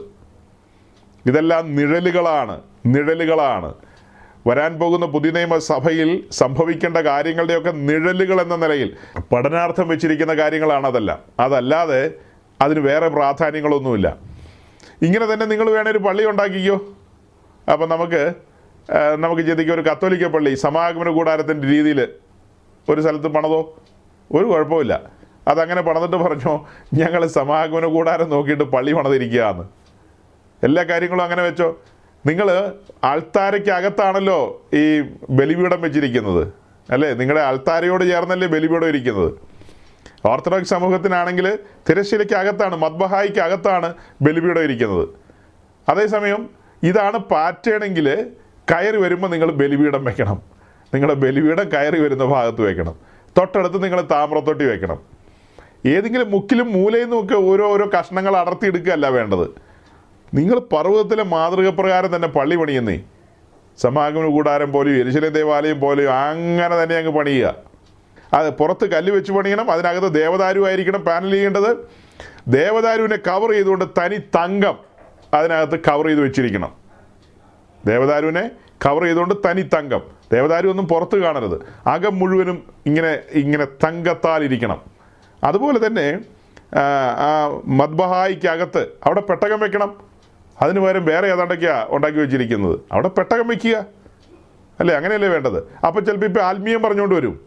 ഇതെല്ലാം നിഴലുകളാണ് നിഴലുകളാണ് വരാൻ പോകുന്ന പുതിയ നിയമസഭയിൽ സംഭവിക്കേണ്ട കാര്യങ്ങളുടെയൊക്കെ നിഴലുകൾ എന്ന നിലയിൽ പഠനാർത്ഥം വെച്ചിരിക്കുന്ന കാര്യങ്ങളാണ് അതെല്ലാം അതല്ലാതെ അതിന് വേറെ പ്രാധാന്യങ്ങളൊന്നുമില്ല ഇങ്ങനെ തന്നെ നിങ്ങൾ വേണേ ഒരു പള്ളി ഉണ്ടാക്കിക്കോ അപ്പം നമുക്ക് ആ, നമുക്ക് ചിന്തിക്കാം ഒരു കത്തോലിക്ക പള്ളി സമാഗമന കൂടാരത്തിൻ്റെ രീതിയിൽ ഒരു സ്ഥലത്ത് പണതോ ഒരു കുഴപ്പമില്ല അതങ്ങനെ പണിതിട്ട് പറഞ്ഞോ ഞങ്ങൾ സമാഗമന കൂടാരം നോക്കിയിട്ട് പള്ളി പണിതിരിക്കുകയെന്ന് എല്ലാ കാര്യങ്ങളും അങ്ങനെ വെച്ചോ നിങ്ങൾ ആൾത്താരയ്ക്ക് അകത്താണല്ലോ ഈ ബലിപീഠം വെച്ചിരിക്കുന്നത് അല്ലേ നിങ്ങളുടെ ആൾത്താരയോട് ചേർന്നല്ലേ ബലിപീഠം ഇരിക്കുന്നത് ഓർത്തഡോക്സ് സമൂഹത്തിനാണെങ്കിൽ തിരശ്ശീലയ്ക്ക് അകത്താണ് മദ്ബഹായിക്ക് അകത്താണ് ബലിപീഠം ഇരിക്കുന്നത് അതേസമയം ഇതാണ് പാറ്റേണെങ്കിൽ കയറി വരുമ്പോൾ നിങ്ങൾ ബലിപീഠം വെക്കണം നിങ്ങളുടെ ബലിപീഠം കയറി വരുന്ന ഭാഗത്ത് വെക്കണം തൊട്ടടുത്ത് നിങ്ങൾ താമ്രത്തൊട്ടി വെക്കണം ഏതെങ്കിലും മുക്കിലും മൂലയിൽ നിന്നുമൊക്കെ ഓരോ ഓരോ കഷ്ണങ്ങൾ അടർത്തിയെടുക്കുകയല്ല വേണ്ടത് നിങ്ങൾ പർവ്വതത്തിലെ മാതൃക പ്രകാരം തന്നെ പള്ളി പണിയുന്നേ സമാഗമന കൂടാരം പോലെയും എരിശിലെ ദേവാലയം പോലെയും അങ്ങനെ തന്നെ അങ്ങ് പണിയുക അത് പുറത്ത് കല്ല് വെച്ച് പണിയണം അതിനകത്ത് ദേവദാരുവായിരിക്കണം പാനൽ ചെയ്യേണ്ടത് ദേവദാരുവിനെ കവർ ചെയ്തുകൊണ്ട് തനി തങ്കം അതിനകത്ത് കവർ ചെയ്ത് വെച്ചിരിക്കണം ദേവദാരുവിനെ കവർ ചെയ്തുകൊണ്ട് തനി തങ്കം ദേവദാരു ഒന്നും പുറത്ത് കാണരുത് അകം മുഴുവനും ഇങ്ങനെ ഇങ്ങനെ തങ്കത്താൽ ഇരിക്കണം അതുപോലെ തന്നെ ആ, ആ മദ്ബഹായിക്കകത്ത് അവിടെ പെട്ടകം വെക്കണം അതിന് പകരം വേറെ ഏതാണ്ടൊക്കെയാ ഉണ്ടാക്കി വെച്ചിരിക്കുന്നത് അവിടെ പെട്ടകം വെക്കുക അല്ലേ അങ്ങനെയല്ലേ വേണ്ടത് അപ്പോൾ ചിലപ്പോൾ ഇപ്പോൾ ആത്മീയം പറഞ്ഞുകൊണ്ട് വരും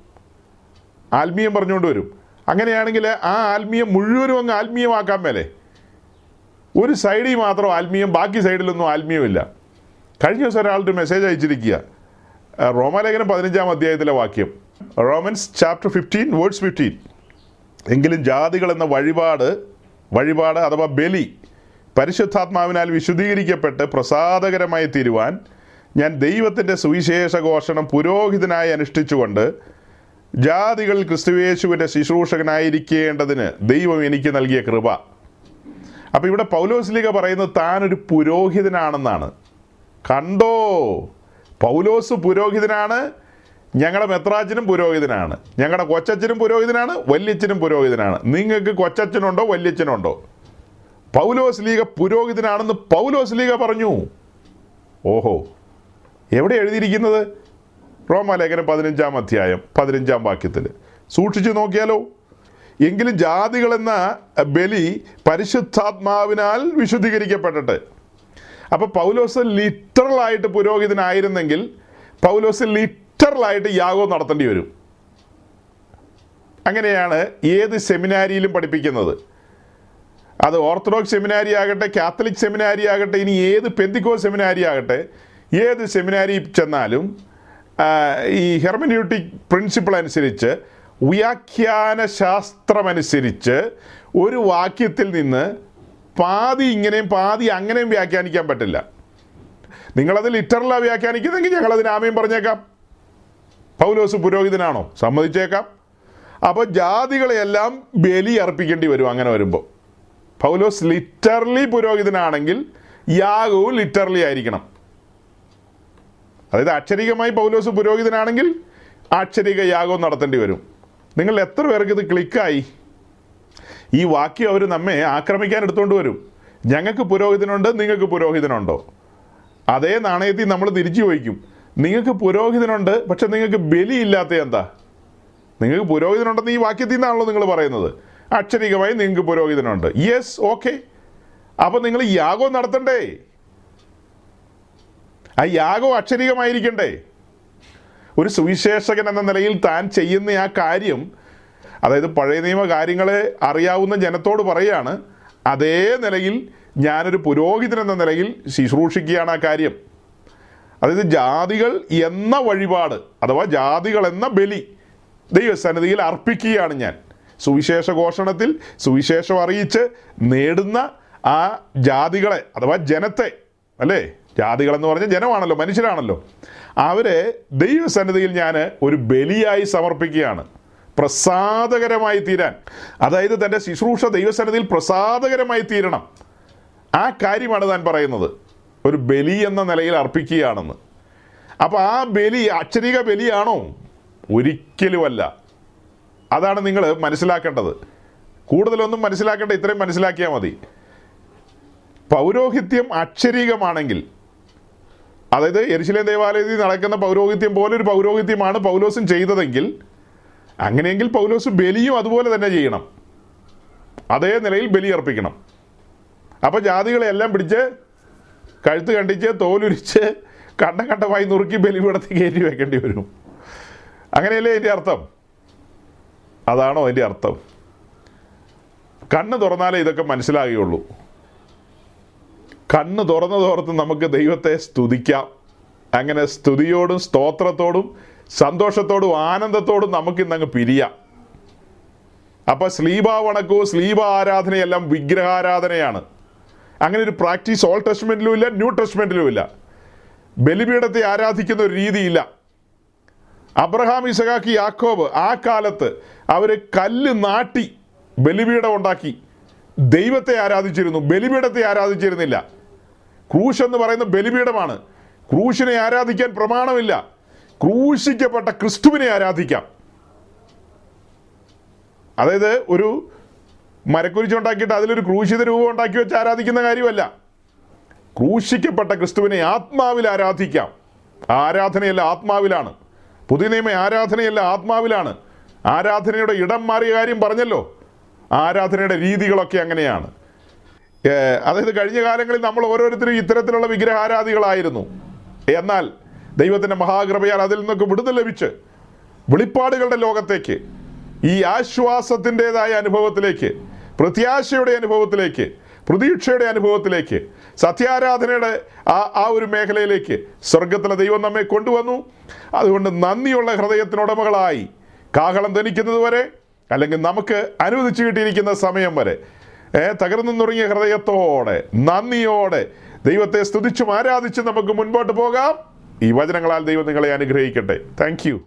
ആത്മീയം പറഞ്ഞുകൊണ്ട് വരും അങ്ങനെയാണെങ്കിൽ ആ ആത്മീയം മുഴുവനും അങ്ങ് ആത്മീയമാക്കാൻ മേലെ ഒരു സൈഡിൽ മാത്രം ആത്മീയം ബാക്കി സൈഡിലൊന്നും ആത്മീയമില്ല കഴിഞ്ഞ ദിവസം ഒരാളുടെ മെസ്സേജ് അയച്ചിരിക്കുക ആ, റോമാലേഖനം പതിനഞ്ചാം അധ്യായത്തിലെ വാക്യം Romans chapter fifteen words fifteen എങ്കിലും ജാതികൾ എന്ന വഴിപാട് വഴിപാട് അഥവാ ബലി പരിശുദ്ധാത്മാവിനാൽ വിശുദ്ധീകരിക്കപ്പെട്ട് പ്രസാദകരമായി തീരുവാൻ ഞാൻ ദൈവത്തിൻ്റെ സുവിശേഷ ഘോഷണം പുരോഹിതനായി അനുഷ്ഠിച്ചുകൊണ്ട് ജാതികൾ ക്രിസ്തുവേശുവിൻ്റെ ശുശ്രൂഷകനായിരിക്കേണ്ടതിന് ദൈവം എനിക്ക് നൽകിയ കൃപ അപ്പോൾ ഇവിടെ പൗലോസ്ലിക പറയുന്നത് താനൊരു പുരോഹിതനാണെന്നാണ് കണ്ടോ പൗലോസ് പുരോഹിതനാണ് ഞങ്ങളുടെ മെത്രാച്ചനും പുരോഹിതനാണ് ഞങ്ങളുടെ കൊച്ചച്ഛനും പുരോഹിതനാണ് വല്യച്ഛനും പുരോഹിതനാണ് നിങ്ങൾക്ക് കൊച്ചച്ഛനുണ്ടോ വല്യച്ഛനുണ്ടോ പൗലോസ് ലീഗ പുരോഹിതനാണെന്ന് പൗലോസ് ലീഗ പറഞ്ഞു ഓഹോ എവിടെ എഴുതിയിരിക്കുന്നത് റോമാലേഖനം പതിനഞ്ചാം അധ്യായം പതിനഞ്ചാം വാക്യത്തിൽ സൂക്ഷിച്ചു നോക്കിയാലോ എങ്കിലും ജാതികൾ എന്ന ബലി പരിശുദ്ധാത്മാവിനാൽ വിശുദ്ധീകരിക്കപ്പെട്ടിട്ട് അപ്പൊ പൗലോസ് ലിറ്ററലായിട്ട് പുരോഹിതനായിരുന്നെങ്കിൽ പൗലോസ് ലിറ്ററലായിട്ട് യാഗം നടത്തേണ്ടി വരും അങ്ങനെയാണ് ഏത് സെമിനാരിയിലും പഠിപ്പിക്കുന്നത് അത് ഓർത്തഡോക്സ് സെമിനാരി ആകട്ടെ കാത്തലിക് സെമിനാരി ആകട്ടെ ഇനി ഏത് പെന്തിക്കോ സെമിനാരി ആകട്ടെ ഏത് സെമിനാരി ചെന്നാലും ആ, ഈ ഹെർമന്യൂട്ടിക് പ്രിൻസിപ്പിൾ അനുസരിച്ച് വ്യാഖ്യാന ശാസ്ത്രമനുസരിച്ച് ഒരു വാക്യത്തിൽ നിന്ന് പാതി ഇങ്ങനെയും പാതി അങ്ങനെയും വ്യാഖ്യാനിക്കാൻ പറ്റില്ല നിങ്ങളത് ലിറ്ററലാണ് വ്യാഖ്യാനിക്കുന്നെങ്കിൽ ഞങ്ങളതിന് ആമയും പറഞ്ഞേക്കാം പൗലോസ് പുരോഹിതനാണോ സമ്മതിച്ചേക്കാം അപ്പോൾ ജാതികളെയെല്ലാം ബലി അർപ്പിക്കേണ്ടി വരും അങ്ങനെ വരുമ്പോൾ പൗലോസ് ലിറ്ററലി പുരോഹിതനാണെങ്കിൽ യാഗവും ലിറ്ററലി ആയിരിക്കണം അതായത് അക്ഷരികമായി പൗലോസ് പുരോഹിതനാണെങ്കിൽ അക്ഷരിക യാഗവും നടത്തേണ്ടി വരും നിങ്ങൾ എത്ര പേർക്ക് ഇത് ക്ലിക്കായി ഈ വാക്യം അവർ നമ്മെ ആക്രമിക്കാൻ എടുത്തുകൊണ്ട് വരും ഞങ്ങൾക്ക് പുരോഹിതനുണ്ട് നിങ്ങൾക്ക് പുരോഹിതനുണ്ടോ അതേ നാണയത്തിൽ നമ്മൾ തിരിച്ചു ചോദിക്കും നിങ്ങൾക്ക് പുരോഹിതനുണ്ട് പക്ഷെ നിങ്ങൾക്ക് ബലിയില്ലാത്ത എന്താ നിങ്ങൾക്ക് പുരോഹിതനുണ്ടെന്ന് ഈ വാക്യത്തിൽ നിന്നാണല്ലോ നിങ്ങൾ പറയുന്നത് അക്ഷരികമായി നിങ്ങൾക്ക് പുരോഹിതനുണ്ട് യെസ് ഓക്കെ അപ്പൊ നിങ്ങൾ യാഗം നടത്തണ്ടേ ആ യാഗം അക്ഷരികമായിരിക്കണ്ടേ ഒരു സുവിശേഷകൻ എന്ന നിലയിൽ താൻ ചെയ്യുന്ന ആ കാര്യം അതായത് പഴയ നിയമ കാര്യങ്ങളെ അറിയാവുന്ന ജനത്തോട് പറയാണ് അതേ നിലയിൽ ഞാനൊരു പുരോഹിതൻ എന്ന നിലയിൽ ശുശ്രൂഷിക്കുകയാണ് ആ കാര്യം അതായത് ജാതികൾ എന്ന വഴിപാട് അഥവാ ജാതികൾ എന്ന ബലി ദൈവസന്നിധിയിൽ അർപ്പിക്കുകയാണ് ഞാൻ സുവിശേഷ ഘോഷണത്തിൽ സുവിശേഷം അറിയിച്ച് നേടുന്ന ആ ജാതികളെ അഥവാ ജനത്തെ അല്ലേ ജാതികൾ എന്ന് പറഞ്ഞ ജനമാണല്ലോ മനുഷ്യരാണല്ലോ അവരെ ദൈവസന്നിധിയിൽ ഞാൻ ഒരു ബലിയായി സമർപ്പിക്കുകയാണ് പ്രസാദകരമായി തീരാൻ അതായത് തൻ്റെ ശുശ്രൂഷ ദൈവസന്നിധിയിൽ പ്രസാദകരമായി തീരണം ആ കാര്യമാണ് താൻ പറയുന്നത് ഒരു ബലി എന്ന നിലയിൽ അർപ്പിക്കുകയാണെന്ന് അപ്പോൾ ആ ബലി അക്ഷരിക ബലിയാണോ ഒരിക്കലുമല്ല അതാണ് നിങ്ങൾ മനസ്സിലാക്കേണ്ടത് കൂടുതലൊന്നും മനസ്സിലാക്കേണ്ട ഇത്രയും മനസ്സിലാക്കിയാൽ മതി പൗരോഹിത്യം അക്ഷരീകമാണെങ്കിൽ അതായത് എരിശിലേം ദേവാലയത്തിൽ നടക്കുന്ന പൗരോഹിത്യം പോലൊരു പൗരോഹിത്യമാണ് പൗലോസും ചെയ്തതെങ്കിൽ അങ്ങനെയെങ്കിൽ പൗലോസ് ബലിയും അതുപോലെ തന്നെ ചെയ്യണം അതേ നിലയിൽ ബലി അർപ്പിക്കണം അപ്പോൾ ജാതികളെ എല്ലാം പിടിച്ച് കഴുത്ത് കണ്ടിച്ച് തോലുരിച്ച് കണ്ട കണ്ടമായി നുറുക്കി ബലിപീടത്തിൽ കയറ്റി വെക്കേണ്ടി വരും അങ്ങനെയല്ലേ അതിൻ്റെ അർത്ഥം അതാണോ അതിൻ്റെ അർത്ഥം കണ്ണ് തുറന്നാലേ ഇതൊക്കെ മനസ്സിലാകുകയുള്ളൂ കണ്ണ് തുറന്നു തോർത്ത് നമുക്ക് ദൈവത്തെ സ്തുതിക്കാം അങ്ങനെ സ്തുതിയോടും സ്തോത്രത്തോടും സന്തോഷത്തോടും ആനന്ദത്തോടും നമുക്ക് ഇന്നങ്ങ് പിരിയാം അപ്പൊ സ്ലീബ വണക്കവും സ്ലീബ ആരാധനയെല്ലാം വിഗ്രഹാരാധനയാണ് അങ്ങനെ ഒരു പ്രാക്ടീസ് ഓൾഡ് ടെസ്റ്റ്മെന്റിലും ഇല്ല ന്യൂ ടെസ്റ്റ്മെന്റിലും ഇല്ല ബലിപീഠത്തെ ആരാധിക്കുന്ന ഒരു രീതിയില്ല അബ്രഹാം ഇസഹാക്കി യാക്കോബ് ആ കാലത്ത് അവർ കല്ല് നാട്ടി ബലിപീഠം ഉണ്ടാക്കി ദൈവത്തെ ആരാധിച്ചിരുന്നു ബലിപീഠത്തെ ആരാധിച്ചിരുന്നില്ല ക്രൂശ് എന്ന് പറയുന്ന ബലിപീഠമാണ് ക്രൂശിനെ ആരാധിക്കാൻ പ്രമാണമില്ല ക്രൂശിക്കപ്പെട്ട ക്രിസ്തുവിനെ ആരാധിക്കാം അതായത് ഒരു മരക്കുരിച്ച് ഉണ്ടാക്കിയിട്ട് അതിലൊരു ക്രൂശിത രൂപം ഉണ്ടാക്കി വെച്ച് ആരാധിക്കുന്ന കാര്യമല്ല ക്രൂശിക്കപ്പെട്ട ക്രിസ്തുവിനെ ആത്മാവിൽ ആരാധിക്കാം ആരാധനയല്ല ആത്മാവിലാണ് പുതിയ നിയമ ആരാധനയല്ല ആത്മാവിലാണ് ആരാധനയുടെ ഇടം മാറിയ കാര്യം പറഞ്ഞല്ലോ ആരാധനയുടെ രീതികളൊക്കെ അങ്ങനെയാണ് ഏഹ് അതായത് കഴിഞ്ഞ കാലങ്ങളിൽ നമ്മൾ ഓരോരുത്തരും ഇത്തരത്തിലുള്ള വിഗ്രഹാരാധികളായിരുന്നു എന്നാൽ ദൈവത്തിൻ്റെ മഹാകൃപയാൽ അതിൽ നിന്നൊക്കെ വിടുതൽ ലഭിച്ച് വെളിപ്പാടുകളുടെ ലോകത്തേക്ക് ഈ ആശ്വാസത്തിൻ്റെതായ അനുഭവത്തിലേക്ക് പ്രത്യാശയുടെ അനുഭവത്തിലേക്ക് പ്രതീക്ഷയുടെ അനുഭവത്തിലേക്ക് സത്യാരാധനയുടെ ആ ആ ഒരു മേഖലയിലേക്ക് സ്വർഗത്തിലെ ദൈവം നമ്മെ കൊണ്ടുവന്നു അതുകൊണ്ട് നന്ദിയുള്ള ഹൃദയത്തിനുടമകളായി കാഹളം ധനിക്കുന്നത് വരെ അല്ലെങ്കിൽ നമുക്ക് അനുവദിച്ചു കിട്ടിയിരിക്കുന്ന സമയം വരെ ഏ, തകർന്നു നുറങ്ങിയ ഹൃദയത്തോടെ നന്ദിയോടെ ദൈവത്തെ സ്തുതിച്ചും ആരാധിച്ചും നമുക്ക് മുൻപോട്ട് പോകാം ഈ വചനങ്ങളാൽ ദൈവം നിങ്ങളെ അനുഗ്രഹിക്കട്ടെ താങ്ക്